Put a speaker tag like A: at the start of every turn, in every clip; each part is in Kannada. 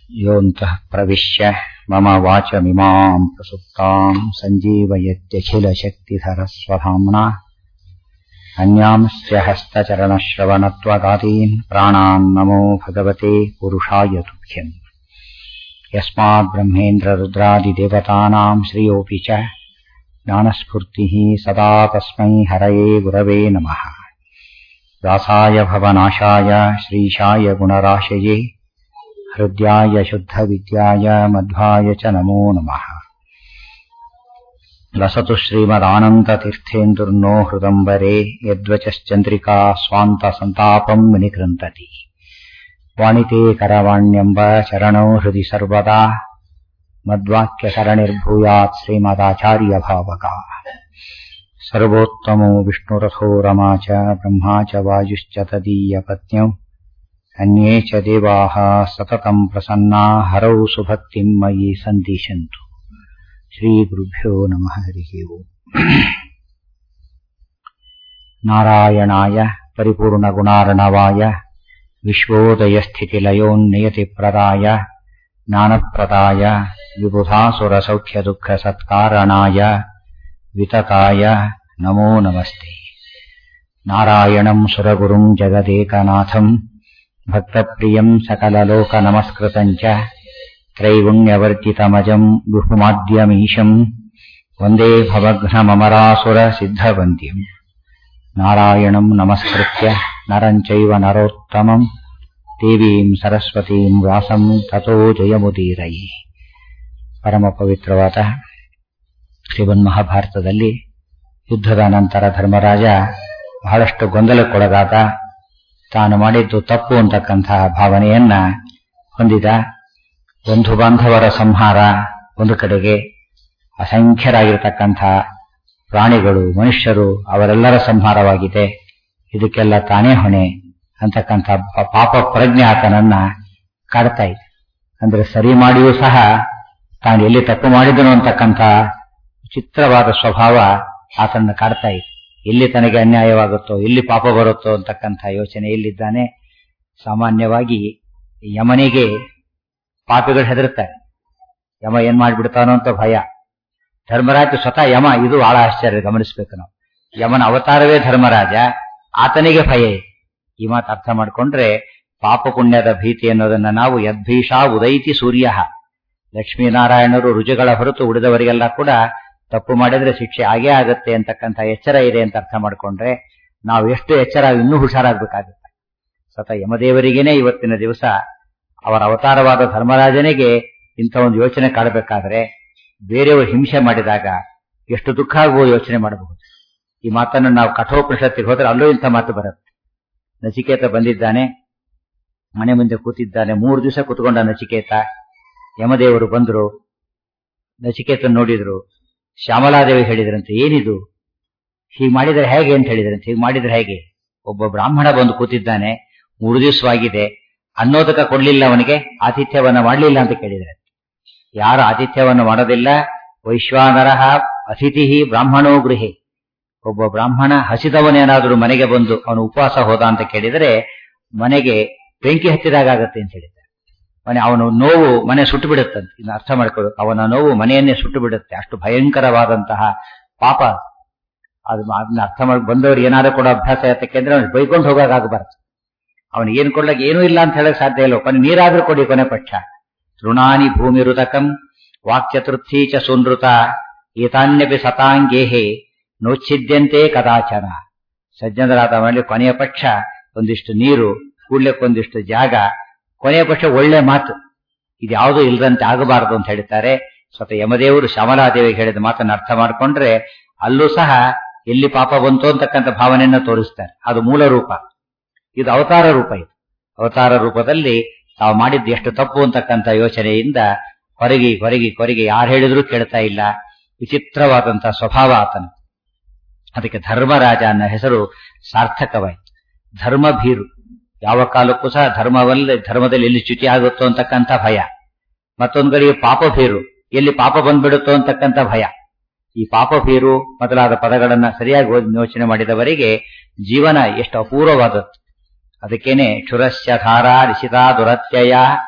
A: योऽन्तः प्रविश्य मम वाचमिमाम् प्रसुप्ताम् सञ्जीवयत्यखिलशक्तिधरस्वधाम्ना अन्यांश्च हस्तचरणश्रवणत्वगादीन् प्राणान् नमो भगवते पुरुषाय तुभ्यम् यस्माद्ब्रह्मेन्द्ररुद्रादिदेवतानाम् श्रियोऽपि च ज्ञानस्फूर्तिः सदा तस्मै हरये गुरवे नमः व्यासाय भवनाशाय श्रीशाय गुणराशये हृद्याय शुद्धविद्याय मध्वाय च नमो नमः लसतु श्रीमदानन्दतीर्थेन्दुर्नो हृदम्बरे यद्वचश्चन्द्रिका स्वान्तसन्तापम् विनिकृन्तति वाणिते करवाण्यम्ब चरणौ हृदि सर्वदा मद्वाक्यसरणिर्भूयात् श्रीमदाचार्यभावका सर्वोत्तमो विष्णुरथो रमा च ब्रह्मा च वायुश्च तदीयपत्न्यौ अन्ये च देवाः सततम् प्रसन्ना हरौ सुभक्तिम् मयि सन्दिशन्तु श्रीगुरुभ्यो नमः हरिः ओम् नारायणाय परिपूर्णगुणार्णवाय विश्वोदयस्थितिलयोन्नियतिप्रदाय ज्ञानप्रदाय विबुधासुरसौख्यदुःखसत्कारणाय वितताय नमो नमस्ते नारायणम् सुरगुरुम् जगदेकनाथम् भक्तप्रियम् सकललोकनमस्कृतम् च त्रैगुण्यवर्जितमजम् गुहुमाद्यमीशम् वन्दे भवघ्नममरासुरसिद्धवन्द्यम् नारायणम् नमस्कृत्य नरम् चैव नरोत्तमम् ದೇವೀಂ ಸರಸ್ವತೀಂ ವ್ಯಾಸಂ ತಥೋ ಜಯಮುದೀರೈ ಪರಮ ಪವಿತ್ರವಾದ ಶ್ರೀಮನ್ ಮಹಾಭಾರತದಲ್ಲಿ ಯುದ್ಧದ ನಂತರ ಧರ್ಮರಾಜ ಬಹಳಷ್ಟು ಗೊಂದಲಕ್ಕೊಳಗಾದ ತಾನು ಮಾಡಿದ್ದು ತಪ್ಪು ಅಂತಕ್ಕಂತಹ ಭಾವನೆಯನ್ನ ಹೊಂದಿದ ಬಂಧು ಬಾಂಧವರ ಸಂಹಾರ ಒಂದು ಕಡೆಗೆ ಅಸಂಖ್ಯರಾಗಿರ್ತಕ್ಕಂಥ ಪ್ರಾಣಿಗಳು ಮನುಷ್ಯರು ಅವರೆಲ್ಲರ ಸಂಹಾರವಾಗಿದೆ ಇದಕ್ಕೆಲ್ಲ ತಾನೇ ಹೊಣೆ ಅಂತಕ್ಕಂಥ ಪಾಪ ಪ್ರಜ್ಞೆ ಆತನನ್ನ ಕಾಡ್ತಾ ಇದೆ ಅಂದ್ರೆ ಸರಿ ಮಾಡಿಯೂ ಸಹ ತಾನು ಎಲ್ಲಿ ತಪ್ಪು ಮಾಡಿದನು ಅಂತಕ್ಕಂಥ ವಿಚಿತ್ರವಾದ ಸ್ವಭಾವ ಆತನನ್ನ ಕಾಡ್ತಾ ಇದೆ ಎಲ್ಲಿ ತನಗೆ ಅನ್ಯಾಯವಾಗುತ್ತೋ ಎಲ್ಲಿ ಪಾಪ ಬರುತ್ತೋ ಅಂತಕ್ಕಂಥ ಯೋಚನೆ ಎಲ್ಲಿದ್ದಾನೆ ಸಾಮಾನ್ಯವಾಗಿ ಯಮನಿಗೆ ಪಾಪಿಗಳು ಹೆದರುತ್ತಾರೆ ಯಮ ಏನ್ ಮಾಡ್ಬಿಡ್ತಾನೋ ಅಂತ ಭಯ ಧರ್ಮರಾಜ ಸ್ವತಃ ಯಮ ಇದು ಬಹಳ ಆಶ್ಚರ್ಯ ಗಮನಿಸಬೇಕು ನಾವು ಯಮನ ಅವತಾರವೇ ಧರ್ಮರಾಜ ಆತನಿಗೆ ಭಯ ಇದೆ ಈ ಮಾತು ಅರ್ಥ ಮಾಡಿಕೊಂಡ್ರೆ ಪಾಪ ಪುಣ್ಯದ ಭೀತಿ ಅನ್ನೋದನ್ನ ನಾವು ಯದ್ಭೀಷಾ ಉದೈತಿ ಸೂರ್ಯ ಲಕ್ಷ್ಮೀನಾರಾಯಣರು ರುಜುಗಳ ಹೊರತು ಉಳಿದವರಿಗೆಲ್ಲ ಕೂಡ ತಪ್ಪು ಮಾಡಿದ್ರೆ ಶಿಕ್ಷೆ ಆಗೇ ಆಗತ್ತೆ ಅಂತಕ್ಕಂಥ ಎಚ್ಚರ ಇದೆ ಅಂತ ಅರ್ಥ ಮಾಡಿಕೊಂಡ್ರೆ ನಾವು ಎಷ್ಟು ಎಚ್ಚರ ಇನ್ನೂ ಹುಷಾರಾಗಬೇಕಾಗುತ್ತೆ ಸತ ಯಮದೇವರಿಗೇನೆ ಇವತ್ತಿನ ದಿವಸ ಅವರ ಅವತಾರವಾದ ಧರ್ಮರಾಜನಿಗೆ ಇಂಥ ಒಂದು ಯೋಚನೆ ಕಾಡಬೇಕಾದ್ರೆ ಬೇರೆಯವರು ಹಿಂಸೆ ಮಾಡಿದಾಗ ಎಷ್ಟು ದುಃಖ ಆಗುವ ಯೋಚನೆ ಮಾಡಬಹುದು ಈ ಮಾತನ್ನು ನಾವು ಕಠೋಪನಿಷತ್ತಿಗೆ ಹೋದ್ರೆ ಅಲ್ಲೂ ಇಂಥ ಮಾತು ಬರುತ್ತೆ ನಚಿಕೇತ ಬಂದಿದ್ದಾನೆ ಮನೆ ಮುಂದೆ ಕೂತಿದ್ದಾನೆ ಮೂರು ದಿವಸ ಕೂತ್ಕೊಂಡ ನಚಿಕೇತ ಯಮದೇವರು ಬಂದರು ನಚಿಕೇತ ನೋಡಿದ್ರು ಶ್ಯಾಮಲಾದೇವಿ ಹೇಳಿದ್ರಂತೆ ಏನಿದು ಹೀಗೆ ಮಾಡಿದ್ರೆ ಹೇಗೆ ಅಂತ ಹೇಳಿದ್ರಂತೆ ಹೀಗೆ ಮಾಡಿದ್ರೆ ಹೇಗೆ ಒಬ್ಬ ಬ್ರಾಹ್ಮಣ ಬಂದು ಕೂತಿದ್ದಾನೆ ಮೂರು ದಿವಸವಾಗಿದೆ ಅನ್ನೋದಕ ಕೊಡ್ಲಿಲ್ಲ ಅವನಿಗೆ ಆತಿಥ್ಯವನ್ನ ಮಾಡಲಿಲ್ಲ ಅಂತ ಕೇಳಿದ್ರೆ ಯಾರು ಆತಿಥ್ಯವನ್ನು ಮಾಡೋದಿಲ್ಲ ವೈಶ್ವಾನರಹ ಅತಿಥಿ ಬ್ರಾಹ್ಮಣೋ ಗೃಹೆ ಒಬ್ಬ ಬ್ರಾಹ್ಮಣ ಹಸಿದವನೇನಾದ್ರೂ ಮನೆಗೆ ಬಂದು ಅವನು ಉಪವಾಸ ಹೋದ ಅಂತ ಕೇಳಿದರೆ ಮನೆಗೆ ಬೆಂಕಿ ಹತ್ತಿದಾಗ ಆಗತ್ತೆ ಅಂತ ಹೇಳಿದ್ದಾರೆ ಮನೆ ಅವನು ನೋವು ಮನೆ ಸುಟ್ಟು ಬಿಡುತ್ತಂತೆ ಇನ್ನು ಅರ್ಥ ಮಾಡ್ಕೊಳ್ಳು ಅವನ ನೋವು ಮನೆಯನ್ನೇ ಸುಟ್ಟು ಬಿಡುತ್ತೆ ಅಷ್ಟು ಭಯಂಕರವಾದಂತಹ ಪಾಪ ಅದು ಅದನ್ನ ಅರ್ಥ ಮಾಡಿ ಬಂದವರು ಏನಾದ್ರೂ ಕೂಡ ಅಭ್ಯಾಸ ಯಾತಕ್ಕೆಂದ್ರೆ ಅವ್ನು ಬೈಕೊಂಡು ಹೋಗಾಗಬಾರ್ದು ಅವನು ಏನ್ ಕೊಡ್ಲಕ್ ಏನೂ ಇಲ್ಲ ಅಂತ ಹೇಳಕ್ ಸಾಧ್ಯ ಇಲ್ಲ ಕೊನೆ ನೀರಾದ್ರೂ ಕೊಡಿ ಕೊನೆ ಪಕ್ಷ ತೃಣಾನಿ ಭೂಮಿ ಋತಕಂ ವಾಕ್ಚತುರ್ಥಿ ಚ ಸುನೃತ ಏತಾನ್ಯಪಿ ಸತಾಂಗೇಹೇ ನೋಚ್ಛಿದ್ಯಂತೆ ಕದಾಚನ ಸಜ್ಜನರಾದ ಮೇಲೆ ಕೊನೆಯ ಪಕ್ಷ ಒಂದಿಷ್ಟು ನೀರು ಕೂಡ್ಲಿಕ್ಕೊಂದಿಷ್ಟು ಜಾಗ ಕೊನೆಯ ಪಕ್ಷ ಒಳ್ಳೆ ಮಾತು ಇದು ಯಾವುದೂ ಇಲ್ಲದಂತೆ ಆಗಬಾರದು ಅಂತ ಹೇಳ್ತಾರೆ ಸ್ವತಃ ಯಮದೇವರು ಶ್ಯಾಮಲಾದೇವಿಗೆ ಹೇಳಿದ ಮಾತನ್ನು ಅರ್ಥ ಮಾಡಿಕೊಂಡ್ರೆ ಅಲ್ಲೂ ಸಹ ಎಲ್ಲಿ ಪಾಪ ಬಂತು ಅಂತಕ್ಕಂಥ ಭಾವನೆಯನ್ನ ತೋರಿಸ್ತಾರೆ ಅದು ಮೂಲ ರೂಪ ಇದು ಅವತಾರ ರೂಪ ಇದು ಅವತಾರ ರೂಪದಲ್ಲಿ ತಾವು ಮಾಡಿದ್ದು ಎಷ್ಟು ತಪ್ಪು ಅಂತಕ್ಕಂಥ ಯೋಚನೆಯಿಂದ ಹೊರಗಿ ಹೊರಗಿ ಕೊರಗಿ ಯಾರು ಹೇಳಿದ್ರೂ ಕೇಳ್ತಾ ಇಲ್ಲ ವಿಚಿತ್ರವಾದಂತಹ ಸ್ವಭಾವ ಆತನ ಅದಕ್ಕೆ ಧರ್ಮರಾಜ ಅನ್ನೋ ಹೆಸರು ಸಾರ್ಥಕವಾಯಿತು ಧರ್ಮಭೀರು ಯಾವ ಕಾಲಕ್ಕೂ ಸಹ ಧರ್ಮವಲ್ಲ ಧರ್ಮದಲ್ಲಿ ಎಲ್ಲಿ ಚ್ಯುತಿ ಆಗುತ್ತೋ ಅಂತಕ್ಕಂಥ ಭಯ ಮತ್ತೊಂದು ಕಡೆಗೆ ಪಾಪಭೀರು ಎಲ್ಲಿ ಪಾಪ ಬಂದ್ಬಿಡುತ್ತೋ ಅಂತಕ್ಕಂಥ ಭಯ ಈ ಪಾಪಭೀರು ಮೊದಲಾದ ಪದಗಳನ್ನ ಸರಿಯಾಗಿ ಯೋಚನೆ ಮಾಡಿದವರಿಗೆ ಜೀವನ ಎಷ್ಟು ಅಪೂರ್ವವಾದದ್ದು ಅದಕ್ಕೇನೆ ಕ್ಷುರಸ್ಯ ಧಾರಾ ರಿಷಿತಾ ದುರತ್ಯಯ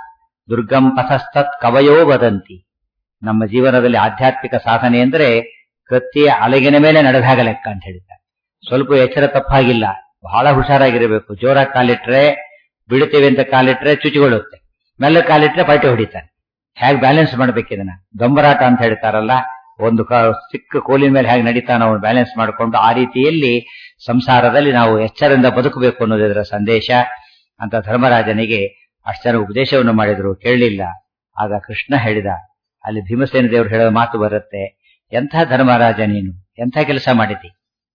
A: ದುರ್ಗಂ ಪಥಸ್ತತ್ ಕವಯೋ ವದಂತಿ ನಮ್ಮ ಜೀವನದಲ್ಲಿ ಆಧ್ಯಾತ್ಮಿಕ ಸಾಧನೆ ಅಂದ್ರೆ ಕತ್ತಿಯ ಅಲಗಿನ ಮೇಲೆ ನಡೆದಾಗ ಲೆಕ್ಕ ಅಂತ ಹೇಳಿದ್ದಾರೆ ಸ್ವಲ್ಪ ಎಚ್ಚರ ತಪ್ಪಾಗಿಲ್ಲ ಬಹಳ ಹುಷಾರಾಗಿರಬೇಕು ಜೋರಾಗಿ ಕಾಲಿಟ್ರೆ ಬೀಳ್ತೇವೆ ಅಂತ ಕಾಲಿಟ್ರೆ ಚುಚಿಗೊಳ್ಳುತ್ತೆ ಮೆಲ್ಲ ಕಾಲಿಟ್ರೆ ಪೈಟೆ ಹೊಡಿತಾನೆ ಹೇಗೆ ಬ್ಯಾಲೆನ್ಸ್ ಮಾಡ್ಬೇಕು ಇದನ್ನ ಗಂಬರಾಟ ಅಂತ ಹೇಳ್ತಾರಲ್ಲ ಒಂದು ಚಿಕ್ಕ ಕೋಲಿನ ಮೇಲೆ ಹೇಗೆ ನಡೀತಾನ ಅವನು ಬ್ಯಾಲೆನ್ಸ್ ಮಾಡಿಕೊಂಡು ಆ ರೀತಿಯಲ್ಲಿ ಸಂಸಾರದಲ್ಲಿ ನಾವು ಎಚ್ಚರದಿಂದ ಬದುಕಬೇಕು ಅನ್ನೋದು ಇದರ ಸಂದೇಶ ಅಂತ ಧರ್ಮರಾಜನಿಗೆ ಅಷ್ಟು ಜನ ಉಪದೇಶವನ್ನು ಮಾಡಿದ್ರು ಕೇಳಲಿಲ್ಲ ಆಗ ಕೃಷ್ಣ ಹೇಳಿದ ಅಲ್ಲಿ ಭೀಮಸೇನ ದೇವರು ಹೇಳೋ ಮಾತು ಬರುತ್ತೆ ಎಂಥ ಧರ್ಮರಾಜ ನೀನು ಎಂಥ ಕೆಲಸ ಮಾಡಿದಿ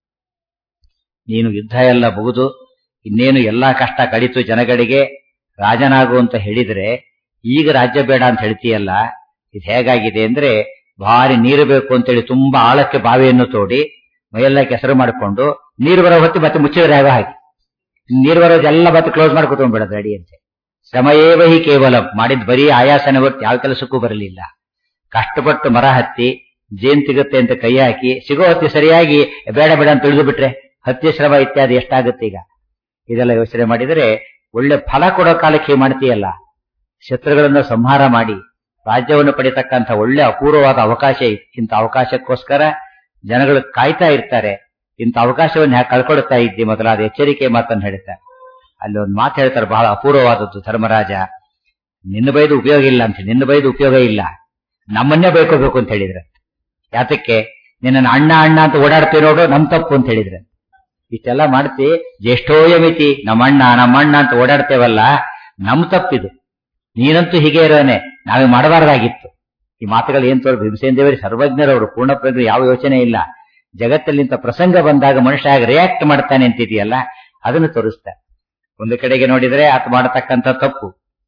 A: ನೀನು ಯುದ್ಧ ಎಲ್ಲ ಮುಗಿದು ಇನ್ನೇನು ಎಲ್ಲಾ ಕಷ್ಟ ಕಡಿತು ಜನಗಳಿಗೆ ರಾಜನಾಗು ಅಂತ ಹೇಳಿದ್ರೆ ಈಗ ರಾಜ್ಯ ಬೇಡ ಅಂತ ಹೇಳ್ತೀಯಲ್ಲ ಇದು ಹೇಗಾಗಿದೆ ಅಂದ್ರೆ ಭಾರಿ ನೀರು ಬೇಕು ಅಂತೇಳಿ ತುಂಬಾ ಆಳಕ್ಕೆ ಬಾವಿಯನ್ನು ತೋಡಿ ಮೈಯೆಲ್ಲ ಕೆಸರು ಮಾಡಿಕೊಂಡು ನೀರು ಬರೋ ಹೊತ್ತು ಮತ್ತೆ ಮುಚ್ಚಿದ್ರೆ ಆಗೋ ಹಾಗೆ ನೀರು ಬರೋದೆಲ್ಲ ಮತ್ತೆ ಕ್ಲೋಸ್ ಮಾಡ್ಕೊತೊಂಡ್ಬಿಡೋದು ರೆಡಿ ಅಂತೆ ಶ್ರಮಯೇವ ಹಿ ಕೇವಲ ಮಾಡಿದ್ ಬರೀ ಆಯಾಸನೆ ಹೊತ್ತು ಯಾವ ಕೆಲಸಕ್ಕೂ ಬರಲಿಲ್ಲ ಕಷ್ಟಪಟ್ಟು ಮರ ಹತ್ತಿ ಜೇನ್ ಸಿಗುತ್ತೆ ಅಂತ ಕೈ ಹಾಕಿ ಸಿಗೋ ಹೊತ್ತಿ ಸರಿಯಾಗಿ ಬೇಡ ಬೇಡ ಅಂತ ತಿಳಿದು ಬಿಟ್ರೆ ಹತ್ಯೆ ಶ್ರಮ ಇತ್ಯಾದಿ ಎಷ್ಟಾಗುತ್ತೆ ಈಗ ಇದೆಲ್ಲ ಯೋಚನೆ ಮಾಡಿದರೆ ಒಳ್ಳೆ ಫಲ ಕೊಡೋ ಕಾಲಕ್ಕೆ ಮಾಡ್ತೀಯಲ್ಲ ಶತ್ರುಗಳನ್ನು ಸಂಹಾರ ಮಾಡಿ ರಾಜ್ಯವನ್ನು ಪಡಿತಕ್ಕಂಥ ಒಳ್ಳೆ ಅಪೂರ್ವವಾದ ಅವಕಾಶ ಇಂಥ ಅವಕಾಶಕ್ಕೋಸ್ಕರ ಜನಗಳು ಕಾಯ್ತಾ ಇರ್ತಾರೆ ಇಂಥ ಅವಕಾಶವನ್ನು ಯಾಕೆ ಕಳ್ಕೊಳ್ತಾ ಇದ್ದಿ ಮೊದಲಾದ ಎಚ್ಚರಿಕೆ ಮಾತನ್ನು ಹೇಳ್ತಾರೆ ಅಲ್ಲಿ ಒಂದು ಮಾತು ಹೇಳ್ತಾರೆ ಬಹಳ ಅಪೂರ್ವವಾದದ್ದು ಧರ್ಮರಾಜ ನಿನ್ನ ಬೈದು ಉಪಯೋಗ ಇಲ್ಲ ಅಂತ ನಿನ್ನ ಬೈದು ಉಪಯೋಗ ಇಲ್ಲ ನಮ್ಮನ್ನೇ ಬೈಕೋಬೇಕು ಅಂತ ಹೇಳಿದ್ರೆ ಯಾತಕ್ಕೆ ನಿನ್ನ ಅಣ್ಣ ಅಣ್ಣ ಅಂತ ಓಡಾಡ್ತೀವಿ ನೋಡು ನಮ್ ತಪ್ಪು ಅಂತ ಹೇಳಿದ್ರೆ ಇಷ್ಟೆಲ್ಲ ಮಾಡ್ತಿ ಜ್ಯೇಷ್ಠೋಯ ಮಿತಿ ನಮ್ಮಣ್ಣ ನಮ್ಮಣ್ಣ ಅಂತ ಓಡಾಡ್ತೇವಲ್ಲ ನಮ್ ತಪ್ಪಿದು ನೀನಂತೂ ಹೀಗೆ ಇರೋನೆ ನಾವೇ ಮಾಡಬಾರ್ದಾಗಿತ್ತು ಈ ಮಾತುಗಳು ಏನ್ ತೋರ್ ಭೀಮಸೇನ್ ದೇವರಿ ಸರ್ವಜ್ಞರವರು ಪೂರ್ಣ ಪ್ರಜ್ಞೆ ಯಾವ ಯೋಚನೆ ಇಲ್ಲ ಜಗತ್ತಲ್ಲಿ ಇಂಥ ಪ್ರಸಂಗ ಬಂದಾಗ ಮನುಷ್ಯ ಆಗ ರಿಯಾಕ್ಟ್ ಮಾಡ್ತಾನೆ ಅಂತಿದೆಯಲ್ಲ ಅದನ್ನು ತೋರಿಸ್ತಾರೆ ಒಂದು ಕಡೆಗೆ ನೋಡಿದ್ರೆ ಆತ ಮಾಡತಕ್ಕಂಥ ತಪ್ಪು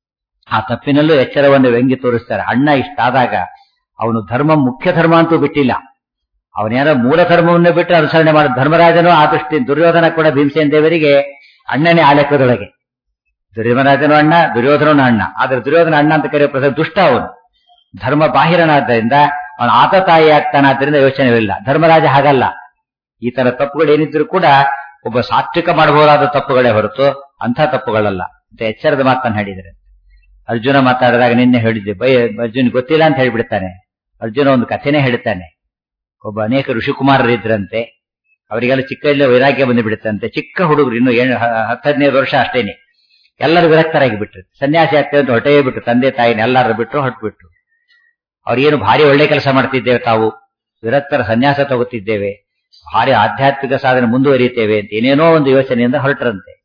A: ಆ ತಪ್ಪಿನಲ್ಲೂ ಎಚ್ಚರವನ್ನು ವ್ಯಂಗ್ಯ ತೋರಿಸ್ತಾರೆ ಅಣ್ಣ ಇಷ್ಟಾದಾಗ ಅವನು ಧರ್ಮ ಮುಖ್ಯ ಧರ್ಮ ಅಂತೂ ಬಿಟ್ಟಿಲ್ಲ ಅವನೇನೋ ಮೂಲ ಧರ್ಮವನ್ನೇ ಬಿಟ್ಟು ಅನುಸರಣೆ ಮಾಡ ಧರ್ಮರಾಜನು ಆ ದೃಷ್ಟಿ ದುರ್ಯೋಧನ ಕೂಡ ಭೀಮಸೇನ್ ದೇವರಿಗೆ ಅಣ್ಣನೇ ಆ ಲೆಕ್ಕದೊಳಗೆ ದುರ್ಯೋಧನರಾಜನು ಅಣ್ಣ ದುರ್ಯೋಧನನು ಅಣ್ಣ ಆದ್ರೆ ದುರ್ಯೋಧನ ಅಣ್ಣ ಅಂತ ಕರೆಯೋ ಪ್ರಸಂಗ ದುಷ್ಟ ಅವನು ಧರ್ಮ ಬಾಹಿರನಾದ್ದರಿಂದ ಅವನು ಆತ ತಾಯಿ ಆಗ್ತಾನಾದ್ರಿಂದ ಯೋಚನೆವಿಲ್ಲ ಧರ್ಮರಾಜ ಹಾಗಲ್ಲ ಈ ತರ ತಪ್ಪುಗಳು ಏನಿದ್ರು ಕೂಡ ಒಬ್ಬ ಸಾತ್ವಿಕ ಮಾಡಬಹುದಾದ ತಪ್ಪುಗಳೇ ಹೊರತು ಅಂಥ ತಪ್ಪುಗಳಲ್ಲ ಅಂತ ಎಚ್ಚರದ ಮಾತನ್ನು ಹೇಳಿದರೆ ಅರ್ಜುನ ಮಾತಾಡಿದಾಗ ನಿನ್ನೆ ಹೇಳಿದ್ದೆ ಬೈ ಅರ್ಜುನ್ ಗೊತ್ತಿಲ್ಲ ಅಂತ ಹೇಳ್ಬಿಡ್ತಾನೆ ಅರ್ಜುನ ಒಂದು ಕಥೆನೇ ಹೇಳ್ತಾನೆ ಒಬ್ಬ ಅನೇಕ ಋಷಿಕುಮಾರರಿದ್ರಂತೆ ಅವರಿಗೆಲ್ಲ ಚಿಕ್ಕಲ್ಲೇ ವೈರಾಗ್ಯ ಬಂದು ಬಿಡುತ್ತಂತೆ ಚಿಕ್ಕ ಹುಡುಗರು ಇನ್ನು ಏಳು ಹತ್ತು ಹದಿನೈದು ವರ್ಷ ಅಷ್ಟೇನೆ ಎಲ್ಲರೂ ವಿರಕ್ತರಾಗಿ ಬಿಟ್ರು ಸನ್ಯಾಸಿ ಆಗ್ತೇವೆ ಅಂತ ಹೊಟ್ಟೆ ಬಿಟ್ಟು ತಂದೆ ತಾಯಿನ ಎಲ್ಲರೂ ಬಿಟ್ಟು ಹೊಟ್ಬಿಟ್ರು ಅವ್ರಿಗೇನು ಭಾರಿ ಒಳ್ಳೆ ಕೆಲಸ ಮಾಡ್ತಿದ್ದೇವೆ ತಾವು ವಿರಕ್ತರ ಸನ್ಯಾಸ ತಗೋತಿದ್ದೇವೆ ಭಾರಿ ಆಧ್ಯಾತ್ಮಿಕ ಸಾಧನೆ ಮುಂದುವರಿಯುತ್ತೇವೆ ಅಂತ ಏನೇನೋ ಒಂದು ಯೋಚನೆಯಿಂದ ಹೊರಟ್ರಂತೆ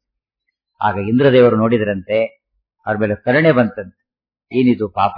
A: ಆಗ ಇಂದ್ರದೇವರು ನೋಡಿದ್ರಂತೆ ಅವ್ರ ಮೇಲೆ ಕರುಣೆ ಬಂತಂತೆ ಏನಿದು ಪಾಪ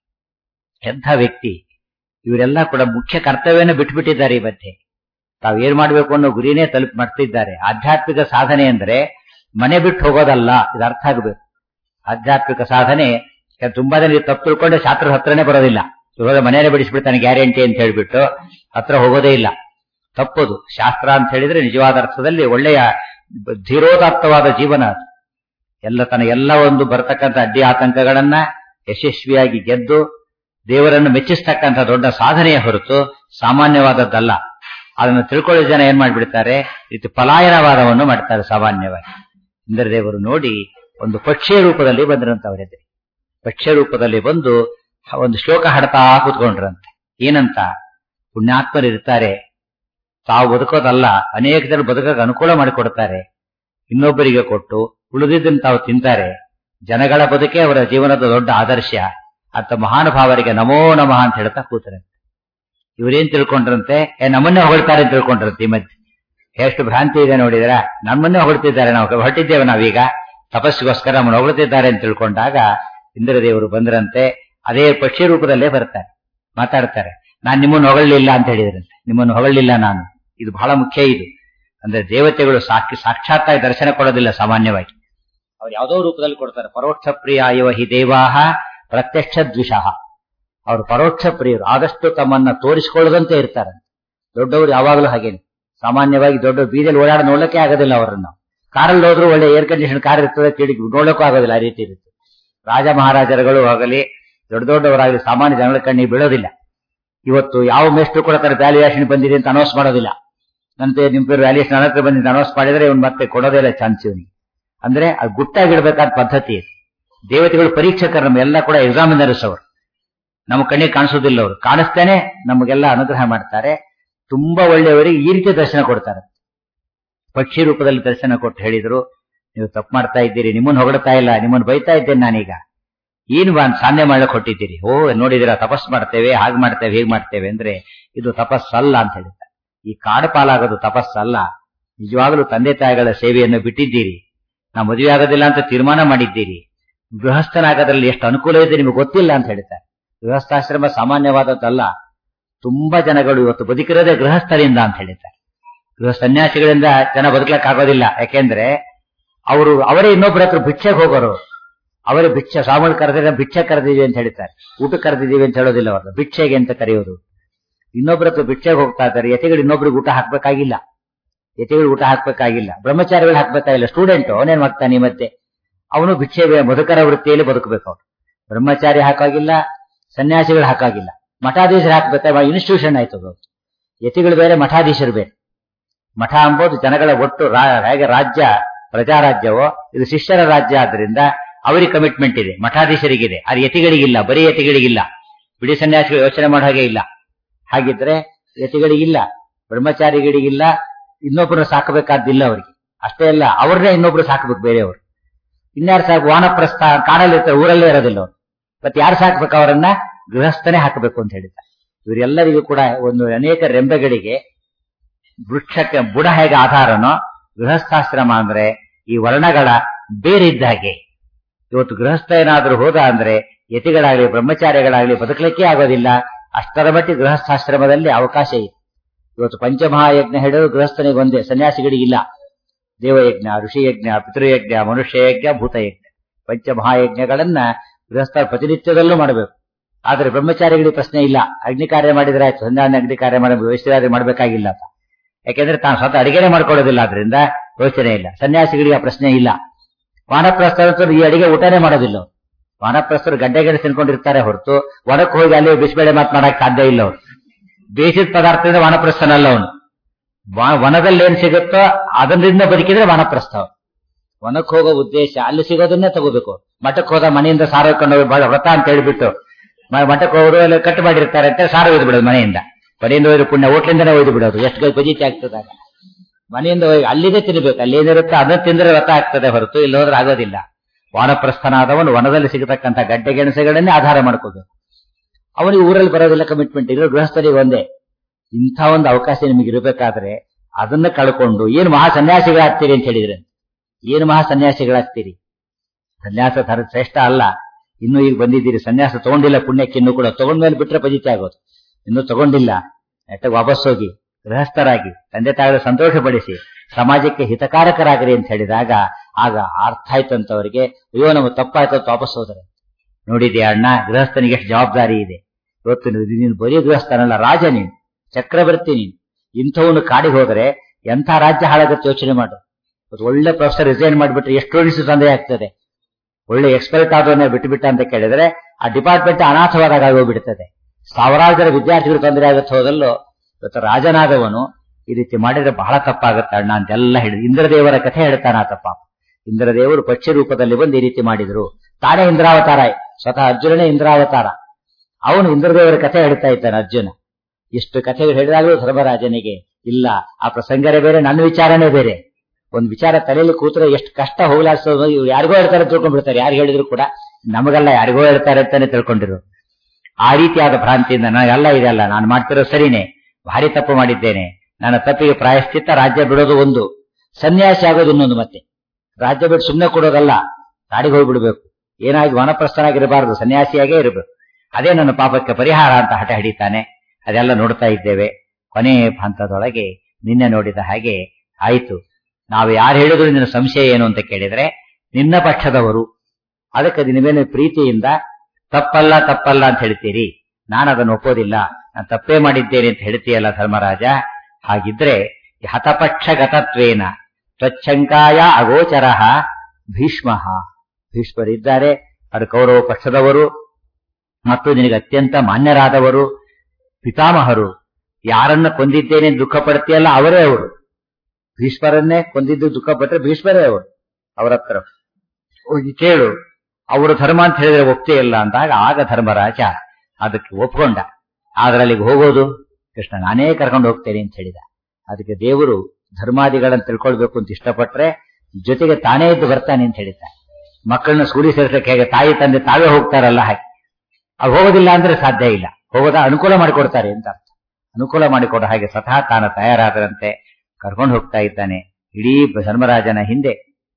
A: ಎಂಥ ವ್ಯಕ್ತಿ ಇವರೆಲ್ಲ ಕೂಡ ಮುಖ್ಯ ಕರ್ತವ್ಯನ ಬಿಟ್ಬಿಟ್ಟಿದ್ದಾರೆ ಈ ಮಧ್ಯೆ ತಾವು ಏನ್ ಮಾಡ್ಬೇಕು ಅನ್ನೋ ಗುರಿನೇ ತಲುಪಿ ಮಾಡ್ತಿದ್ದಾರೆ ಆಧ್ಯಾತ್ಮಿಕ ಸಾಧನೆ ಅಂದ್ರೆ ಮನೆ ಬಿಟ್ಟು ಹೋಗೋದಲ್ಲ ಇದು ಅರ್ಥ ಆಗಬೇಕು ಆಧ್ಯಾತ್ಮಿಕ ಸಾಧನೆ ತುಂಬಾ ಜನ ತಪ್ಪು ತಿಳ್ಕೊಂಡೆ ಶಾಸ್ತ್ರದ ಹತ್ರನೇ ಬರೋದಿಲ್ಲ ಇವಾಗ ಮನೆಯೇ ಬಿಡಿಸ್ಬಿಡ್ತಾನೆ ಗ್ಯಾರಂಟಿ ಅಂತ ಹೇಳ್ಬಿಟ್ಟು ಹತ್ರ ಹೋಗೋದೇ ಇಲ್ಲ ತಪ್ಪದು ಶಾಸ್ತ್ರ ಅಂತ ಹೇಳಿದ್ರೆ ನಿಜವಾದ ಅರ್ಥದಲ್ಲಿ ಒಳ್ಳೆಯ ಧೀರೋದಾರ್ಥವಾದ ಜೀವನ ಅದು ಎಲ್ಲ ತನ್ನ ಎಲ್ಲ ಒಂದು ಬರತಕ್ಕಂಥ ಅಡ್ಡಿ ಆತಂಕಗಳನ್ನ ಯಶಸ್ವಿಯಾಗಿ ಗೆದ್ದು ದೇವರನ್ನು ಮೆಚ್ಚಿಸ್ತಕ್ಕಂಥ ದೊಡ್ಡ ಸಾಧನೆಯ ಹೊರತು ಸಾಮಾನ್ಯವಾದದ್ದಲ್ಲ ಅದನ್ನು ತಿಳ್ಕೊಳ್ಳೋ ಜನ ಏನ್ ಮಾಡ್ಬಿಡ್ತಾರೆ ಇದು ಪಲಾಯನವಾದವನ್ನು ಮಾಡ್ತಾರೆ ಸಾಮಾನ್ಯವಾಗಿ ಇಂದ್ರದೇವರು ನೋಡಿ ಒಂದು ಪಕ್ಷಿಯ ರೂಪದಲ್ಲಿ ಬಂದ್ರಂತ ಅವರೆದುರು ಪಕ್ಷಿಯ ರೂಪದಲ್ಲಿ ಬಂದು ಒಂದು ಶ್ಲೋಕ ಹಾಡ್ತಾ ಕೂತ್ಕೊಂಡ್ರಂತೆ ಏನಂತ ಪುಣ್ಯಾತ್ಮರಿರ್ತಾರೆ ತಾವು ಬದುಕೋದಲ್ಲ ಅನೇಕ ಜನ ಬದುಕಕ್ಕೆ ಅನುಕೂಲ ಮಾಡಿಕೊಡ್ತಾರೆ ಇನ್ನೊಬ್ಬರಿಗೆ ಕೊಟ್ಟು ಉಳಿದಿದ್ದನ್ನು ತಾವು ತಿಂತಾರೆ ಜನಗಳ ಬದುಕೆ ಅವರ ಜೀವನದ ದೊಡ್ಡ ಆದರ್ಶ ಅಂತ ಮಹಾನುಭಾವರಿಗೆ ನಮೋ ನಮಃ ಅಂತ ಹೇಳ್ತಾ ಕೂತರಂತೆ ಇವರೇನ್ ತಿಳ್ಕೊಂಡ್ರಂತೆ ಏ ನಮ್ಮನ್ನೇ ಹೊಗಳ್ತಾರೆ ಅಂತ ತಿಳ್ಕೊಂಡ್ರಂತೆ ಈ ಮಧ್ಯೆ ಎಷ್ಟು ಭ್ರಾಂತಿ ಇದೆ ನೋಡಿದ್ರ ನಮ್ಮನ್ನೇ ಹೊಗಳ್ತಿದ್ದಾರೆ ನಾವು ಹೊರಟಿದ್ದೇವೆ ನಾವೀಗ ತಪಸ್ಸಿಗೋಸ್ಕರ ನಮ್ಮನ್ನು ಹೊಗಳ್ತಿದ್ದಾರೆ ಅಂತ ತಿಳ್ಕೊಂಡಾಗ ಇಂದ್ರದೇವರು ಬಂದ್ರಂತೆ ಅದೇ ಪಕ್ಷಿ ರೂಪದಲ್ಲೇ ಬರ್ತಾರೆ ಮಾತಾಡ್ತಾರೆ ನಾನ್ ನಿಮ್ಮನ್ನು ಹೊಗಳಲಿಲ್ಲ ಅಂತ ಹೇಳಿದ್ರಂತೆ ನಿಮ್ಮನ್ನು ಹೊಗಳಲಿಲ್ಲ ನಾನು ಇದು ಬಹಳ ಮುಖ್ಯ ಇದು ಅಂದ್ರೆ ದೇವತೆಗಳು ಸಾಕ್ಷಿ ಸಾಕ್ಷಾತ್ತಾಗಿ ದರ್ಶನ ಕೊಡೋದಿಲ್ಲ ಸಾಮಾನ್ಯವಾಗಿ ಅವ್ರು ಯಾವುದೋ ರೂಪದಲ್ಲಿ ಕೊಡ್ತಾರೆ ಪರೋಕ್ಷ ಪ್ರಿಯ ಇವ ಹಿ ದೇವಾಹ ಪ್ರತ್ಯಕ್ಷ ದ್ವಿಷಃ ಅವರು ಪರೋಕ್ಷ ಪ್ರಿಯರು ಆದಷ್ಟು ತಮ್ಮನ್ನ ತೋರಿಸಿಕೊಳ್ಳದಂತೆ ಇರ್ತಾರೆ ದೊಡ್ಡವರು ಯಾವಾಗಲೂ ಹಾಗೇನೆ ಸಾಮಾನ್ಯವಾಗಿ ದೊಡ್ಡ ಬೀದಿಯಲ್ಲಿ ಓಡಾಡ ನೋಡಕ್ಕೆ ಆಗೋದಿಲ್ಲ ಅವರನ್ನು ಕಾರಲ್ಲಿ ಹೋದ್ರು ಒಳ್ಳೆ ಏರ್ ಕಂಡೀಷನ್ ಕಾರ್ ಇರ್ತದೆ ತಿಳಿ ನೋಡಕ್ಕೂ ಆಗೋದಿಲ್ಲ ಆ ರೀತಿ ಇರುತ್ತೆ ರಾಜ ಮಹಾರಾಜರುಗಳು ಆಗಲಿ ದೊಡ್ಡ ದೊಡ್ಡವರಾಗಲಿ ಸಾಮಾನ್ಯ ಜನಗಳ ಕಣ್ಣಿಗೆ ಬೀಳೋದಿಲ್ಲ ಇವತ್ತು ಯಾವ ಮೇಸ್ಟ್ರು ಕೂಡ ತರ ವ್ಯಾಲ್ಯೂಯೇಷನ್ ಬಂದಿದೆ ಅಂತ ಅನೌನ್ಸ್ ಮಾಡೋದಿಲ್ಲ ನಂತೆ ನಿಮ್ ಪೇರು ವ್ಯಾಲ್ಯೂಯೇಷನ್ ನನ್ನ ಹತ್ರ ಬಂದಿದ್ದು ಅನೌನ್ಸ್ ಮಾಡಿದ್ರೆ ಇವ್ನು ಮತ್ತೆ ಕೊಡೋದೇ ಇಲ್ಲ ಚಾನ್ಸ್ ಇವನಿಗೆ ಅಂದ್ರೆ ಅದು ಗುಟ್ಟಾಗಿಡ್ಬೇಕಾದ ಪದ್ಧತಿ ದೇವತೆಗಳು ಪರೀಕ್ಷಕರು ನಮ್ಮೆಲ್ಲ ಕೂಡ ಎಕ್ಸಾಮಿನರ್ಸ್ ಅವರು ನಮ್ಮ ಕಣ್ಣಿಗೆ ಕಾಣಿಸೋದಿಲ್ಲ ಅವರು ಕಾಣಿಸ್ತೇನೆ ನಮಗೆಲ್ಲ ಅನುಗ್ರಹ ಮಾಡ್ತಾರೆ ತುಂಬಾ ಒಳ್ಳೆಯವರಿಗೆ ಈ ರೀತಿ ದರ್ಶನ ಕೊಡ್ತಾರೆ ಪಕ್ಷಿ ರೂಪದಲ್ಲಿ ದರ್ಶನ ಕೊಟ್ಟು ಹೇಳಿದ್ರು ನೀವು ತಪ್ಪು ಮಾಡ್ತಾ ಇದ್ದೀರಿ ನಿಮ್ಮನ್ನ ಹೊಗಡ್ತಾ ಇಲ್ಲ ನಿಮ್ಮನ್ನ ಬೈತಾ ಇದ್ದೇನೆ ನಾನೀಗ ಏನು ಬಾ ಸಾಧನೆ ಮಾಡಕ್ ಹೊಟ್ಟಿದ್ದೀರಿ ಓ ನೋಡಿದಿರ ತಪಸ್ ಮಾಡ್ತೇವೆ ಹಾಗೆ ಮಾಡ್ತೇವೆ ಹೇಗ್ ಮಾಡ್ತೇವೆ ಅಂದ್ರೆ ಇದು ತಪಸ್ಸಲ್ಲ ಅಂತ ಹೇಳಿದ್ದಾರೆ ಈ ಕಾಡು ಪಾಲಾಗೋದು ತಪಸ್ಸಲ್ಲ ನಿಜವಾಗಲೂ ತಂದೆ ತಾಯಿಗಳ ಸೇವೆಯನ್ನು ಬಿಟ್ಟಿದ್ದೀರಿ ನಾ ಮದುವೆ ಆಗೋದಿಲ್ಲ ಅಂತ ತೀರ್ಮಾನ ಮಾಡಿದ್ದೀರಿ ಗೃಹಸ್ಥನಾಗೋದ್ರಲ್ಲಿ ಎಷ್ಟು ಅನುಕೂಲ ಇದೆ ನಿಮಗೆ ಗೊತ್ತಿಲ್ಲ ಅಂತ ಹೇಳ್ತಾರೆ ಗೃಹಸ್ಥಾಶ್ರಮ ಸಾಮಾನ್ಯವಾದದ್ದಲ್ಲ ತುಂಬಾ ಜನಗಳು ಇವತ್ತು ಬದುಕಿರೋದೇ ಗೃಹಸ್ಥರಿಂದ ಅಂತ ಹೇಳಿದ್ದಾರೆ ಗೃಹ ಸನ್ಯಾಸಿಗಳಿಂದ ಜನ ಬದುಕಲಿಕ್ಕಾಗೋದಿಲ್ಲ ಯಾಕೆಂದ್ರೆ ಅವರು ಅವರೇ ಇನ್ನೊಬ್ಬರ ಹತ್ರ ಭಿಕ್ಷೆಗೆ ಹೋಗೋರು ಅವರೇ ಭಿಕ್ಷೆ ಸ್ವಾಮಿಗಳು ಕರೆದಿದ್ರೆ ಭಿಕ್ಷೆ ಕರೆದಿದ್ದೀವಿ ಅಂತ ಹೇಳ್ತಾರೆ ಊಟ ಕರೆದಿದ್ದೀವಿ ಅಂತ ಹೇಳೋದಿಲ್ಲ ಅವರು ಭಿಕ್ಷೆಗೆ ಅಂತ ಕರೆಯೋದು ಇನ್ನೊಬ್ಬರ ಹತ್ರ ಭಿಕ್ಷೆಗೆ ಹೋಗ್ತಾ ಇದ್ದಾರೆ ಯತಿಗಳು ಇನ್ನೊಬ್ರಿಗೆ ಊಟ ಹಾಕ್ಬೇಕಾಗಿಲ್ಲ ಯತಿಗಳು ಊಟ ಹಾಕ್ಬೇಕಾಗಿಲ್ಲ ಬ್ರಹ್ಮಚಾರಿಗಳು ಹಾಕ್ಬೇಕಾಗಿಲ್ಲ ಸ್ಟೂಡೆಂಟ್ ಅವನೇನ್ ಮಾಡ್ತಾನೆ ಈ ಮಧ್ಯೆ ಅವನು ಭಿಕ್ಷೆ ಮುದುಕರ ವೃತ್ತಿಯಲ್ಲಿ ಬದುಕಬೇಕು ಅವನು ಬ್ರಹ್ಮಚಾರಿ ಹಾಕಾಗಿಲ್ಲ ಸನ್ಯಾಸಿಗಳು ಹಾಕಾಗಿಲ್ಲ ಮಠಾಧೀಶರು ಹಾಕ್ಬೇಕಾ ಇನ್ಸ್ಟಿಟ್ಯೂಷನ್ ಆಯ್ತು ಅದು ಯತಿಗಳು ಬೇರೆ ಮಠಾಧೀಶರು ಬೇರೆ ಮಠ ಅಂಬೋದು ಜನಗಳ ಒಟ್ಟು ರಾ- ಹೇಗೆ ರಾಜ್ಯ ಪ್ರಜಾರಾಜ್ಯವೋ ಇದು ಶಿಷ್ಯರ ರಾಜ್ಯ ಆದ್ರಿಂದ ಅವರಿಗೆ ಕಮಿಟ್ಮೆಂಟ್ ಇದೆ ಮಠಾಧೀಶರಿಗಿದೆ ಅದು ಯತಿಗಳಿಗಿಲ್ಲ ಬರೀ ಯತಿಗಳಿಗಿಲ್ಲ ಬಿಡಿ ಸನ್ಯಾಸಿಗಳು ಯೋಚನೆ ಮಾಡೋ ಹಾಗೆ ಇಲ್ಲ ಹಾಗಿದ್ರೆ ಯತಿಗಳಿಗಿಲ್ಲ ಬ್ರಹ್ಮಚಾರಿಗಳಿಗಿಲ್ಲ ಇನ್ನೊಬ್ಬರು ಸಾಕಬೇಕಾದಿಲ್ಲ ಅವರಿಗೆ ಅಷ್ಟೇ ಅಲ್ಲ ಅವ್ರನ್ನೇ ಇನ್ನೊಬ್ರು ಸಾಕಬೇಕು ಬೇರೆಯವರು ಇನ್ಯಾರು ಸಾಕು ವಾನಪ್ರಸ್ಥ ಕಾಡಲ್ಲಿರ್ತಾರೆ ಊರಲ್ಲೇ ಇರೋದಿಲ್ಲ ಅವರು ಮತ್ತೆ ಯಾರು ಸಾಕ್ಬೇಕು ಅವರನ್ನ ಗೃಹಸ್ಥನೇ ಹಾಕಬೇಕು ಅಂತ ಹೇಳಿದ್ದಾರೆ ಇವರೆಲ್ಲರಿಗೂ ಕೂಡ ಒಂದು ಅನೇಕ ರೆಂಬೆಗಳಿಗೆ ವೃಕ್ಷಕ್ಕೆ ಬುಡ ಹೇಗೆ ಆಧಾರನೋ ಗೃಹಸ್ಥಾಶ್ರಮ ಅಂದ್ರೆ ಈ ವರ್ಣಗಳ ಬೇರಿದ್ದ ಹಾಗೆ ಇವತ್ತು ಗೃಹಸ್ಥ ಏನಾದ್ರೂ ಹೋದ ಅಂದ್ರೆ ಯತಿಗಳಾಗ್ಲಿ ಬ್ರಹ್ಮಚಾರಿಗಳಾಗ್ಲಿ ಬದುಕಲಿಕ್ಕೆ ಆಗೋದಿಲ್ಲ ಅಷ್ಟರ ಮಟ್ಟಿಗೆ ಗೃಹಸ್ಥಾಶ್ರಮದಲ್ಲಿ ಅವಕಾಶ ಇದೆ ಇವತ್ತು ಪಂಚಮಹಾಯಜ್ಞ ಹೇಳೋದು ಗೃಹಸ್ಥನಿಗೆ ಒಂದೇ ಸನ್ಯಾಸಿಗಳಿಗಿಲ್ಲ ದೇವಯಜ್ಞ ಋಷಿಯಜ್ಞ ಪಿತೃಯಜ್ಞ ಮನುಷ್ಯಯಜ್ಞ ಭೂತಯಜ್ಞ ಪಂಚಮಹಾಯಜ್ಞಗಳನ್ನ ಗೃಹಸ್ಥ ಪ್ರತಿನಿತ್ಯದಲ್ಲೂ ಮಾಡಬೇಕು ಆದ್ರೆ ಬ್ರಹ್ಮಚಾರಿಗಳಿಗೆ ಪ್ರಶ್ನೆ ಇಲ್ಲ ಅಗ್ನಿ ಕಾರ್ಯ ಮಾಡಿದ್ರೆ ಆಯ್ತು ಸಂಧಾನ ಅಗ್ನಿ ಕಾರ್ಯ ಮಾಡಿ ವಯಸ್ಸಿರಾದ್ರೆ ಮಾಡಬೇಕಾಗಿಲ್ಲ ಅಂತ ಯಾಕೆಂದ್ರೆ ತಾನು ಸ್ವತಃ ಅಡಿಗೆನೆ ಮಾಡ್ಕೊಳ್ಳೋದಿಲ್ಲ ಆದ್ರಿಂದ ಯೋಚನೆ ಇಲ್ಲ ಸನ್ಯಾಸಿಗಳಿಗೆ ಆ ಪ್ರಶ್ನೆ ಇಲ್ಲ ವಾನಪ್ರಸ್ಥರು ಈ ಅಡಿಗೆ ಊಟನೇ ಮಾಡೋದಿಲ್ಲ ಅವ್ರು. ವಾನಪ್ರಸ್ಥರು ಗಡ್ಡೆ ಗೆಡೆ ತಿನ್ಕೊಂಡಿರ್ತಾರೆ ಹೊರತು ಹೊರಕ್ಕೆ ಹೋಗಿ ಅಲ್ಲಿ ಬಿಸಿಬೇಳೆ ಮಾತು ಮಾಡಕ್ ಸಾಧ್ಯ ಇಲ್ಲ ಅವ್ರು ಬೇಯಿಸಿದ ಪದಾರ್ಥದಿಂದ ವಾನಪ್ರಸ್ಥನಲ್ಲ ಅವನು ವ- ವನದಲ್ಲಿ ಏನ್ ಸಿಗುತ್ತೋ ಅದರಿಂದ ಬದುಕಿದ್ರೆ ವಾನಪ್ರಸ್ಥ ಅವ್ನು. ವನಕ್ಕೆ ಹೋಗೋ ಉದ್ದೇಶ ಅಲ್ಲಿ ಸಿಗೋದನ್ನೇ ತಗೋಬೇಕು ಮಠಕ್ಕೆ ಹೋದ ಮನೆಯಿಂದ ಸಾರ ಹೊಯ್ಕೊಂಡು ಹೋಗಿ ಬಹಳ ವ್ರತ ಅಂತ ಹೇಳ್ಬಿಟ್ಟು ಮ- ಮಠಕ್ಕೆ ಹೋಗೋರು ಅಲ್ಲಿ ಕಟ್ಟು ಮಾಡಿರ್ತಾರೆ ಅಂತ ಸಾರ ಒಯ್ದು ಬಿಡೋದು ಮನೆಯಿಂದ ಮನೆಯಿಂದ ಒಯ್ದು ಪುಣ್ಯ ಹೋಟ್ಲಿಂದನೇ ಒಯ್ದು ಬಿಡೋದು ಎಷ್ಟು ಕೈ ಪಜೀತಿ ಆಗ್ತದಾಗ ಮನೆಯಿಂದ ಹೋಗಿ ಅಲ್ಲಿದೆ ತಿನ್ಬೇಕು ಅಲ್ಲಿ ಏನಿರುತ್ತೋ ಅದನ್ನ ತಿಂದ್ರೆ ವ್ರತ ಆಗ್ತದೆ ಹೊರತು ಇಲ್ಲಿ ಹೋದ್ರೆ ಆಗೋದಿಲ್ಲ ವಾನಪ್ರಸ್ಥನಾದವನು ವನದಲ್ಲಿ ಸಿಗತಕ್ಕಂಥ ಗಡ್ಡೆ ಗೆಣಸೆಗಳನ್ನೇ ಆಧಾರ ಮಾಡ್ಕೋಬೇಕು ಅವನಿಗೆ ಊರಲ್ಲಿ ಬರೋದಿಲ್ಲ ಕಮಿಟ್ಮೆಂಟ್ ಇರೋ ಗೃಹಸ್ಥರಿಗೆ ಒಂದೇ ಇಂಥ ಒಂದು ಅವಕಾಶ ನಿಮಗೆ ಇರಬೇಕಾದ್ರೆ ಅದನ್ನ ಕಳ್ಕೊಂಡು ಏನು ಮಹಾ ಸನ್ಯಾಸಿಗಳಾಗ್ತೀರಿ ಅಂತ ಹೇಳಿದ್ರೆ ಏನು ಮಹಾ ಸನ್ಯಾಸಿಗಳಾಗ್ತೀರಿ ಸನ್ಯಾಸ ಧರ ಶ್ರೇಷ್ಠ ಅಲ್ಲ ಇನ್ನು ಈಗ ಬಂದಿದ್ದೀರಿ ಸನ್ಯಾಸ ತಗೊಂಡಿಲ್ಲ ಪುಣ್ಯಕ್ಕೆ ಇನ್ನು ಕೂಡ ತಗೊಂಡ್ಮೇಲೆ ಬಿಟ್ರೆ ಪಜಿತಿ ಆಗೋದು ಇನ್ನು ತಗೊಂಡಿಲ್ಲ ನೆಟ್ಟಗೆ ವಾಪಸ್ ಹೋಗಿ ಗೃಹಸ್ಥರಾಗಿ ತಂದೆ ತಾಯಿಗಳ ಸಂತೋಷಪಡಿಸಿ ಸಮಾಜಕ್ಕೆ ಹಿತಕಾರಕರಾಗಿರಿ ಅಂತ ಹೇಳಿದಾಗ ಆಗ ಅರ್ಥ ಆಯ್ತಂತವರಿಗೆ ಅಯ್ಯೋ ನಮಗೆ ತಪ್ಪಾಯ್ತು ಅಂತ ವಾಪಸ್ ಹೋದರೆ ನೋಡಿದ್ಯಾ ಅಣ್ಣ ಗೃಹಸ್ಥನಿಗೆ ಎಷ್ಟು ಜವಾಬ್ದಾರಿ ಇದೆ ಇವತ್ತು ನೀನು ನೀನು ಬರೀ ಗೃಹಸ್ಥನಲ್ಲ ರಾಜ ನೀನು ಚಕ್ರವರ್ತಿ ನೀನು ಇಂಥವನು ಕಾಡಿಗೆ ಹೋದರೆ ಎಂಥ ರಾಜ್ಯ ಹಾಳಾಗತ್ತೆ ಯೋಚನೆ ಮಾಡು ಇವತ್ತು ಒಳ್ಳೆ ಪ್ರೊಫೆಸರ್ ರಿಸೈನ್ ಮಾಡಿಬಿಟ್ರೆ ಎಷ್ಟು ಉಳಿಸಿ ತೊಂದರೆ ಆಗ್ತದೆ ಒಳ್ಳೆ ಎಕ್ಸ್ಪರ್ಟ್ ಆದವನ್ನೇ ಬಿಟ್ಟುಬಿಟ್ಟ ಅಂತ ಕೇಳಿದ್ರೆ ಆ ಡಿಪಾರ್ಟ್ಮೆಂಟ್ ಅನಾಥವಾದಾಗ ಹೋಗ್ಬಿಡ್ತದೆ ಸಾವಿರಾರು ಜನ ವಿದ್ಯಾರ್ಥಿಗಳು ತೊಂದರೆ ಆಗುತ್ತೆ ಹೋದಲ್ಲೋ ಇವತ್ತು ರಾಜನಾದವನು ಈ ರೀತಿ ಮಾಡಿದ್ರೆ ಬಹಳ ತಪ್ಪಾಗುತ್ತೆ ಅಣ್ಣ ಅಂತೆಲ್ಲ ಹೇಳಿ ಇಂದ್ರದೇವರ ಕಥೆ ಹೇಳ್ತಾನ ಆತಪ್ಪ ಇಂದ್ರದೇವರು ಪಕ್ಷಿ ರೂಪದಲ್ಲಿ ಬಂದು ಈ ರೀತಿ ಮಾಡಿದ್ರು ತಾನೇ ಇಂದ್ರಾವತಾರ ಸ್ವತಃ ಅರ್ಜುನನೇ ಇಂದ್ರಾವತಾರ ಅವನು ಇಂದ್ರದೇವರ ಕಥೆ ಹೇಳ್ತಾ ಇದ್ದಾನೆ ಅರ್ಜುನ ಇಷ್ಟು ಕಥೆಗಳು ಹೇಳಿದಾಗಲೂ ಧರ್ಮರಾಜನಿಗೆ ಇಲ್ಲ ಆ ಪ್ರಸಂಗರೇ ಬೇರೆ ನನ್ನ ವಿಚಾರನೇ ಬೇರೆ ಒಂದು ವಿಚಾರ ತಲೆಯಲ್ಲಿ ಕೂತ್ರೆ ಎಷ್ಟು ಕಷ್ಟ ಹೋಗ್ಲಾಡ್ಸೋದು ಇವ್ರು ಯಾರಿಗೋ ಹೇಳ್ತಾರೆ ತಿಳ್ಕೊಂಡ್ಬಿಡ್ತಾರೆ ಯಾರು ಹೇಳಿದ್ರು ಕೂಡ ನಮಗೆಲ್ಲ ಯಾರಿಗೋ ಹೇಳ್ತಾರೆ ಅಂತಾನೆ ತಿಳ್ಕೊಂಡಿರು ಆ ರೀತಿಯಾದ ಭ್ರಾಂತಿಯಿಂದ ನನಗೆಲ್ಲ ಇದೆಲ್ಲ ನಾನು ಮಾಡ್ತಿರೋ ಸರಿನೇ ಭಾರಿ ತಪ್ಪು ಮಾಡಿದ್ದೇನೆ ನನ್ನ ತಪ್ಪಿಗೆ ಪ್ರಾಯಶ್ಚಿತ್ತ ರಾಜ್ಯ ಬಿಡೋದು ಒಂದು ಸನ್ಯಾಸಿ ಆಗೋದು ಇನ್ನೊಂದು ಮತ್ತೆ ರಾಜ್ಯ ಬಿಟ್ಟು ಸುಮ್ಮನೆ ಕೊಡೋದಲ್ಲ ಕಾಡಿಗೆ ಹೋಗ್ಬಿಡ್ಬೇಕು ಏನಾಗಿ ವನಪ್ರಸ್ಥನಾಗಿರಬಾರದು ಸನ್ಯಾಸಿಯಾಗೇ ಇರಬೇಕು ಅದೇ ನನ್ನ ಪಾಪಕ್ಕೆ ಪರಿಹಾರ ಅಂತ ಹಠ ಹಿಡಿತಾನೆ ಅದೆಲ್ಲ ನೋಡ್ತಾ ಇದ್ದೇವೆ ಕೊನೆ ಹಂತದೊಳಗೆ ನಿನ್ನೆ ನೋಡಿದ ಹಾಗೆ ಆಯಿತು ನಾವು ಯಾರು ಹೇಳಿದ್ರು ನಿನ್ನ ಸಂಶಯ ಏನು ಅಂತ ಕೇಳಿದ್ರೆ ನಿನ್ನ ಪಕ್ಷದವರು ಅದಕ್ಕೆ ನಿನ್ನ ಮೇಲೆ ಪ್ರೀತಿಯಿಂದ ತಪ್ಪಲ್ಲ ತಪ್ಪಲ್ಲ ಅಂತ ಹೇಳ್ತೀರಿ ನಾನು ಅದನ್ನು ಒಪ್ಪೋದಿಲ್ಲ ನಾನು ತಪ್ಪೇ ಮಾಡಿದ್ದೇನೆ ಅಂತ ಹೇಳ್ತೀಯಲ್ಲ ಧರ್ಮರಾಜ ಹಾಗಿದ್ರೆ ಈ ಹತಪಕ್ಷಗತತ್ವೇನ ತ್ವಚ್ಛಂಕಾಯ ಅಗೋಚರ ಭೀಷ್ಮ ಭೀಷ್ಮರಿದ್ದಾರೆ ಅವರು ಕೌರವ ಪಕ್ಷದವರು ಮತ್ತು ನಿನಗೆ ಅತ್ಯಂತ ಮಾನ್ಯರಾದವರು ಪಿತಾಮಹರು ಯಾರನ್ನ ಕೊಂದಿದ್ದೇನೆ ಅಂತ ದುಃಖ ಪಡ್ತೀಯಲ್ಲ ಅವರೇ ಅವರು ಭೀಷ್ಮರನ್ನೇ ಕೊಂದಿದ್ದು ದುಃಖ ಪಟ್ಟರೆ ಭೀಷ್ಮರೇ ಅವರು ಅವರ ಹತ್ರ ಹೋಗಿ ಕೇಳು ಅವರು ಧರ್ಮ ಅಂತ ಹೇಳಿದ್ರೆ ಒಪ್ತೇ ಇಲ್ಲ ಅಂದಾಗ ಆಗ ಧರ್ಮರಾಜ ಅದಕ್ಕೆ ಒಪ್ಕೊಂಡ ಆದ್ರೆ ಅಲ್ಲಿಗೆ ಹೋಗೋದು ಕೃಷ್ಣ ನಾನೇ ಕರ್ಕೊಂಡು ಹೋಗ್ತೇನೆ ಅಂತ ಹೇಳಿದ ಅದಕ್ಕೆ ದೇವರು ಧರ್ಮಾದಿಗಳನ್ನ ತಿಳ್ಕೊಳ್ಬೇಕು ಅಂತ ಇಷ್ಟಪಟ್ರೆ ಜೊತೆಗೆ ತಾನೇ ಇದ್ದು ಬರ್ತಾನೆ ಅಂತ ಹೇಳಿದ್ದ ಮಕ್ಕಳನ್ನ ಸ್ಕೂಲಿಗೆ ಸೇರಿಸಕ್ಕೆ ಹೇಗೆ ತಾಯಿ ತಂದೆ ತಾವೇ ಹೋಗ್ತಾರಲ್ಲ ಹಾಗೆ ಅವ್ರು ಹೋಗೋದಿಲ್ಲ ಅಂದ್ರೆ ಸಾಧ್ಯ ಇಲ್ಲ ಹೋಗೋದ ಅನುಕೂಲ ಮಾಡಿಕೊಡ್ತಾರೆ ಅಂತ ಅರ್ಥ ಅನುಕೂಲ ಮಾಡಿಕೊಡ ಹಾಗೆ ಸ್ವತಃ ತಾನು ತಯಾರಾದರಂತೆ ಕರ್ಕೊಂಡು ಹೋಗ್ತಾ ಇದ್ದಾನೆ ಇಡೀ ಧರ್ಮರಾಜನ ಹಿಂದೆ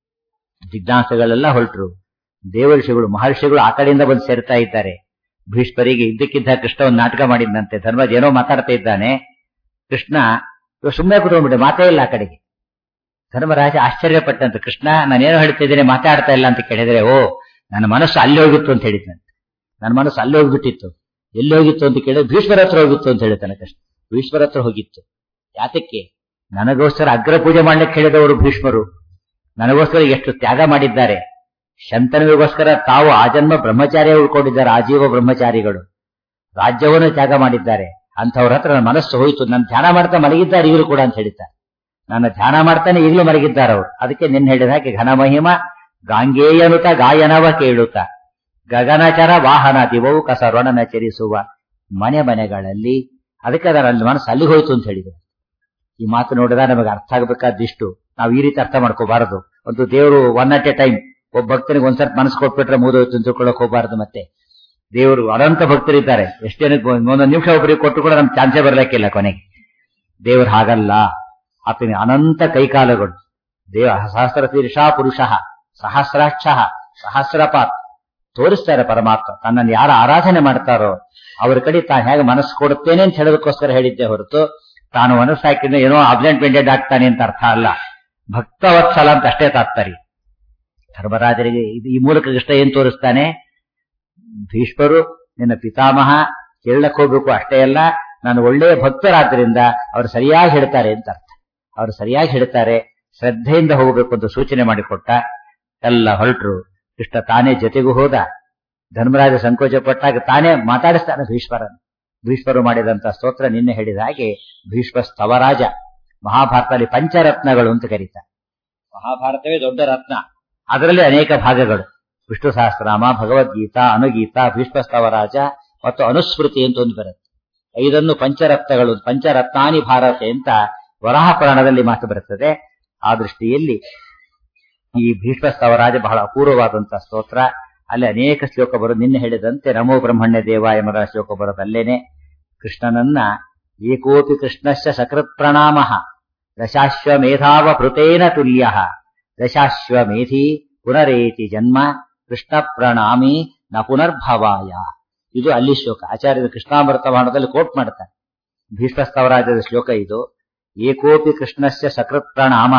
A: ಜಿಜ್ಞಾಸಗಳೆಲ್ಲ ಹೊರಟರು ದೇವರ್ಷಿಗಳು ಮಹರ್ಷಿಗಳು ಆ ಕಡೆಯಿಂದ ಬಂದು ಸೇರ್ತಾ ಇದ್ದಾರೆ ಭೀಷ್ಮರಿಗೆ ಇದ್ದಕ್ಕಿದ್ದ ಕೃಷ್ಣ ಒಂದು ನಾಟಕ ಮಾಡಿದ್ದಂತೆ ಧರ್ಮರಾಜ ಏನೋ ಮಾತಾಡ್ತಾ ಇದ್ದಾನೆ ಕೃಷ್ಣ ಸುಮ್ಮನೆ ಕೂತ್ಕೊಂಡ್ಬಿಟ್ಟೆ ಮಾತೇ ಇಲ್ಲ ಆ ಕಡೆಗೆ ಧರ್ಮರಾಜ ಆಶ್ಚರ್ಯಪಟ್ಟಂತೆ ಕೃಷ್ಣ ನಾನೇನೋ ಹೇಳ್ತಾ ಇದ್ದೇನೆ ಮಾತಾಡ್ತಾ ಇಲ್ಲ ಅಂತ ಕೇಳಿದ್ರೆ ಓ ನನ್ನ ಮನಸ್ಸು ಅಲ್ಲಿ ಹೋಗಿತ್ತು ಅಂತ ಹೇಳಿದ್ನಂತೆ ನನ್ನ ಮನಸ್ಸು ಅಲ್ಲಿ ಹೋಗ್ಬಿಟ್ಟಿತ್ತು ಎಲ್ಲಿ ಹೋಗಿತ್ತು ಅಂತ ಕೇಳಿದ್ರೆ ಭೀಷ್ಮರ ಹತ್ರ ಹೋಗಿತ್ತು ಅಂತ ಹೇಳ್ತಾನೆ ಕೃಷ್ಣ ಭೀಷ್ಮರ ಹತ್ರ ಹೋಗಿತ್ತು ಯಾತಕ್ಕೆ ನನಗೋಸ್ಕರ ಅಗ್ರ ಪೂಜೆ ಮಾಡ್ಲಿಕ್ಕೆ ಹೇಳಿದವರು ಭೀಷ್ಮರು ನನಗೋಸ್ಕರ ಎಷ್ಟು ತ್ಯಾಗ ಮಾಡಿದ್ದಾರೆ ಶಂತನುವಿಗೋಸ್ಕರ ತಾವು ಆಜನ್ಮ ಬ್ರಹ್ಮಚಾರ್ಯ ಉಳ್ಕೊಂಡಿದ್ದಾರೆ ಆಜೀವ ಬ್ರಹ್ಮಚಾರಿಗಳು ರಾಜ್ಯವನ್ನು ತ್ಯಾಗ ಮಾಡಿದ್ದಾರೆ ಅಂಥವ್ರ ಹತ್ರ ನನ್ನ ಮನಸ್ಸು ಹೋಯಿತು ನನ್ನ ಧ್ಯಾನ ಮಾಡ್ತಾ ಮಲಗಿದ್ದಾರೆ ಇವರು ಕೂಡ ಅಂತ ಹೇಳಿದ್ದಾರೆ ನನ್ನ ಧ್ಯಾನ ಮಾಡ್ತಾನೆ ಈಗಲೂ ಮಲಗಿದ್ದಾರೆ ಅವರು ಅದಕ್ಕೆ ನಿನ್ನ ಹೇಳಿದ ಹಾಗೆ ಘನ ಮಹಿಮ ಗಾಂಗೇಯನುತ ಗಾಯನವ ಕೇಳುತ್ತ ಗಗನಚರ ವಾಹನ ದಿವವು ಕಸರೊಣನ ಚರಿಸುವ ಮನೆ ಮನೆಗಳಲ್ಲಿ ಅದಕ್ಕೆ ಅದರ ಅಲ್ಲಿ ಮನಸ್ಸು ಅಲ್ಲಿ ಹೋಯ್ತು ಅಂತ ಹೇಳಿದ್ರು ಈ ಮಾತು ನೋಡಿದಾಗ ನಮಗೆ ಅರ್ಥ ಆಗಬೇಕಾದಿಷ್ಟು ನಾವು ಈ ರೀತಿ ಅರ್ಥ ಮಾಡ್ಕೋಬಾರದು ಒಂದು ದೇವರು ಒನ್ ಅಟ್ ಎ ಟೈಮ್ ಒಬ್ಬ ಭಕ್ತನಿಗೆ ಒಂದ್ಸರ್ತಿ ಮನಸ್ಸು ಕೊಟ್ಬಿಟ್ರೆ ಮುಗಿದೋಯ್ತು ಅಂತ ತಿಳ್ಕೊಳಕ್ ಹೋಗಬಾರದು ಮತ್ತೆ ದೇವರು ಅನಂತ ಭಕ್ತರಿದ್ದಾರೆ ಎಷ್ಟೇನಕ್ಕೆ ಒಂದೊಂದು ನಿಮಿಷ ಒಬ್ಬರಿಗೆ ಕೊಟ್ಟು ಕೂಡ ನಮ್ಗೆ ಚಾನ್ಸೇ ಬರ್ಲಿಕ್ಕಿಲ್ಲ ಕೊನೆಗೆ ದೇವರು ಹಾಗಲ್ಲ ಆತನಿಗೆ ಅನಂತ ಕೈಕಾಲಗಳು ದೇವ ಸಹಸ್ರ ತೀರ್ಷ ಪುರುಷ ಸಹಸ್ರಾಕ್ಷ ಸಹಸ್ರಪಾತ್ ತೋರಿಸ್ತಾರೆ ಪರಮಾತ್ಮ ತನ್ನನ್ನು ಯಾರು ಆರಾಧನೆ ಮಾಡ್ತಾರೋ ಅವ್ರ ಕಡೆ ತಾನು ಹೇಗೆ ಮನಸ್ಸು ಕೊಡುತ್ತೇನೆ ಅಂತ ಹೇಳೋದಕ್ಕೋಸ್ಕರ ಹೇಳಿದ್ದೆ ಹೊರತು ತಾನು ಮನಸ್ಸು ಹಾಕಿದ್ರೆ ಏನೋ ಅಬ್ಸೆಂಟ್ ಮೆಂಟೆಡ್ ಆಗ್ತಾನೆ ಅಂತ ಅರ್ಥ ಅಲ್ಲ ಭಕ್ತವತ್ಸಲ ಅಂತ ಅಷ್ಟೇ ತಾತ್ತಾರೆ ಧರ್ಮರಾಜರಿಗೆ ಇದು ಈ ಮೂಲಕ ಕೃಷ್ಣ ಏನ್ ತೋರಿಸ್ತಾನೆ ಭೀಷ್ಮರು ನಿನ್ನ ಪಿತಾಮಹ ಕೇಳಕ್ ಹೋಗ್ಬೇಕು ಅಷ್ಟೇ ಅಲ್ಲ ನಾನು ಒಳ್ಳೆಯ ಭಕ್ತರಾದ್ರಿಂದ ಅವರು ಸರಿಯಾಗಿ ಹೇಳ್ತಾರೆ ಅಂತ ಅರ್ಥ ಅವರು ಸರಿಯಾಗಿ ಹೇಳ್ತಾರೆ ಶ್ರದ್ಧೆಯಿಂದ ಹೋಗಬೇಕು ಅಂತ ಸೂಚನೆ ಮಾಡಿಕೊಟ್ಟ ಎಲ್ಲ ಹೊರಟರು ಕೃಷ್ಣ ತಾನೇ ಜೊತೆಗೂ ಹೋದ ಧರ್ಮರಾಜ ಸಂಕೋಚ ಪಟ್ಟಾಗ ತಾನೇ ಮಾತಾಡಿಸ್ತಾನೆ ಭೀಷ್ಮರನ್ನು ಭೀಷ್ಮರು ಮಾಡಿದಂತ ಸ್ತೋತ್ರ ನಿನ್ನೆ ಹೇಳಿದ ಹಾಗೆ ಭೀಷ್ಮ ಸ್ತವರಾಜ ಮಹಾಭಾರತದಲ್ಲಿ ಪಂಚರತ್ನಗಳು ಅಂತ ಕರೀತಾರೆ ಮಹಾಭಾರತವೇ ದೊಡ್ಡ ರತ್ನ ಅದರಲ್ಲಿ ಅನೇಕ ಭಾಗಗಳು ವಿಷ್ಣು ಸಹಸ್ರನಾಮ ಭಗವದ್ಗೀತಾ ಅನುಗೀತಾ ಭೀಷ್ಮ ಸ್ತವರಾಜ ಮತ್ತು ಅನುಸ್ಮೃತಿ ಅಂತ ಒಂದು ಬರುತ್ತೆ ಐದನ್ನು ಪಂಚರತ್ನಗಳು ಪಂಚರತ್ನಾನಿ ಭಾರತೆ ಅಂತ ವರಾಹ ಪುರಾಣದಲ್ಲಿ ಮಾತು ಬರುತ್ತದೆ ಆ ದೃಷ್ಟಿಯಲ್ಲಿ ಈ ಭೀಷ್ಮ ಸ್ತವರಾಜ ಬಹಳ ಅಪೂರ್ವವಾದಂತಹ ಸ್ತೋತ್ರ ಅಲ್ಲಿ ಅನೇಕ ಶ್ಲೋಕ ಬರೋದು ನಿನ್ನೆ ಹೇಳಿದಂತೆ ನಮೋ ಬ್ರಹ್ಮಣ್ಯ ದೇವ ಎಂಬ ಶ್ಲೋಕ ಬರೋದಲ್ಲೇನೆ ಕೃಷ್ಣನನ್ನ ಏಕೋಪಿ ಕೃಷ್ಣಶ್ಚ ಸಕೃತ್ ಪ್ರಣಾಮ ದಶಾಶ್ವಮೇಧಾವ ಭೃತೇನ ತುಲ್ಯ ದಶಾಶ್ವಮೇಧಿ ಪುನರೇತಿ ಜನ್ಮ ಕೃಷ್ಣ ಪ್ರಣಾಮಿ ನ ಪುನರ್ಭವಾಯ ಇದು ಅಲ್ಲಿ ಶ್ಲೋಕ ಆಚಾರ್ಯರು ಕೃಷ್ಣಾಮೃತ ಬಾಣದಲ್ಲಿ ಕೋಟ್ ಮಾಡ್ತಾರೆ ಭೀಷ್ಮಸ್ತವರಾಜದ ಶ್ಲೋಕ ಇದು ಏಕೋಪಿ ಕೃಷ್ಣಸ್ಯ ಸಕೃತ್ ಪ್ರಣಾಮ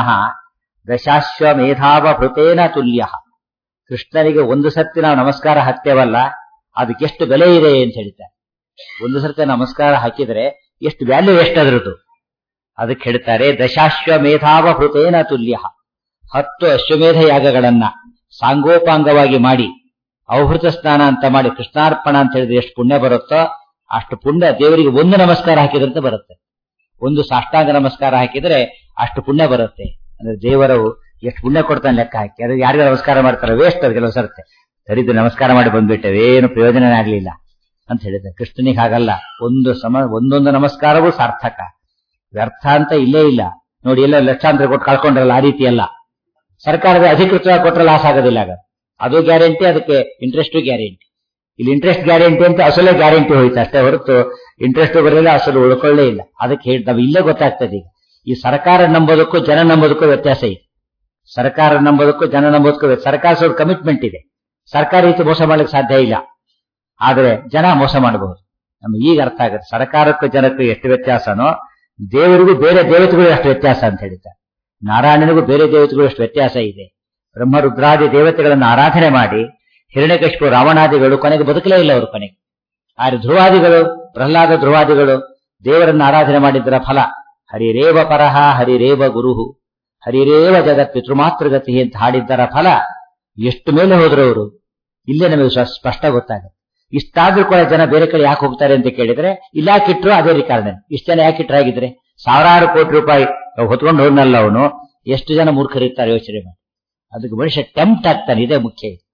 A: ದಶಾಶ್ವಮೇಧಾವ ಭೃತೇನ ತುಲ್ಯ ಕೃಷ್ಣನಿಗೆ ಒಂದು ಸರ್ತಿ ನಾವು ನಮಸ್ಕಾರ ಹಾಕ್ತೇವಲ್ಲ ಅದಕ್ಕೆಷ್ಟು ಬೆಲೆ ಇದೆ ಅಂತ ಹೇಳ್ತಾರೆ ಒಂದು ಸರ್ತಿ ನಮಸ್ಕಾರ ಹಾಕಿದ್ರೆ ಎಷ್ಟು ವ್ಯಾಲ್ಯೂ ಎಷ್ಟದ್ರದ್ದು ಅದಕ್ಕೆ ಹೇಳ್ತಾರೆ ದಶಾಶ್ವಮೇಧಾವ ಭೃತೇನ ತುಲ್ಯ ಹತ್ತು ಅಶ್ವಮೇಧ ಯಾಗಗಳನ್ನ ಸಾಂಗೋಪಾಂಗವಾಗಿ ಮಾಡಿ ಅವಹೃತ ಸ್ನಾನ ಅಂತ ಮಾಡಿ ಕೃಷ್ಣಾರ್ಪಣ ಅಂತ ಹೇಳಿದ್ರೆ ಎಷ್ಟು ಪುಣ್ಯ ಬರುತ್ತೋ ಅಷ್ಟು ಪುಣ್ಯ ದೇವರಿಗೆ ಒಂದು ನಮಸ್ಕಾರ ಹಾಕಿದ್ರಂತೆ ಬರುತ್ತೆ ಒಂದು ಸಾಷ್ಟಾಂಗ ನಮಸ್ಕಾರ ಹಾಕಿದ್ರೆ ಅಷ್ಟು ಪುಣ್ಯ ಬರುತ್ತೆ ಅಂದ್ರೆ ದೇವರು ಎಷ್ಟು ಪುಣ್ಯ ಕೊಡ್ತಾನೆ ಲೆಕ್ಕ ಹಾಕಿ ಅದು ಯಾರಿಗೂ ನಮಸ್ಕಾರ ಮಾಡ್ತಾರೆ ವೇಸ್ಟ್ ಅದು ಕೆಲವು ಸರ್ತೆ ಸರಿದು ನಮಸ್ಕಾರ ಮಾಡಿ ಬಂದ್ಬಿಟ್ಟೆ ಏನು ಪ್ರಯೋಜನನೇ ಆಗ್ಲಿಲ್ಲ ಅಂತ ಹೇಳಿದ್ರೆ ಕೃಷ್ಣನಿಗೆ ಹಾಗಲ್ಲ ಒಂದು ಸಮ ಒಂದೊಂದು ನಮಸ್ಕಾರವೂ ಸಾರ್ಥಕ ವ್ಯರ್ಥ ಅಂತ ಇಲ್ಲೇ ಇಲ್ಲ ನೋಡಿ ಎಲ್ಲ ಲಕ್ಷಾಂತರ ಕೊಟ್ಟು ಕಳ್ಕೊಂಡ್ರಲ್ಲ ಆ ರೀತಿ ಅಲ್ಲ ಸರ್ಕಾರದ ಅಧಿಕೃತವಾಗಿ ಕೊಟ್ಟರೆ ಲಾಸ್ ಆಗೋದಿಲ್ಲ ಆಗ ಅದು ಗ್ಯಾರಂಟಿ ಅದಕ್ಕೆ ಇಂಟ್ರೆಸ್ಟ್ ಗ್ಯಾರಂಟಿ ಇಲ್ಲಿ ಇಂಟ್ರೆಸ್ಟ್ ಗ್ಯಾರಂಟಿ ಅಂತ ಅಸಲೇ ಗ್ಯಾರಂಟಿ ಹೋಯ್ತು ಅಷ್ಟೇ ಹೊರತು ಇಂಟ್ರೆಸ್ಟ್ ಬರಲಿಲ್ಲ ಅಸಲು ಉಳ್ಕೊಳ್ಳೇ ಇಲ್ಲ ಅದಕ್ಕೆ ಹೇಳಿ ನಾವು ಇಲ್ಲೇ ಗೊತ್ತಾಗ್ತದೆ ಈಗ ಈ ಸರ್ಕಾರ ನಂಬೋದಕ್ಕೂ ಜನ ನಂಬೋದಕ್ಕೂ ವ್ಯತ್ಯಾಸ ಇದೆ ಸರ್ಕಾರ ನಂಬೋದಕ್ಕೂ ಜನ ನಂಬೋದಕ್ಕೂ ಸರ್ಕಾರ ಸ್ವಲ್ಪ ಕಮಿಟ್ಮೆಂಟ್ ಇದೆ ಸರ್ಕಾರ ರೀತಿ ಮೋಸ ಮಾಡ್ಲಿಕ್ಕೆ ಸಾಧ್ಯ ಇಲ್ಲ ಆದ್ರೆ ಜನ ಮೋಸ ಮಾಡಬಹುದು ನಮ್ಗೆ ಈಗ ಅರ್ಥ ಆಗುತ್ತೆ ಸರ್ಕಾರಕ್ಕೂ ಜನಕ್ಕೂ ಎಷ್ಟು ವ್ಯತ್ಯಾಸನೋ ದೇವರಿಗೂ ಬೇರೆ ದೇವತೆಗಳು ಎಷ್ಟು ವ್ಯತ್ಯಾಸ ಅಂತ ಹೇಳಿದ್ದಾರೆ ನಾರಾಯಣನಿಗೂ ಬೇರೆ ದೇವತೆಗಳು ಎಷ್ಟು ವ್ಯತ್ಯಾಸ ಇದೆ ಬ್ರಹ್ಮ ರುದ್ರಾದಿ ದೇವತೆಗಳನ್ನು ಆರಾಧನೆ ಮಾಡಿ ಹಿರಣ್ಯಕಶಿಪು ರಾವಣಾದಿಗಳು ಕೊನೆಗೆ ಬದುಕಲೇ ಇಲ್ಲ ಅವರು ಕೊನೆಗೆ ಆದ್ರೆ ಧ್ರುವಾದಿಗಳು ಪ್ರಹ್ಲಾದ ಧ್ರುವಾದಿಗಳು ದೇವರನ್ನು ಆರಾಧನೆ ಮಾಡಿದ್ದರ ಫಲ ಹರಿರೇವ ಪರಹ ಹರಿರೇವ ಗುರುಹು ಹರಿರೇವ ಜಗತ್ ಪಿತೃಮಾತೃಗತಿ ಅಂತ ಹಾಡಿದ್ದರ ಫಲ ಎಷ್ಟು ಮೇಲೆ ಹೋದ್ರು ಅವರು ಇಲ್ಲೇ ನಮಗೆ ಸ್ಪಷ್ಟ ಗೊತ್ತಾಗುತ್ತೆ ಇಷ್ಟಾದ್ರೂ ಕೂಡ ಜನ ಬೇರೆ ಕಡೆ ಯಾಕೆ ಹೋಗ್ತಾರೆ ಅಂತ ಕೇಳಿದ್ರೆ ಇಲ್ಲ ಯಾಕಿಟ್ರು ಅದೇ ಕಾರಣ ಇಷ್ಟ ಜನ ಯಾಕಿಟ್ರು ಆಗಿದ್ರೆ ಸಾವಿರಾರು ಕೋಟಿ ರೂಪಾಯಿ ಹೊತ್ಕೊಂಡು ಹೋದ್ನಲ್ಲ ಅವನು ಎಷ್ಟು ಜನ ಮೂರ್ಖರಿರ್ತಾರೆ ಯೋಚನೆ ಮಾಡಿ ಅದಕ್ಕೆ ಮನುಷ್ಯ ಟೆಂಪ್ಟ್ ಆಗ್ತಾನೆ ಇದೇ ಮುಖ್ಯ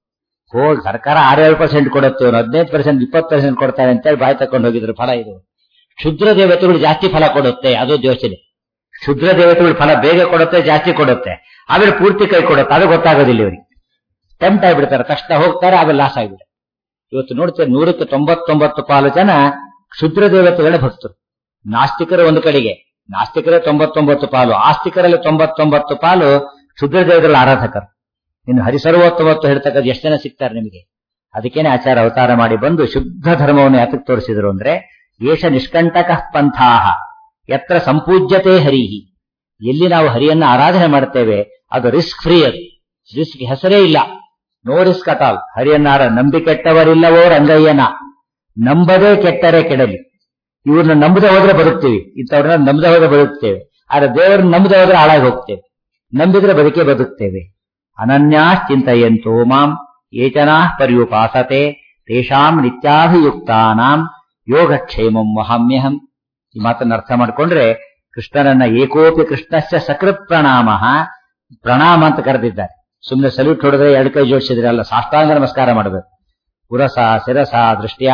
A: ಹೋಗಿ ಸರ್ಕಾರ ಆರೇಳು ಪರ್ಸೆಂಟ್ ಕೊಡುತ್ತೆ ಇವನು ಹದಿನೈದು ಪರ್ಸೆಂಟ್ ಇಪ್ಪತ್ತು ಪರ್ಸೆಂಟ್ ಕೊಡ್ತಾರೆ ಅಂತೇಳಿ ಬಾಯಿ ತಕೊಂಡು ಹೋಗಿದ್ರು ಫಲ ಇದು ಕ್ಷುದ್ರ ದೇವತೆಗಳು ಜಾಸ್ತಿ ಫಲ ಕೊಡುತ್ತೆ ಅದು ಯೋಚನೆ ಕ್ಷುದ್ರ ದೇವತೆಗಳು ಫಲ ಬೇಗ ಕೊಡುತ್ತೆ ಜಾಸ್ತಿ ಕೊಡುತ್ತೆ ಆಮೇಲೆ ಪೂರ್ತಿ ಕೈ ಕೊಡುತ್ತೆ ಅದು ಗೊತ್ತಾಗೋದಿಲ್ಲ ಇವರಿಗೆ ಟೆಂಪ್ಟ್ ಆಗಿಬಿಡ್ತಾರೆ ತಕ್ಷಣ ಹೋಗ್ತಾರೆ ಆಮೇಲೆ ಲಾಸ್ ಆಗಿಬಿಡುತ್ತೆ ಇವತ್ತು ನೋಡ್ತೇವೆ ನೂರಕ್ಕೆ ತೊಂಬತ್ತೊಂಬತ್ತು ಪಾಲು ಜನ ಕ್ಷುದ್ರ ದೇವತೆಗಳ ಭಕ್ತರು ನಾಸ್ತಿಕರ ಒಂದು ಕಡೆಗೆ ನಾಸ್ತಿಕರೇ ತೊಂಬತ್ತೊಂಬತ್ತು ಪಾಲು ಆಸ್ತಿಕರಲ್ಲಿ ತೊಂಬತ್ತೊಂಬತ್ತು ಪಾಲು ಕ್ಷುದ್ರ ದೇವತೆಗಳ ಆರಾಧಕರು ಇನ್ನು ಹರಿಸರ್ವೋತ್ತಮತ್ತು ಹೇಳ್ತಕ್ಕಂಥ ಎಷ್ಟು ಜನ ಸಿಗ್ತಾರೆ ನಿಮಗೆ ಅದಕ್ಕೇನೆ ಆಚಾರ ಅವತಾರ ಮಾಡಿ ಬಂದು ಶುದ್ಧ ಧರ್ಮವನ್ನು ಯಾತಕ್ಕೆ ತೋರಿಸಿದ್ರು ಅಂದ್ರೆ ಏಷ ನಿಷ್ಕಂಟಕ ಪಂಥಾಹ ಎತ್ರ ಸಂಪೂಜ್ಯತೆ ಹರಿಹಿ ಎಲ್ಲಿ ನಾವು ಹರಿಯನ್ನ ಆರಾಧನೆ ಮಾಡ್ತೇವೆ ಅದು ರಿಸ್ಕ್ ಫ್ರೀ ಅದು ರಿಸ್ಕ್ ಹೆಸರೇ ಇಲ್ಲ ನೋ ರಿಸ್ಕ್ ಅಟ್ ಆಲ್ ಹರಿಯನ್ನಾರ ನಂಬಿ ಕೆಟ್ಟವರಿಲ್ಲವೋ ರಂಗಯ್ಯನ ನಂಬದೇ ಕೆಟ್ಟರೆ ಕೆಡಲಿ ಇವ್ರನ್ನ ನಂಬದೆ ಹೋದ್ರೆ ಬದುಕ್ತೀವಿ ಇಂಥವ್ರನ್ನ ನಂಬದೆ ಹೋದ್ರೆ ಬದುಕ್ತೇವೆ ಆದ್ರೆ ದೇವರನ್ನ ನಂಬದೆ ಹೋದ್ರೆ ಹಾಳಾಗಿ ಹೋಗ್ತೇವೆ ನಂಬಿದ್ರೆ ಬದುಕೇ ಬದುಕ್ತೇವೆ ಅನನ್ಯಾಶ್ಚಿಂತೆಯಂತೋ ಮಾಂ ಏಚನಾ ಪರ್ಯುಪಾಸತೆ ತೇಷಾಂ ನಿತ್ಯಾಭಿಯುಕ್ತಾನಾಂ ಯೋಗಕ್ಷೇಮಂ ವಹಾಮ್ಯಹಂ ಈ ಮಾತನ್ನ ಅರ್ಥ ಮಾಡ್ಕೊಂಡ್ರೆ ಕೃಷ್ಣನನ್ನ ಏಕೋಪಿ ಕೃಷ್ಣಸ್ಯ ಸಕೃತ್ ಪ್ರಣಾಮ ಪ್ರಣಾಮ ಅಂತ ಕರೆದಿದ್ದಾರೆ ಸುಮ್ಮನೆ ಸಲ್ಯೂಟ್ ಹೊಡೆದ್ರೆ ಎರಡು ಕೈ ಜೋಡಿಸಿದ್ರೆ ಅಲ್ಲ ಸಾಷ್ಟಾಂಗ ನಮಸ್ಕಾರ ಮಾಡಬೇಕು ಪುರಸ ಶಿರಸ ದೃಷ್ಟ್ಯ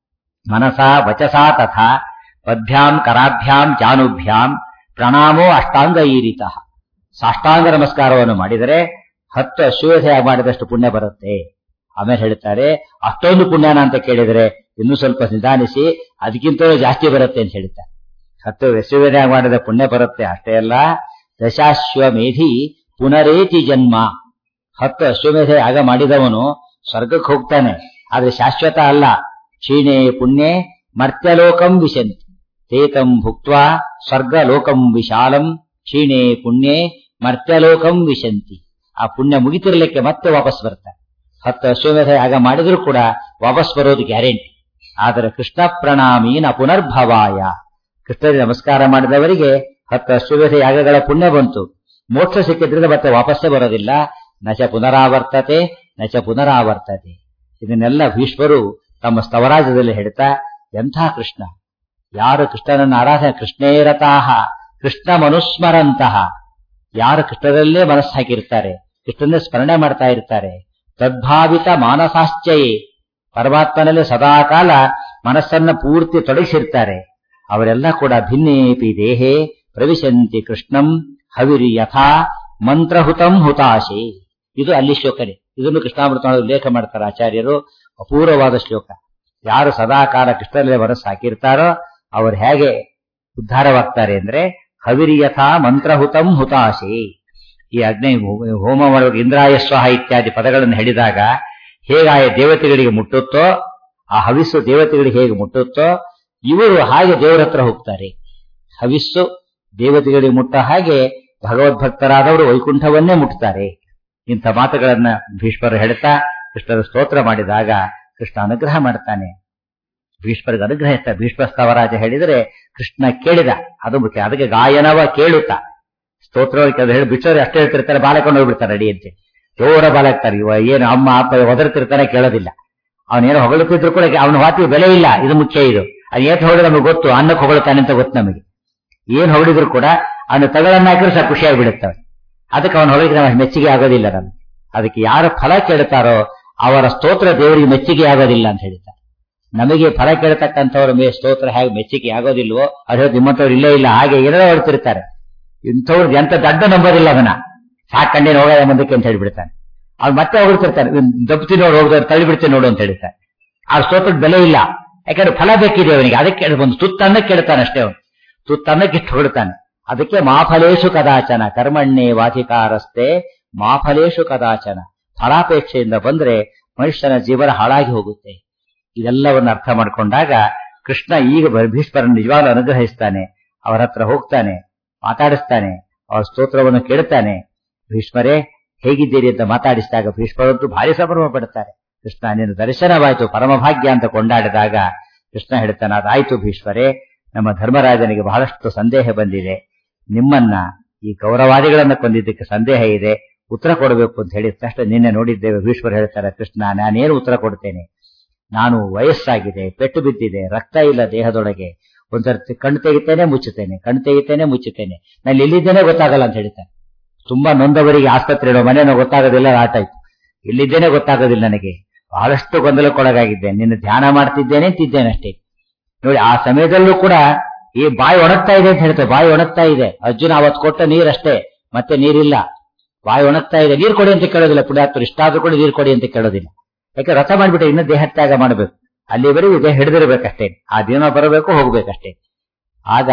A: ಮನಸ ವಚಸಾ ತಥಾ ಪದ್ಭ್ಯಾಂ ಕರಾಭ್ಯಾಂ ಜಾನುಭ್ಯಾಂ ಪ್ರಣಾಮೋ ಅಷ್ಟಾಂಗ ಈರಿತ ಸಾಷ್ಟಾಂಗ ನಮಸ್ಕಾರವನ್ನು ಮಾಡಿದರೆ ಹತ್ತು ಅಶ್ವಥಯ ಮಾಡಿದಷ್ಟು ಪುಣ್ಯ ಬರುತ್ತೆ ಆಮೇಲೆ ಹೇಳ್ತಾರೆ ಅಷ್ಟೊಂದು ಪುಣ್ಯನ ಅಂತ ಕೇಳಿದರೆ ಇನ್ನೂ ಸ್ವಲ್ಪ ನಿಧಾನಿಸಿ ಅದಕ್ಕಿಂತಲೂ ಜಾಸ್ತಿ ಬರುತ್ತೆ ಅಂತ ಹೇಳ್ತಾರೆ ಹತ್ತು ಅಶ್ವಮೇಧ ಮಾಡಿದ ಪುಣ್ಯ ಬರುತ್ತೆ ಅಷ್ಟೇ ಅಲ್ಲ ದಶಾಶ್ವಮೇಧಿ ಪುನರೇತಿ ಜನ್ಮ ಹತ್ತು ಅಶ್ವಮೇಧ ಯಾಗ ಮಾಡಿದವನು ಸ್ವರ್ಗಕ್ಕೆ ಹೋಗ್ತಾನೆ ಆದ್ರೆ ಶಾಶ್ವತ ಅಲ್ಲ ಕ್ಷೀಣೆ ಪುಣ್ಯೆ ಮರ್ತ್ಯಲೋಕಂ ವಿಶಂತಿ ತೇತಂ ಭುಕ್ತ್ವಾ ಸ್ವರ್ಗಲೋಕಂ ವಿಶಾಲಂ ಕ್ಷೀಣೆ ಪುಣ್ಯೆ ಮರ್ತ್ಯಲೋಕಂ ವಿಶಂತಿ ಆ ಪುಣ್ಯ ಮುಗಿತಿರ್ಲಿಕ್ಕೆ ಮತ್ತೆ ವಾಪಸ್ ಬರ್ತಾರೆ ಹತ್ತು ಅಶ್ವಮೇಧ ಯಾಗ ಮಾಡಿದ್ರು ಕೂಡ ವಾಪಸ್ ಬರೋದು ಗ್ಯಾರಂಟಿ ಆದರೆ ಕೃಷ್ಣ ಪ್ರಣಾಮೀನ ಪುನರ್ಭವಾಯ ಕೃಷ್ಣರಿಗೆ ನಮಸ್ಕಾರ ಮಾಡಿದವರಿಗೆ ಹತ್ತು ಅಶ್ವಮೇಧ ಯಾಗಗಳ ಪುಣ್ಯ ಬಂತು ಮೋಕ್ಷ ಸಿಕ್ಕಿದ್ರಿಂದ ಮತ್ತೆ ವಾಪಸ್ಸೇ ಬರೋದಿಲ್ಲ ನಚ ಪುನರಾವರ್ತತೆ ನಚ ಪುನರಾವರ್ತತೆ ಇದನ್ನೆಲ್ಲ ಭೀಷ್ಮರು ತಮ್ಮ ಸ್ತವರಾಜದಲ್ಲಿ ಹೇಳ್ತಾ ಎಂಥ ಕೃಷ್ಣ ಯಾರು ಕೃಷ್ಣನನ್ನ ಆರಾಧನೆ ಕೃಷ್ಣೇರತಾಹ ಕೃಷ್ಣ ಮನುಸ್ಮರಂತಹ ಯಾರು ಕೃಷ್ಣದಲ್ಲೇ ಮನಸ್ಸು ಹಾಕಿರ್ತಾರೆ ಕೃಷ್ಣನೇ ಸ್ಮರಣೆ ಮಾಡ್ತಾ ಇರ್ತಾರೆ ತದ್ಭಾವಿತ ಮಾನಸಾಶ್ಚಯೇ ಪರಮಾತ್ಮನಲ್ಲಿ ಸದಾಕಾಲ ಮನಸ್ಸನ್ನ ಪೂರ್ತಿ ತೊಡಗಿಸಿರ್ತಾರೆ ಅವರೆಲ್ಲ ಕೂಡ ಭಿನ್ನೇಪಿ ದೇಹೇ ಪ್ರವಿಶಂತಿ ಕೃಷ್ಣಂ ಹವಿರಿ ಯಥಾ ಮಂತ್ರಹುತಂ ಹುತಾಶೆ ಇದು ಅಲ್ಲಿ ಶ್ಲೋಕನೇ ಇದನ್ನು ಕೃಷ್ಣಾಮೃತ ಉಲ್ಲೇಖ ಮಾಡ್ತಾರೆ ಆಚಾರ್ಯರು ಅಪೂರ್ವವಾದ ಶ್ಲೋಕ ಯಾರು ಸದಾಕಾಲ ಕೃಷ್ಣನಲ್ಲಿ ಮನಸ್ಸು ಹಾಕಿರ್ತಾರೋ ಅವರು ಹೇಗೆ ಉದ್ಧಾರವಾಗ್ತಾರೆ ಅಂದ್ರೆ ಹವಿರಿಯಥಾ ಮಂತ್ರಹುತಂ ಹುತಾಶೆ ಈ ಅಗ್ನಿ ಹೋಮ ಮಾಡುವ ಇಂದ್ರಾಯ ಸ್ವಾಹ ಇತ್ಯಾದಿ ಪದಗಳನ್ನು ಹೇಳಿದಾಗ ಹೇಗೆ ಆ ದೇವತೆಗಳಿಗೆ ಮುಟ್ಟುತ್ತೋ ಆ ಹವಿಸ್ಸು ದೇವತೆಗಳಿಗೆ ಹೇಗೆ ಮುಟ್ಟುತ್ತೋ ಇವರು ಹಾಗೆ ದೇವರ ಹತ್ರ ಹೋಗ್ತಾರೆ ಹವಿಸ್ಸು ದೇವತೆಗಳಿಗೆ ಮುಟ್ಟ ಹಾಗೆ ಭಗವದ್ಭಕ್ತರಾದವರು ವೈಕುಂಠವನ್ನೇ ಮುಟ್ತಾರೆ ಇಂಥ ಮಾತುಗಳನ್ನ ಭೀಷ್ಮರು ಹೇಳ್ತಾ ಕೃಷ್ಣರ ಸ್ತೋತ್ರ ಮಾಡಿದಾಗ ಕೃಷ್ಣ ಅನುಗ್ರಹ ಮಾಡ್ತಾನೆ ಭೀಷ್ಮರಿಗೆ ಅನುಗ್ರಹ ಇಷ್ಟ ಭೀಷ್ಮ ಸ್ತವರಾಜ ಹೇಳಿದರೆ ಕೃಷ್ಣ ಕೇಳಿದ ಅದು ಮುಖ್ಯ ಅದಕ್ಕೆ ಗಾಯನವ ಕೇಳುತ್ತಾ ಸ್ತೋತ್ರ ಹೇಳಿ ಬಿಟ್ಟವ್ರು ಅಷ್ಟೇ ಹೇಳ್ತಿರ್ತಾರೆ ಬಾಲಕೊಂಡು ಹೋಗ್ಬಿಡ್ತಾರೆ ಅಡಿ ಅಂತೆ ಜೋರ ಬಾಲಾಗ್ತಾರೆ ಇವ ಏನು ಅಮ್ಮ ಅಪ್ಪ ಒದರ್ತಿರ್ತಾನೆ ಕೇಳೋದಿಲ್ಲ ಅವನೇನೋ ಹೊಗಳುತ್ತಿದ್ರು ಕೂಡ ಅವನ ಮಾತಿಗೆ ಬೆಲೆ ಇಲ್ಲ ಇದು ಮುಖ್ಯ ಇದು ಅದು ಏಟ್ ಹೊಗಳಿದ್ರೆ ನಮಗೆ ಗೊತ್ತು ಅನ್ನಕ್ಕೆ ಹೊಗಳ್ತಾನೆ ಅಂತ ಗೊತ್ತು ನಮಗೆ ಏನ್ ಹೊಗಳಿದ್ರು ಕೂಡ ಅವನ ತಗಳನ್ನ ಹಾಕಿದ್ರೆ ಸ್ವಲ್ಪ ಖುಷಿಯಾಗಿ ಬಿಡುತ್ತವೆ ಅದಕ್ಕೆ ಅವನ ಹೊಗಳಿದ್ರೆ ನಮಗೆ ಮೆಚ್ಚುಗೆ ಆಗೋದಿಲ್ಲ ನಮ್ಗೆ ಅದಕ್ಕೆ ಯಾರ ಫಲ ಕೇಳ್ತಾರೋ ಅವರ ಸ್ತೋತ್ರ ದೇವರಿಗೆ ಮೆಚ್ಚುಗೆ ಆಗೋದಿಲ್ಲ ಅಂತ ಹೇಳ್ತಾರೆ ನಮಗೆ ಫಲ ಕೇಳ್ತಕ್ಕಂಥವ್ರ ಮೇಲೆ ಸ್ತೋತ್ರ ಹೇಗೆ ಮೆಚ್ಚುಗೆ ಆಗೋದಿಲ್ವೋ ಅದೇ ನಿಮ್ಮಂಥವ್ರು ಇಲ್ಲೇ ಇಲ್ಲ ಹಾಗೆ ಏನೋ ಹೇಳ್ತಿರ್ತಾರೆ ಇಂಥವ್ರು ಎಂತ ದಡ್ಡ ನಂಬೋದಿಲ್ಲ ಅದನ್ನ ಸಾಕಂಡೇನು ಹೋಗೋದ ಮುಂದಕ್ಕೆ ಅಂತ ಹೇಳ್ಬಿಡ್ತಾನೆ ಅವ್ನು ಮತ್ತೆ ಹೊಗಳ್ತಿರ್ತಾನೆ ದಪ್ಪತಿ ನೋಡಿ ಹೋಗಿದ್ರೆ ತಳ್ಳಿ ಬಿಡ್ತೀನಿ ನೋಡು ಅಂತ ಹೇಳ್ತಾನೆ ಆ ಸ್ತೋತ್ರದ ಬೆಲೆ ಇಲ್ಲ ಯಾಕಂದ್ರೆ ಫಲ ಬೇಕಿದೆ ಅವನಿಗೆ ಅದಕ್ಕೆ ಒಂದು ತುತ್ತನ್ನ ಕೇಳ್ತಾನೆ ಅಷ್ಟೇ ಅವನು ತುತ್ತನ್ನಕ್ಕೆ ಇಟ್ಟು ಹೊಡ್ತಾನೆ ಅದಕ್ಕೆ ಮಾಫಲೇಶು ಕದಾಚನ ಕರ್ಮಣ್ಣೆ ವಾಧಿಕಾರಸ್ತೆ ಮಾಫಲೇಶು ಕದಾಚನ ಫಲಾಪೇಕ್ಷೆಯಿಂದ ಬಂದ್ರೆ ಮನುಷ್ಯನ ಜೀವನ ಹಾಳಾಗಿ ಹೋಗುತ್ತೆ ಇದೆಲ್ಲವನ್ನು ಅರ್ಥ ಮಾಡಿಕೊಂಡಾಗ ಕೃಷ್ಣ ಈಗ ಭೀಷ್ಮರನ್ನು ನಿಜವಾಗ್ಲೂ ಅನುಗ್ರಹಿಸ್ತಾನೆ ಅವರ ಹತ್ರ ಹೋಗ್ತಾನೆ ಮಾತಾಡಿಸ್ತಾನೆ ಅವರ ಸ್ತೋತ್ರವನ್ನು ಕೇಳ್ತಾನೆ ಭೀಷ್ಮರೇ ಹೇಗಿದ್ದೀರಿ ಅಂತ ಮಾತಾಡಿಸಿದಾಗ ಭೀಷ್ಮರಂತೂ ಭಾರಿ ಸಂಭ್ರಮ ಪಡ್ತಾರೆ ಕೃಷ್ಣ ನಿನ್ನ ದರ್ಶನವಾಯಿತು ಪರಮಭಾಗ್ಯ ಅಂತ ಕೊಂಡಾಡಿದಾಗ ಕೃಷ್ಣ ಹೇಳ್ತಾನೆ ಅದಾಯ್ತು ಭೀಷ್ಮರೇ ನಮ್ಮ ಧರ್ಮರಾಜನಿಗೆ ಬಹಳಷ್ಟು ಸಂದೇಹ ಬಂದಿದೆ ನಿಮ್ಮನ್ನ ಈ ಗೌರವಾದಿಗಳನ್ನ ಕೊಂದಿದ್ದಕ್ಕೆ ಸಂದೇಹ ಇದೆ ಉತ್ತರ ಕೊಡಬೇಕು ಅಂತ ಹೇಳಿದ ತಕ್ಷಣ ನಿನ್ನೆ ನೋಡಿದ್ದೇವೆ ಭೀಷ್ಮರು ಹೇಳ್ತಾರೆ ಕೃಷ್ಣ ನಾನೇನು ಉತ್ತರ ಕೊಡ್ತೇನೆ ನಾನು ವಯಸ್ಸಾಗಿದೆ ಪೆಟ್ಟು ಬಿದ್ದಿದೆ ರಕ್ತ ಇಲ್ಲ ದೇಹದೊಳಗೆ ಒಂದ್ಸರ್ತಿ ಕಣ್ಣು ತೆಗಿತೇನೆ ಮುಚ್ಚುತ್ತೇನೆ ಕಣ್ಣು ತೆಗಿತೇನೆ ಮುಚ್ಚುತ್ತೇನೆ ನಾನು ಎಲ್ಲಿದ್ದೇನೆ ಗೊತ್ತಾಗಲ್ಲ ಅಂತ ಹೇಳ್ತಾನೆ ತುಂಬಾ ನೊಂದವರಿಗೆ ಆಸ್ಪತ್ರೆ ಇಡೋ ಮನೇನೋ ಗೊತ್ತಾಗೋದಿಲ್ಲ ಆ ಟೈಪ್ ಇಲ್ಲಿದ್ದೇನೆ ಗೊತ್ತಾಗೋದಿಲ್ಲ ನನಗೆ ಬಹಳಷ್ಟು ಗೊಂದಲಕ್ಕೊಳಗಾಗಿದ್ದೇನೆ ನಿನ್ನ ಧ್ಯಾನ ಮಾಡ್ತಿದ್ದೇನೆ ಅಂತಿದ್ದೇನೆ ಅಷ್ಟೇ ನೋಡಿ ಆ ಸಮಯದಲ್ಲೂ ಕೂಡ ಈ ಬಾಯಿ ಒಣಗ್ತಾ ಇದೆ ಅಂತ ಹೇಳ್ತಾರೆ ಬಾಯಿ ಒಣಗ್ತಾ ಇದೆ ಅರ್ಜುನ ಅವತ್ತು ಕೊಟ್ಟ ನೀರಷ್ಟೇ ಮತ್ತೆ ನೀರಿಲ್ಲ ಬಾಯಿ ಒಣಗ್ತಾ ಇದೆ ನೀರು ಕೊಡಿ ಅಂತ ಕೇಳೋದಿಲ್ಲ ಪುಣ್ಯಾತ್ಮರು ಇಷ್ಟಾದ್ರೂ ಕೂಡ ನೀರು ಕೊಡಿ ಅಂತ ಕೇಳೋದಿಲ್ಲ ಯಾಕೆ ರಥ ಮಾಡ್ಬಿಟ್ಟು ಇನ್ನು ದೇಹ ತ್ಯಾಗ ಮಾಡಬೇಕು ಅಲ್ಲಿವರೆಗೂ ದೇಹ ಹಿಡಿದಿರ್ಬೇಕಷ್ಟೇ ಆ ದಿನ ಬರಬೇಕು ಹೋಗ್ಬೇಕಷ್ಟೇ ಆಗ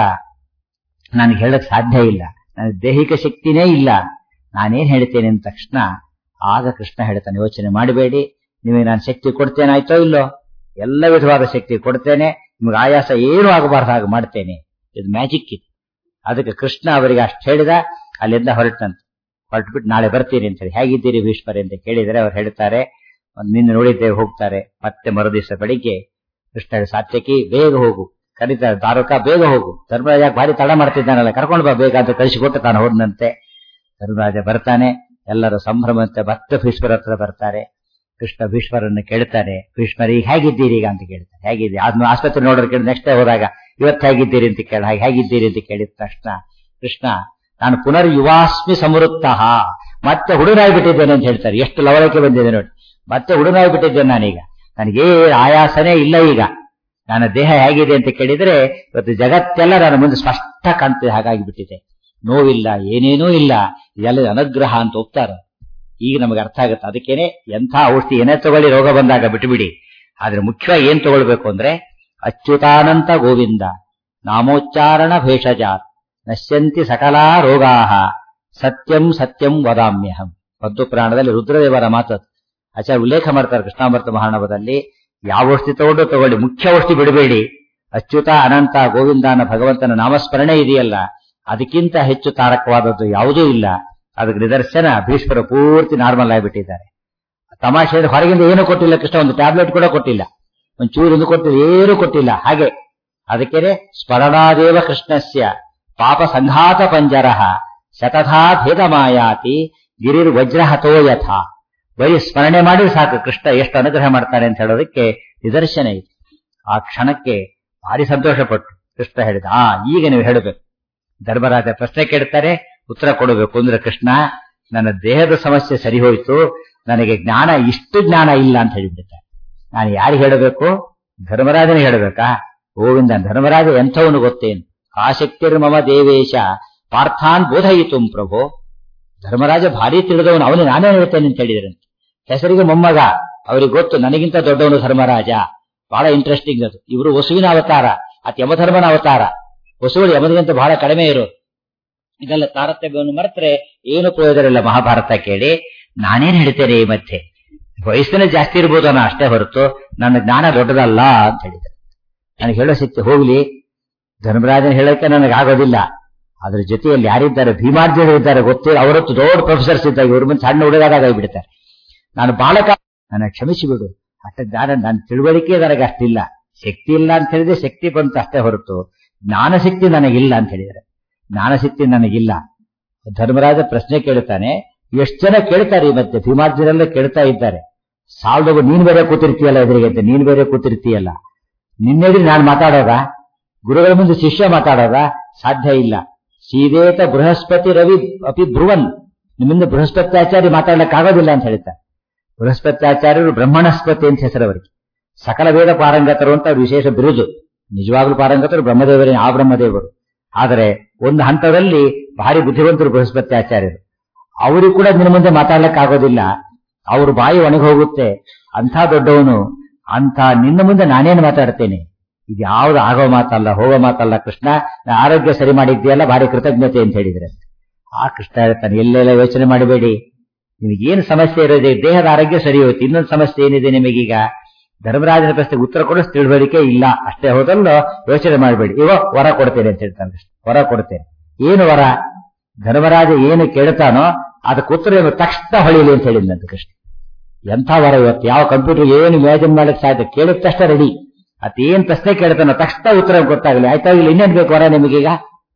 A: ನನಗೆ ಹೇಳಕ್ ಸಾಧ್ಯ ಇಲ್ಲ ನನ್ನ ದೈಹಿಕ ಶಕ್ತಿನೇ ಇಲ್ಲ ನಾನೇನ್ ಹೇಳ್ತೇನೆ ಅಂದ ತಕ್ಷಣ ಆಗ ಕೃಷ್ಣ ಹೇಳ್ತಾನೆ ಯೋಚನೆ ಮಾಡಬೇಡಿ ನಿಮಗೆ ನಾನು ಶಕ್ತಿ ಕೊಡ್ತೇನಾಯ್ತೋ ಇಲ್ಲೋ ಎಲ್ಲ ವಿಧವಾದ ಶಕ್ತಿ ಕೊಡ್ತೇನೆ ನಿಮ್ಗೆ ಆಯಾಸ ಏನು ಆಗಬಾರ್ದು ಹಾಗೆ ಮಾಡ್ತೇನೆ ಇದು ಮ್ಯಾಜಿಕ್ ಇದು ಅದಕ್ಕೆ ಕೃಷ್ಣ ಅವರಿಗೆ ಅಷ್ಟು ಹೇಳಿದ ಅಲ್ಲಿಂದ ಹೊರಟಂತೆ ಹೊರಟ್ಬಿಟ್ಟು ನಾಳೆ ಬರ್ತೀನಿ ಅಂತ ಹೇಳಿ ಹೇಗಿದ್ದೀರಿ ಭೀಷ್ಮರೇ ಅಂತ ಕೇಳಿದರೆ ಅವ್ರು ಹೇಳ್ತಾರೆ ನಿನ್ನೆ ನೋಡಿದ್ದೇವೆ ಹೋಗ್ತಾರೆ ಮತ್ತೆ ಮರುದಿವಸ ಬೆಳಿಗ್ಗೆ ಕೃಷ್ಣ ಸಾತ್ಯಕಿ ಬೇಗ ಹೋಗು ಕರೀತಾರೆ ದಾರುಕ ಬೇಗ ಹೋಗು ಧರ್ಮರಾಜ ಭಾರಿ ತಡ ಮಾಡ್ತಿದ್ದಾನಲ್ಲ ಕರ್ಕೊಂಡು ಬಾ ಬೇಗ ಅಂತ ಕಳಿಸಿಕೊಟ್ಟು ತಾನು ಹೋದನಂತೆ ಧರ್ಮರಾಜ ಬರ್ತಾನೆ ಎಲ್ಲರೂ ಸಂಭ್ರಮಂತೆ ಮತ್ತೆ ಭೀಷ್ಮರ ಹತ್ರ ಬರ್ತಾರೆ ಕೃಷ್ಣ ಭೀಷ್ಮರನ್ನು ಕೇಳ್ತಾನೆ ಭೀಷ್ಮರ ಈಗ ಹೇಗಿದ್ದೀರಿ ಈಗ ಅಂತ ಕೇಳ್ತಾರೆ ಹೇಗಿದ್ದೀರಿ ಆದ್ಮೇಲೆ ಆಸ್ಪತ್ರೆ ನೋಡೋರು ಕೇಳಿ ನೆಕ್ಸ್ಟ್ ಹೋದಾಗ ಇವತ್ತು ಹೇಗಿದ್ದೀರಿ ಅಂತ ಕೇಳ ಹೇಗಿದ್ದೀರಿ ಅಂತ ಕೇಳಿದ ತಕ್ಷಣ ಕೃಷ್ಣ ನಾನು ಪುನರ್ ಯುವಾಸ್ಮಿ ಸಮೃದ್ಧ ಮತ್ತೆ ಹುಡುಗಾಗ್ಬಿಟ್ಟಿದ್ದೇನೆ ಅಂತ ಹೇಳ್ತಾರೆ ಎಷ್ಟು ಲವಳಕ್ಕೆ ಬಂದಿದೆ ನೋಡಿ ಮತ್ತೆ ಹುಡುಗಾಗ್ಬಿಟ್ಟಿದ್ದೇನೆ ನಾನೀಗ ನನಗೆ ಆಯಾಸನೇ ಇಲ್ಲ ಈಗ ನನ್ನ ದೇಹ ಹೇಗಿದೆ ಅಂತ ಕೇಳಿದ್ರೆ ಇವತ್ತು ಜಗತ್ತೆಲ್ಲ ನನ್ನ ಮುಂದೆ ಸ್ಪಷ್ಟ ಕಾಣ್ತಿದೆ ಹಾಗಾಗಿ ಬಿಟ್ಟಿದೆ ನೋವಿಲ್ಲ ಏನೇನೂ ಇಲ್ಲ ಇದೆಲ್ಲ ಅನುಗ್ರಹ ಅಂತ ಹೋಗ್ತಾರ ಈಗ ನಮಗೆ ಅರ್ಥ ಆಗುತ್ತೆ ಅದಕ್ಕೇನೆ ಎಂಥ ಔಷಧಿ ಏನೇ ತಗೊಳ್ಳಿ ರೋಗ ಬಂದಾಗ ಬಿಟ್ಟುಬಿಡಿ ಆದ್ರೆ ಮುಖ್ಯವಾಗಿ ಏನ್ ತಗೊಳ್ಬೇಕು ಅಂದ್ರೆ ಅಚ್ಯುತಾನಂತ ಗೋವಿಂದ ನಾಮೋಚ್ಚಾರಣ ಭೇಷಜಾತ್ ನಶ್ಯಂತಿ ಸಕಲಾ ರೋಗಾಹ ಸತ್ಯಂ ಸತ್ಯಂ ವದಾಮ್ಯಹಂ ಪದ್ದು ಪುರಾಣದಲ್ಲಿ ರುದ್ರದೇವರ ಮಾತು ಆಚಾರ್ಯ ಉಲ್ಲೇಖ ಮಾಡ್ತಾರೆ ಕೃಷ್ಣಾಮೃತ ಮಹಾಣವದಲ್ಲಿ ಯಾವ ಔಷಧಿ ತಗೊಂಡು ತಗೊಳ್ಳಿ ಮುಖ್ಯ ಔಷಧಿ ಬಿಡಬೇಡಿ ಅಚ್ಯುತ ಅನಂತ ಗೋವಿಂದನ ಭಗವಂತನ ನಾಮಸ್ಮರಣೆ ಇದೆಯಲ್ಲ ಅದಕ್ಕಿಂತ ಹೆಚ್ಚು ತಾರಕವಾದದ್ದು ಯಾವುದೂ ಇಲ್ಲ ಅದಕ್ಕೆ ನಿದರ್ಶನ ಭೀಷ್ಮರು ಪೂರ್ತಿ ನಾರ್ಮಲ್ ಆಗಿಬಿಟ್ಟಿದ್ದಾರೆ ತಮಾಷೆ ಹೊರಗಿಂದ ಏನು ಕೊಟ್ಟಿಲ್ಲ ಕೃಷ್ಣ ಒಂದು ಟ್ಯಾಬ್ಲೆಟ್ ಕೂಡ ಕೊಟ್ಟಿಲ್ಲ ಒಂದು ಚೂರೊಂದು ಕೊಟ್ಟಿಲ್ಲ ಏನು ಕೊಟ್ಟಿಲ್ಲ ಹಾಗೆ ಅದಕ್ಕೆ ಸ್ಮರಣಾದೇವ ಕೃಷ್ಣಸ್ಯ ಪಾಪ ಸಂಘಾತ ಪಂಜರ ಶತಥಾ ಭೇದ ಮಾಯಾತಿ ಗಿರಿರ್ ವಜ್ರಹತೋ ಯಥ ಬರೀ ಸ್ಮರಣೆ ಮಾಡಿ ಸಾಕು ಕೃಷ್ಣ ಎಷ್ಟು ಅನುಗ್ರಹ ಮಾಡ್ತಾನೆ ಅಂತ ಹೇಳೋದಕ್ಕೆ ನಿದರ್ಶನ ಇದೆ ಆ ಕ್ಷಣಕ್ಕೆ ಭಾರಿ ಸಂತೋಷಪಟ್ಟು ಕೃಷ್ಣ ಹೇಳಿದ ಆ ಈಗ ನೀವು ಹೇಳಬೇಕು ಧರ್ಮರಾಜ ಪ್ರಶ್ನೆ ಕೇಳ್ತಾರೆ ಉತ್ತರ ಕೊಡಬೇಕು ಅಂದ್ರೆ ಕೃಷ್ಣ ನನ್ನ ದೇಹದ ಸಮಸ್ಯೆ ಸರಿ ಹೋಯ್ತು ನನಗೆ ಜ್ಞಾನ ಇಷ್ಟು ಜ್ಞಾನ ಇಲ್ಲ ಅಂತ ಹೇಳಿಬಿಡ್ತಾರೆ ನಾನು ಯಾರಿಗೆ ಹೇಳಬೇಕು ಧರ್ಮರಾಜನೇ ಹೇಳಬೇಕಾ ಗೋವಿಂದ ಧರ್ಮರಾಜ ಎಂಥವನು ಗೊತ್ತೇನು ಆಸಕ್ತಿರ್ ಮಮ ದೇವೇಶ ಪಾರ್ಥಾನ್ ಬೋಧಯಿತು ಪ್ರಭು ಧರ್ಮರಾಜ ಭಾರಿ ತಿಳಿದವನು ಅವನು ನಾನೇ ಹೇಳ್ತೇನೆ ಅಂತ ಹೇಳಿದ್ರಂತೆ ಹೆಸರಿಗೆ ಮೊಮ್ಮಗ ಅವ್ರಿಗೆ ಗೊತ್ತು ನನಗಿಂತ ದೊಡ್ಡವನು ಧರ್ಮರಾಜ ಬಹಳ ಇಂಟ್ರೆಸ್ಟಿಂಗ್ ಅದು ಇವರು ವಸುವಿನ ಅವತಾರ ಅತ್ ಯಮಧರ್ಮನ ಅವತಾರ ವಸುಗಳು ಯಮದಿಗಿಂತ ಬಹಳ ಕಡಿಮೆ ಇರೋದು ಇದೆಲ್ಲ ತಾರತಮ್ಯವನ್ನು ಮರೆತರೆ ಏನು ಪ್ರಯೋಜನ ಇಲ್ಲ ಮಹಾಭಾರತ ಕೇಳಿ ನಾನೇನ್ ಹೇಳ್ತೇನೆ ಈ ಮಧ್ಯೆ ವಯಸ್ಸಿನ ಜಾಸ್ತಿ ಇರ್ಬೋದು ಅನ್ನೋ ಅಷ್ಟೇ ಹೊರತು ನನ್ನ ಜ್ಞಾನ ದೊಡ್ಡದಲ್ಲ ಅಂತ ಹೇಳಿದ್ರು ನನಗೆ ಹೇಳೋ ಶಕ್ತಿ ಹೋಗ್ಲಿ ಧರ್ಮರಾಜನ ಹೇಳಕ್ಕೆ ನನಗೆ ಆಗೋದಿಲ್ಲ ಅದ್ರ ಜೊತೆಯಲ್ಲಿ ಯಾರಿದ್ದಾರೆ ಭೀಮಾರ್ಜುನ ಇದ್ದಾರೆ ಗೊತ್ತೇ ಅವರತ್ತು ದೊಡ್ಡ ಪ್ರೊಫೆಸರ್ಸ್ ಇದ್ದಾಗ ಇವ್ರ ಮುಂದೆ ಸಣ್ಣ ಹುಡುಗಾದಾಗ ಬಿಡ್ತಾರೆ ನಾನು ಬಾಲಕ ನನ್ನ ಕ್ಷಮಿಸಿಬಿಡು ಅಷ್ಟ ಜ್ಞಾನ ನನ್ನ ತಿಳುವಳಿಕೆ ನನಗೆ ಅಷ್ಟಿಲ್ಲ ಶಕ್ತಿ ಇಲ್ಲ ಅಂತ ಹೇಳಿದ್ರೆ ಶಕ್ತಿ ಬಂತು ಅಷ್ಟೇ ಹೊರತು ಜ್ಞಾನಶಕ್ತಿ ನನಗಿಲ್ಲ ಅಂತ ಹೇಳಿದರೆ ಜ್ಞಾನಶಕ್ತಿ ನನಗಿಲ್ಲ ಧರ್ಮರಾಜ ಪ್ರಶ್ನೆ ಕೇಳುತ್ತಾನೆ ಎಷ್ಟು ಜನ ಕೇಳ್ತಾರೆ ಈ ಮತ್ತೆ ಭೀಮಾರ್ಜುನೆಲ್ಲ ಕೇಳ್ತಾ ಇದ್ದಾರೆ ಸಾಲದವು ನೀನ್ ಬೇರೆ ಕೂತಿರ್ತೀಯಲ್ಲ ಎದುರಿಗೆ ಅಂತ ನೀನ್ ಬೇರೆ ಕೂತಿರ್ತೀಯಲ್ಲ ನಿನ್ನೆದ್ರೆ ನಾನು ಮಾತಾಡೋದ ಗುರುಗಳ ಮುಂದೆ ಶಿಷ್ಯ ಮಾತಾಡೋದ ಸಾಧ್ಯ ಇಲ್ಲ ಸೀದೇತ ಬೃಹಸ್ಪತಿ ರವಿ ಅಪಿ ಧ್ರುವನ್ ನಿಮ್ಮಿಂದ ಬೃಹಸ್ಪತ್ಯಾಚಾರ್ಯ ಮಾತಾಡ್ಲಿಕ್ಕಾಗೋದಿಲ್ಲ ಅಂತ ಹೇಳ್ತಾರೆ ಬೃಹಸ್ಪತ್ಯಾಚಾರ್ಯರು ಬ್ರಹ್ಮಣಸ್ಪತಿ ಅಂತ ಹೆಸರು ಅವರಿಗೆ ಸಕಲ ವೇದ ಪಾರಂಗತರು ಅಂತ ಅವ್ರ ವಿಶೇಷ ಬಿರುದು ನಿಜವಾಗ್ಲೂ ಪಾರಂಗತರು ಬ್ರಹ್ಮದೇವರೇ ಆ ಬ್ರಹ್ಮದೇವರು ಆದರೆ ಒಂದು ಹಂತದಲ್ಲಿ ಭಾರಿ ಬುದ್ಧಿವಂತರು ಬೃಹಸ್ಪತ್ಯಾಚಾರ್ಯರು ಅವರಿಗೂ ಕೂಡ ನಿನ್ನ ಮುಂದೆ ಮಾತಾಡ್ಲಿಕ್ಕೆ ಆಗೋದಿಲ್ಲ ಅವ್ರ ಬಾಯಿ ಒಣಗಿ ಹೋಗುತ್ತೆ ಅಂಥ ದೊಡ್ಡವನು ಅಂತ ನಿನ್ನ ಮುಂದೆ ನಾನೇನು ಮಾತಾಡ್ತೇನೆ ಇದು ಯಾವ್ದು ಆಗೋ ಮಾತಲ್ಲ ಹೋಗೋ ಮಾತಲ್ಲ ಕೃಷ್ಣ ನಾ ಆರೋಗ್ಯ ಸರಿ ಮಾಡಿದ್ದೀಯಲ್ಲ ಭಾರಿ ಕೃತಜ್ಞತೆ ಅಂತ ಹೇಳಿದ್ರೆ ಆ ಕೃಷ್ಣ ಹೇಳ್ತಾನೆ ಎಲ್ಲೆಲ್ಲ ಯೋಚನೆ ಮಾಡಬೇಡಿ ನಿಮಗೇನು ಸಮಸ್ಯೆ ಇರೋದೇ ದೇಹದ ಆರೋಗ್ಯ ಸರಿ ಹೋಯ್ತು ಇನ್ನೊಂದು ಸಮಸ್ಯೆ ಏನಿದೆ ನಿಮಗೀಗ ಧರ್ಮರಾಜನ ಪ್ರಶ್ನೆಗೆ ಉತ್ತರ ಕೊಡೋ ತಿಳುವಳಿಕೆ ಇಲ್ಲ ಅಷ್ಟೇ ಹೋದಲ್ಲೋ ಯೋಚನೆ ಮಾಡಬೇಡಿ ಇವ ವರ ಕೊಡ್ತೇನೆ ಅಂತ ಹೇಳ್ತಾನೆ ಕೃಷ್ಣ ವರ ಕೊಡ್ತೇನೆ ಏನು ವರ ಧರ್ಮರಾಜ ಏನು ಕೇಳ್ತಾನೋ ಅದಕ್ಕೆ ಉತ್ತರ ಏನು ತಕ್ಷಣ ಹೊಳಿಲಿ ಅಂತ ಹೇಳಿದ್ನಂತ ಕೃಷ್ಣ ಎಂಥ ವರ ಇವತ್ತು ಯಾವ ಕಂಪ್ಯೂಟರ್ ಏನು ಇಮ್ಯಾಜಿನ್ ಮಾಡಕ್ ಸಾಧ್ಯ ಕೇಳಿದ ತಕ್ಷಣ ರೆಡಿ ಅದೇನ್ ಪ್ರಶ್ನೆ ಕೇಳ್ತಾನೋ ತಕ್ಷಣ ಉತ್ತರ ಗೊತ್ತಾಗಲಿ ಆಯ್ತಾಗಿಲ್ಲ ಇನ್ನೇನ್ ಬೇಕು ವರ ನಿಮಗೀಗ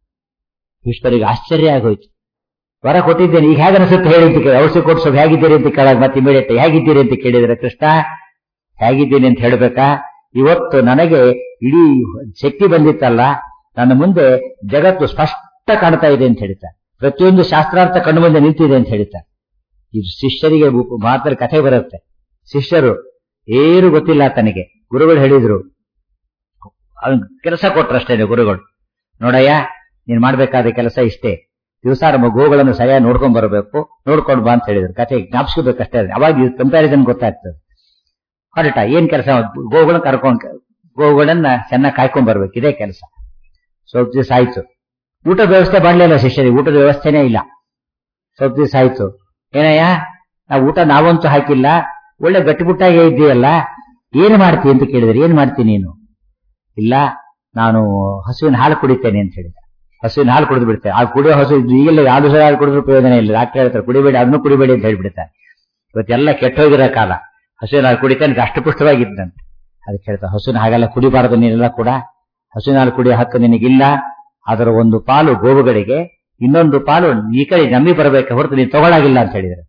A: ಈಶ್ವರಿಗೆ ಆಶ್ಚರ್ಯ ಆಗೋಯ್ತು ವರ ಕೊಟ್ಟಿದ್ದೇನೆ ಈಗ ಹೇಗೆ ಅನಿಸುತ್ತೆ ಹೇಳಿ ಅಂತ ಕೇಳಿ ಔಷಧಿ ಕೊಡ್ಸೋ ಹೇಗಿದ್ದೀರಿ ಅಂತ ಕೇಳಾಗ ಮತ್ತೆ ಇಮಿಡಿಯೇಟ್ ಹೇಗಿದ್ದೀರಿ ಅಂತ ಕೇಳಿದ್ರೆ ಕೃಷ್ಣ ಹೇಗಿದ್ದೀನಿ ಅಂತ ಹೇಳ್ಬೇಕಾ ಇವತ್ತು ನನಗೆ ಇಡೀ ಶಕ್ತಿ ಬಂದಿತ್ತಲ್ಲ ನನ್ನ ಮುಂದೆ ಜಗತ್ತು ಸ್ಪಷ್ಟ ಕಾಣ್ತಾ ಇದೆ ಅಂತ ಹೇಳ್ತಾರೆ ಪ್ರತಿಯೊಂದು ಶಾಸ್ತ್ರಾರ್ಥ ಕಣ್ಣು ಮುಂದೆ ನಿಂತಿದೆ ಅಂತ ಹೇಳ್ತಾರೆ ಇದು ಶಿಷ್ಯರಿಗೆ ಉಪ- ಮಾತ್ರ ಕಥೆ ಬರುತ್ತೆ ಶಿಷ್ಯರು ಏನು ಗೊತ್ತಿಲ್ಲ ತನಗೆ ಗುರುಗಳು ಹೇಳಿದ್ರು ಅವ್ನ್ ಕೆಲಸ ಕೊಟ್ರಷ್ಟೇ ಗುರುಗಳು ನೋಡಯ್ಯ ನೀನ್ ಮಾಡ್ಬೇಕಾದ ಕೆಲಸ ಇಷ್ಟೇ ದಿವಸ ನಮ್ಮ ಗೋಗಳನ್ನು ಸರಿಯಾಗಿ ನೋಡ್ಕೊಂಡ್ ಬರಬೇಕು ನೋಡ್ಕೊಂಡು ಬಾ ಅಂತ ಹೇಳಿದ್ರು ಕಥೆ ಜ್ಞಾಪಿಸ್ಕೋಬೇಕಷ್ಟೇ ಅವಾಗ ಕಂಪ್ಯಾರಿಸನ್ ಗೊತ್ತಾಗ್ತದೆ ಹೊರಟ ಏನ್ ಕೆಲಸ ಗೋಗಳನ್ನ ಕರ್ಕೊಂಡ್ ಗೋಗಳನ್ನ ಚೆನ್ನಾಗಿ ಕಾಯ್ಕೊಂಡ್ ಬರ್ಬೇಕು ಇದೇ ಕೆಲಸ ಸ್ವಲ್ಪ ದಿವಸ ಆಯ್ತು ಊಟದ ವ್ಯವಸ್ಥೆ ಮಾಡಲಿಲ್ಲ ಶಿಷ್ಯರಿಗೆ ಊಟದ ವ್ಯವಸ್ಥೆನೇ ಇಲ್ಲ ಸ್ವಲ್ಪ ದಿವಸ ಆಯ್ತು ಏನಯ್ಯ ನಾವು ಊಟ ನಾವಂತೂ ಹಾಕಿಲ್ಲ ಒಳ್ಳೆ ಗಟ್ಟಿಮುಟ್ಟಾಗಿ ಇದ್ದೀಯಲ್ಲ ಏನು ಮಾಡ್ತಿ ಅಂತ ಕೇಳಿದ್ರೆ ಏನ್ ಮಾಡ್ತೀನಿ ನೀನು ಇಲ್ಲ ನಾನು ಹಸುವಿನ ಹಾಲು ಕುಡಿತೇನೆ ಅಂತ ಹೇಳಿದ ಹಸುವಿನ ಹಾಲು ಕುಡಿದು ಬಿಡ್ತೇನೆ ಆ ಕುಡಿಯೋ ಹಸು ಈಗಲೇ ಯಾವ್ದು ಸಹ ಹಾಲು ಕುಡಿದ್ರು ಪ್ರಯೋಜನ ಇಲ್ಲ ಡಾಕ್ಟರ್ ಹೇಳ್ತಾರೆ ಕುಡಿಬೇಡಿ ಅದನ್ನು ಕುಡಿಬೇಡಿ ಅಂತ ಹೇಳ್ಬಿಡ್ತಾರೆ ಇವತ್ತೆಲ್ಲ ಕೆಟ್ಟೋಗಿರೋ ಕಾಲ ಹಸುವಿನ ಹಾಲು ಕುಡಿತಾನೆ ಅಷ್ಟಪುಷ್ಟವಾಗಿದ್ದಂತೆ ಅದಕ್ಕೆ ಹೇಳ್ತಾರೆ ಹಸುವಿನ ಹಾಗೆಲ್ಲ ಕುಡಿಬಾರದು ನೀನೆಲ್ಲ ಕೂಡ ಹಸುವಿನ ಹಾಲು ಕುಡಿಯೋ ಹಕ್ಕು ನಿನಗಿಲ್ಲ ಅದರ ಒಂದು ಪಾಲು ಗೋವುಗಳಿಗೆ ಇನ್ನೊಂದು ಪಾಲು ಈ ಕಡೆ ನಂಬಿ ಬರಬೇಕು ಹೊರತು ನೀನು ತಗೊಳಾಗಿಲ್ಲ ಅಂತ ಹೇಳಿದ್ರೆ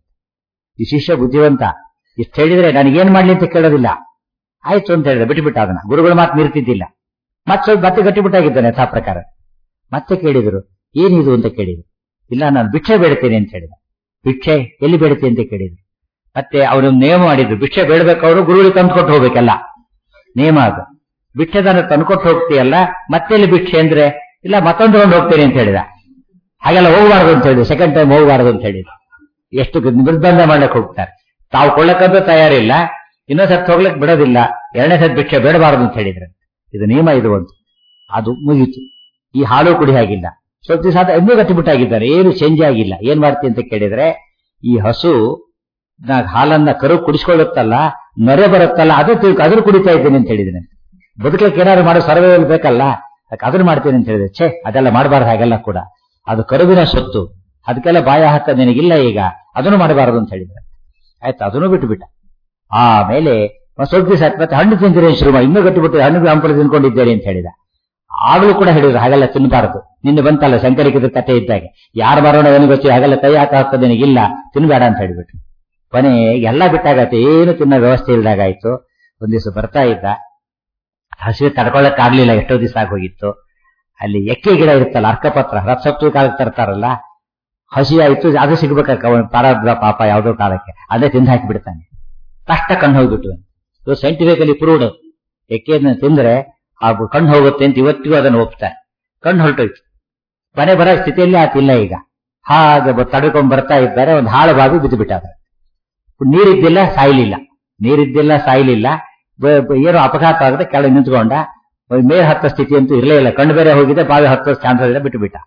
A: ಈ ಶಿಷ್ಯ ಬುದ್ಧಿವಂತ ಇಷ್ಟು ಹೇಳಿದ್ರೆ ನನಗೇನ್ ಮಾಡ್ಲಿ ಅಂತ ಕೇಳೋದಿಲ್ಲ ಆಯ್ತು ಅಂತ ಹೇಳಿದ್ರೆ ಬಿಟ್ಟುಬಿಟ್ಟ ಅದನ್ನ ಗುರುಗಳ ಮಾತು ಮೀರ್ತಿದ್ದಿಲ್ಲ ಮತ್ತೆ ಸ್ವಲ್ಪ ಮತ್ತೆ ಗಟ್ಟಿಬಿಟ್ಟಾಗಿದ್ದಾನೆ ಯಥಾ ಪ್ರಕಾರ ಮತ್ತೆ ಕೇಳಿದ್ರು ಏನಿದು ಅಂತ ಕೇಳಿದ್ರು ಇಲ್ಲ ನಾನು ಭಿಕ್ಷೆ ಬೇಡ್ತೇನೆ ಅಂತ ಹೇಳಿದ ಭಿಕ್ಷೆ ಎಲ್ಲಿ ಬೇಡ್ತೆ ಅಂತ ಕೇಳಿದ್ರು ಮತ್ತೆ ಅವನು ನೇಮ ಮಾಡಿದ್ರು ಭಿಕ್ಷೆ ಬೇಡಬೇಕು ಅವರು ಗುರುಗಳಿಗೆ ತಂದ್ಕೊಟ್ಟು ಹೋಗ್ಬೇಕಲ್ಲ ನೇಮ ಅದು ಭಿಕ್ಷೆದಾನ ತಂದ್ಕೊಟ್ಟು ಹೋಗ್ತೀಯಲ್ಲ ಮತ್ತೆ ಎಲ್ಲಿ ಭಿಕ್ಷೆ ಅಂದ್ರೆ ಇಲ್ಲ ಮತ್ತೊಂದು ತಗೊಂಡು ಹೋಗ್ತೇನೆ ಅಂತ ಹೇಳಿದ ಹಾಗೆಲ್ಲ ಹೋಗಬಾರ್ದು ಅಂತ ಹೇಳಿದ್ರು ಸೆಕೆಂಡ್ ಟೈಮ್ ಹೋಗಬಾರ್ದು ಅಂತ ಹೇಳಿದ್ರು ಎಷ್ಟು ನಿರ್ಬಂಧ ಮಾಡ್ಲಿಕ್ಕೆ ಹೋಗ್ತಾರೆ ತಾವು ಕೊಳ್ಳಕ್ಕಂತೂ ತಯಾರಿಲ್ಲ ಇನ್ನೊಂದ್ ಸತ್ ಹೋಗ್ಲಿಕ್ಕೆ ಬಿಡೋದಿಲ್ಲ ಎರಡನೇ ಸತ್ ಭಿಕ್ಷೆ ಬೇಡಬಾರದು ಅಂತ ಹೇಳಿದ್ರೆ ಇದು ನಿಯಮ ಇದು ಒಂದು ಅದು ಮುಗೀತು ಈ ಹಾಲು ಕುಡಿ ಆಗಿಲ್ಲ ಸ್ವಲ್ಪ ದಿವಸ ಆದ ಇನ್ನೂ ಗಟ್ಟಿಬಿಟ್ಟಾಗಿದ್ದಾರೆ ಏನು ಚೇಂಜ್ ಆಗಿಲ್ಲ ಏನ್ ಮಾಡ್ತಿ ಅಂತ ಕೇಳಿದ್ರೆ ಈ ಹಸು ನಾ ಹಾಲನ್ನ ಕರು ಕುಡಿಸ್ಕೊಳ್ಳುತ್ತಲ್ಲ ನೊರೆ ಬರುತ್ತಲ್ಲ ಅದು ತಿಳ್ಕೊ ಅದನ್ನು ಕುಡಿತಾ ಇದ್ದೇನೆ ಅಂತ ಹೇಳಿದ್ದೇನೆ ಬದುಕಕ್ಕೆ ಏನಾದ್ರು ಮಾಡೋ ಸರ್ವೈವಲ್ ಬೇಕಲ್ಲ ಅದಕ್ಕೆ ಅದನ್ನ ಮಾಡ್ತೇನೆ ಅಂತ ಹೇಳಿದ್ರೆ ಛೇ ಅದೆಲ್ಲ ಮಾಡಬಾರ್ದು ಹಾಗೆಲ್ಲ ಕೂಡ ಅದು ಕರುವಿನ ಸೊತ್ತು ಅದಕ್ಕೆಲ್ಲ ಬಾಯ ಹಾಕ ನಿನಗಿಲ್ಲ ಈಗ ಅದನ್ನು ಮಾಡಬಾರದು ಅಂತ ಹೇಳಿದ್ರೆ ಆಯ್ತು ಅದನ್ನು ಬಿಟ್ಟು ಬಿಟ್ಟ ಆಮೇಲೆ ಒಂದ್ ಸ್ವಲ್ಪ ದಿವಸ ಆಯ್ತು ಮತ್ತೆ ಹಣ್ಣು ತಿಂತೀರಿ ಶುರು ಮಾಡಿ ಇನ್ನೂ ಗಟ್ಟಿಬಿಟ್ಟು ಹಣ್ಣು ಹಂಪಲು ತಿನ್ಕೊಂಡಿದ್ದೇನೆ ಅಂತ ಹೇಳಿದ ಆಗ್ಲೂ ಕೂಡ ಹೇಳಿದ್ರು ಹಾಗೆಲ್ಲ ತಿನ್ನಬಾರದು ನಿನ್ನೆ ಬಂತಲ್ಲ ಶಂಕರಿಕಿದ ಕಥೆ ಇದ್ದಾಗ ಯಾರು ಬರೋಣ ಏನು ಗೊತ್ತಿ ಹಾಗೆಲ್ಲ ಕೈ ಹಾಕ ಹಾಕೋದು ನಿನಗಿಲ್ಲ ತಿನ್ಬೇಡ ಅಂತ ಹೇಳಿಬಿಟ್ಟು ಕೊನೆ ಎಲ್ಲ ಬಿಟ್ಟಾಗತ್ತೆ ಏನು ತಿನ್ನೋ ವ್ಯವಸ್ಥೆ ಇಲ್ದಾಗಾಯ್ತು ಒಂದ್ ದಿವಸ ಬರ್ತಾ ಇದ್ದ ಹಸಿವೆ ತಡ್ಕೊಳ್ಳಕ್ ಆಗ್ಲಿಲ್ಲ ಎಷ್ಟೋ ದಿವಸ ಆಗೋಗಿತ್ತು ಅಲ್ಲಿ ಎಕ್ಕೆ ಗಿಡ ಇರುತ್ತಲ್ಲ ಅರ್ಕಪತ್ರ ರಥಸಪ್ತೂ ಕಾಲಕ್ಕೆ ತರ್ತಾರಲ್ಲ ಹಸಿ ಆಯ್ತು ಅದು ಸಿಗ್ಬೇಕ ಪಾರಾದ್ರ ಪಾಪ ಯಾವ್ದೋ ಕಾಲಕ್ಕೆ ಅದೇ ತಿಂದು ಹಾಕಿ ಬಿಡ್ತಾನೆ ಕಷ್ಟ ಕಣ್ಣು ಹೋಗ್ಬಿಟ್ಟು ಇದು ಸೈಂಟಿಫಿಕಲಿ ಪ್ರೂವ್ಡ್ ಎಕ್ಕೆಯನ್ನು ತಿಂದ್ರೆ ಆ ಕಣ್ಣು ಹೋಗುತ್ತೆ ಅಂತ ಇವತ್ತಿಗೂ ಅದನ್ನು ಒಪ್ತಾರೆ ಕಣ್ಣು ಹೊರಟೋಯ್ತು ಮನೆ ಬರೋ ಸ್ಥಿತಿಯಲ್ಲಿ ಆತಿಲ್ಲ ಈಗ ಹಾಗೆ ಬ- ತಡ್ಕೊಂಡ್ ಬರ್ತಾ ಇದ್ದಾರೆ ಒಂದು ಹಾಳು ಬಾವಿ ಬಿದ್ದು ಬಿಟ್ಟ ನೀರಿದ್ದಿಲ್ಲ ಸಾಯ್ಲಿಲ್ಲ ನೀರಿದ್ದಿಲ್ಲ ಸಾಯ್ಲಿಲ್ಲ ಬ- ಬ- ಏನೋ ಅಪಘಾತ ಆಗುತ್ತೆ ಕೆಳಗೆ ನಿಂತ್ಕೊಂಡ ಮೇಲ್ ಹತ್ತ ಸ್ಥಿತಿ ಅಂತೂ ಇರಲೇ ಇಲ್ಲ ಕಣ್ಣು ಬೇರೆ ಹೋಗಿದೆ ಬಾವಿ ಹತ್ತೋ ಚಾನ್ಸ್ ಇದೆ ಬಿಟ್ಟು ಬಿಟ್ಟ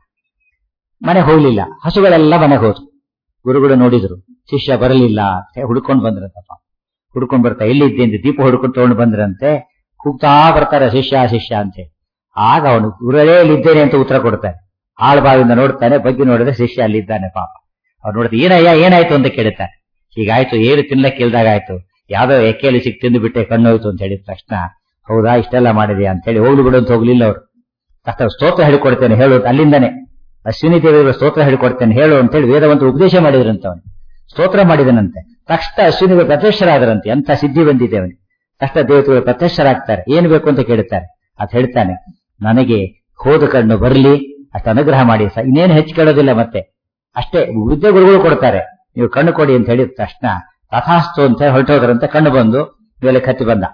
A: ಮನೆ ಹೋಗ್ಲಿಲ್ಲ ಹಸುಗಳೆಲ್ಲ ಮನೆಗೆ ಹೋದ್ರು ಗುರುಗಳು ನೋಡಿದ್ರು ಶಿಷ್ಯ ಬರಲಿಲ್ಲ ಅಂತ ಹುಡ್ಕೊಂಡು ಬಂದ್ರಂತಪ್ಪ ಹುಡ್ಕೊಂಡ್ ಬರ್ತಾ ಎಲ್ಲಿದ್ದೆ ಅಂತ ದೀಪ ಹುಡ್ಕೊಂಡು ತಗೊಂಡು ಬಂದ್ರಂತೆ ಕೂಗ್ತಾ ಬರ್ತಾರೆ ಶಿಷ್ಯ ಶಿಷ್ಯ ಅಂತೆ ಆಗ ಅವನು ಗುರುಗಳೇ ಇಲ್ಲಿದ್ದೇನೆ ಅಂತ ಉತ್ತರ ಕೊಡ್ತಾನೆ ಆಳ್ಬಾವಿಂದ ನೋಡ್ತಾನೆ ಬಗ್ಗೆ ನೋಡಿದ್ರೆ ಶಿಷ್ಯ ಅಲ್ಲಿದ್ದಾನೆ ಪಾಪ ಅವ್ರು ನೋಡಿದ್ರೆ ಏನಯ್ಯ ಏನಾಯ್ತು ಅಂತ ಕೇಳ್ತಾನೆ ಹೀಗಾಯ್ತು ಏನು ತಿನ್ಲಕ್ಕೆ ಇಲ್ದಾಗಾಯ್ತು ಯಾವ್ದೋ ಎಕ್ಕೆಯಲ್ಲಿ ಸಿಕ್ ತಿಂದು ಬಿಟ್ಟೆ ಕಣ್ಣು ಹೋಯ್ತು ಅಂತ ಹೇಳಿದ ತಕ್ಷಣ ಹೌದಾ ಇಷ್ಟೆಲ್ಲ ಮಾಡಿದ್ಯಾ ಅಂತ ಹೇಳಿ ಹೋಗ್ಲಿ ಬಿಡು ಅಂತ ಹೋಗ್ಲಿಲ್ಲ ಅವ್ರು ತಕ್ಷಣ ಸ್ತೋತ್ರ ಹೇಳಿಕೊಡ್ತೇನೆ ಹೇಳು ಅಲ್ಲಿಂದಾನೆ ಅಶ್ವಿನಿ ದೇವಿಯವರ ಸ್ತೋತ್ರ ಹೇಳಿಕೊಡ್ತೇನೆ ಹೇಳು ಅಂತ ಹೇಳಿ ವೇದವಂತ ಉಪದೇಶ ಮಾಡಿದ್ರಂತ ಅವನು ಸ್ತೋತ್ರ ಮಾಡಿದನಂತೆ ತಕ್ಷಣ ಅಶ್ವಿನಿಗೆ ಪ್ರತ್ಯಕ್ಷರಾದರಂತೆ ಎಂಥ ಸಿದ್ಧಿ ಬಂದಿದೆ ಅವನಿಗೆ ತಕ್ಷಣ ದೇವತೆಗಳು ಪ್ರತ್ಯಕ್ಷರಾಗ್ತಾರೆ ಏನು ಬೇಕು ಅಂತ ಕೇಳುತ್ತಾರೆ ಅಂತ ಹೇಳ್ತಾನೆ ನನಗೆ ಹೋದ ಕಣ್ಣು ಬರಲಿ ಅಷ್ಟು ಅನುಗ್ರಹ ಮಾಡಿ ಸ ಇನ್ನೇನು ಹೆಚ್ಚು ಕೇಳೋದಿಲ್ಲ ಮತ್ತೆ ಅಷ್ಟೇ ವಿದ್ಯೆ ಗುರುಗಳು ಕೊಡ್ತಾರೆ ನೀವು ಕಣ್ಣು ಕೊಡಿ ಅಂತ ಹೇಳಿದ ತಕ್ಷಣ ತಥಾಸ್ತು ಅಂತ ಹೊರಟೋದ್ರಂತೆ ಕಣ್ಣು ಬಂದು ಮೇಲೆ ಕತ್ತಿ ಬಂದ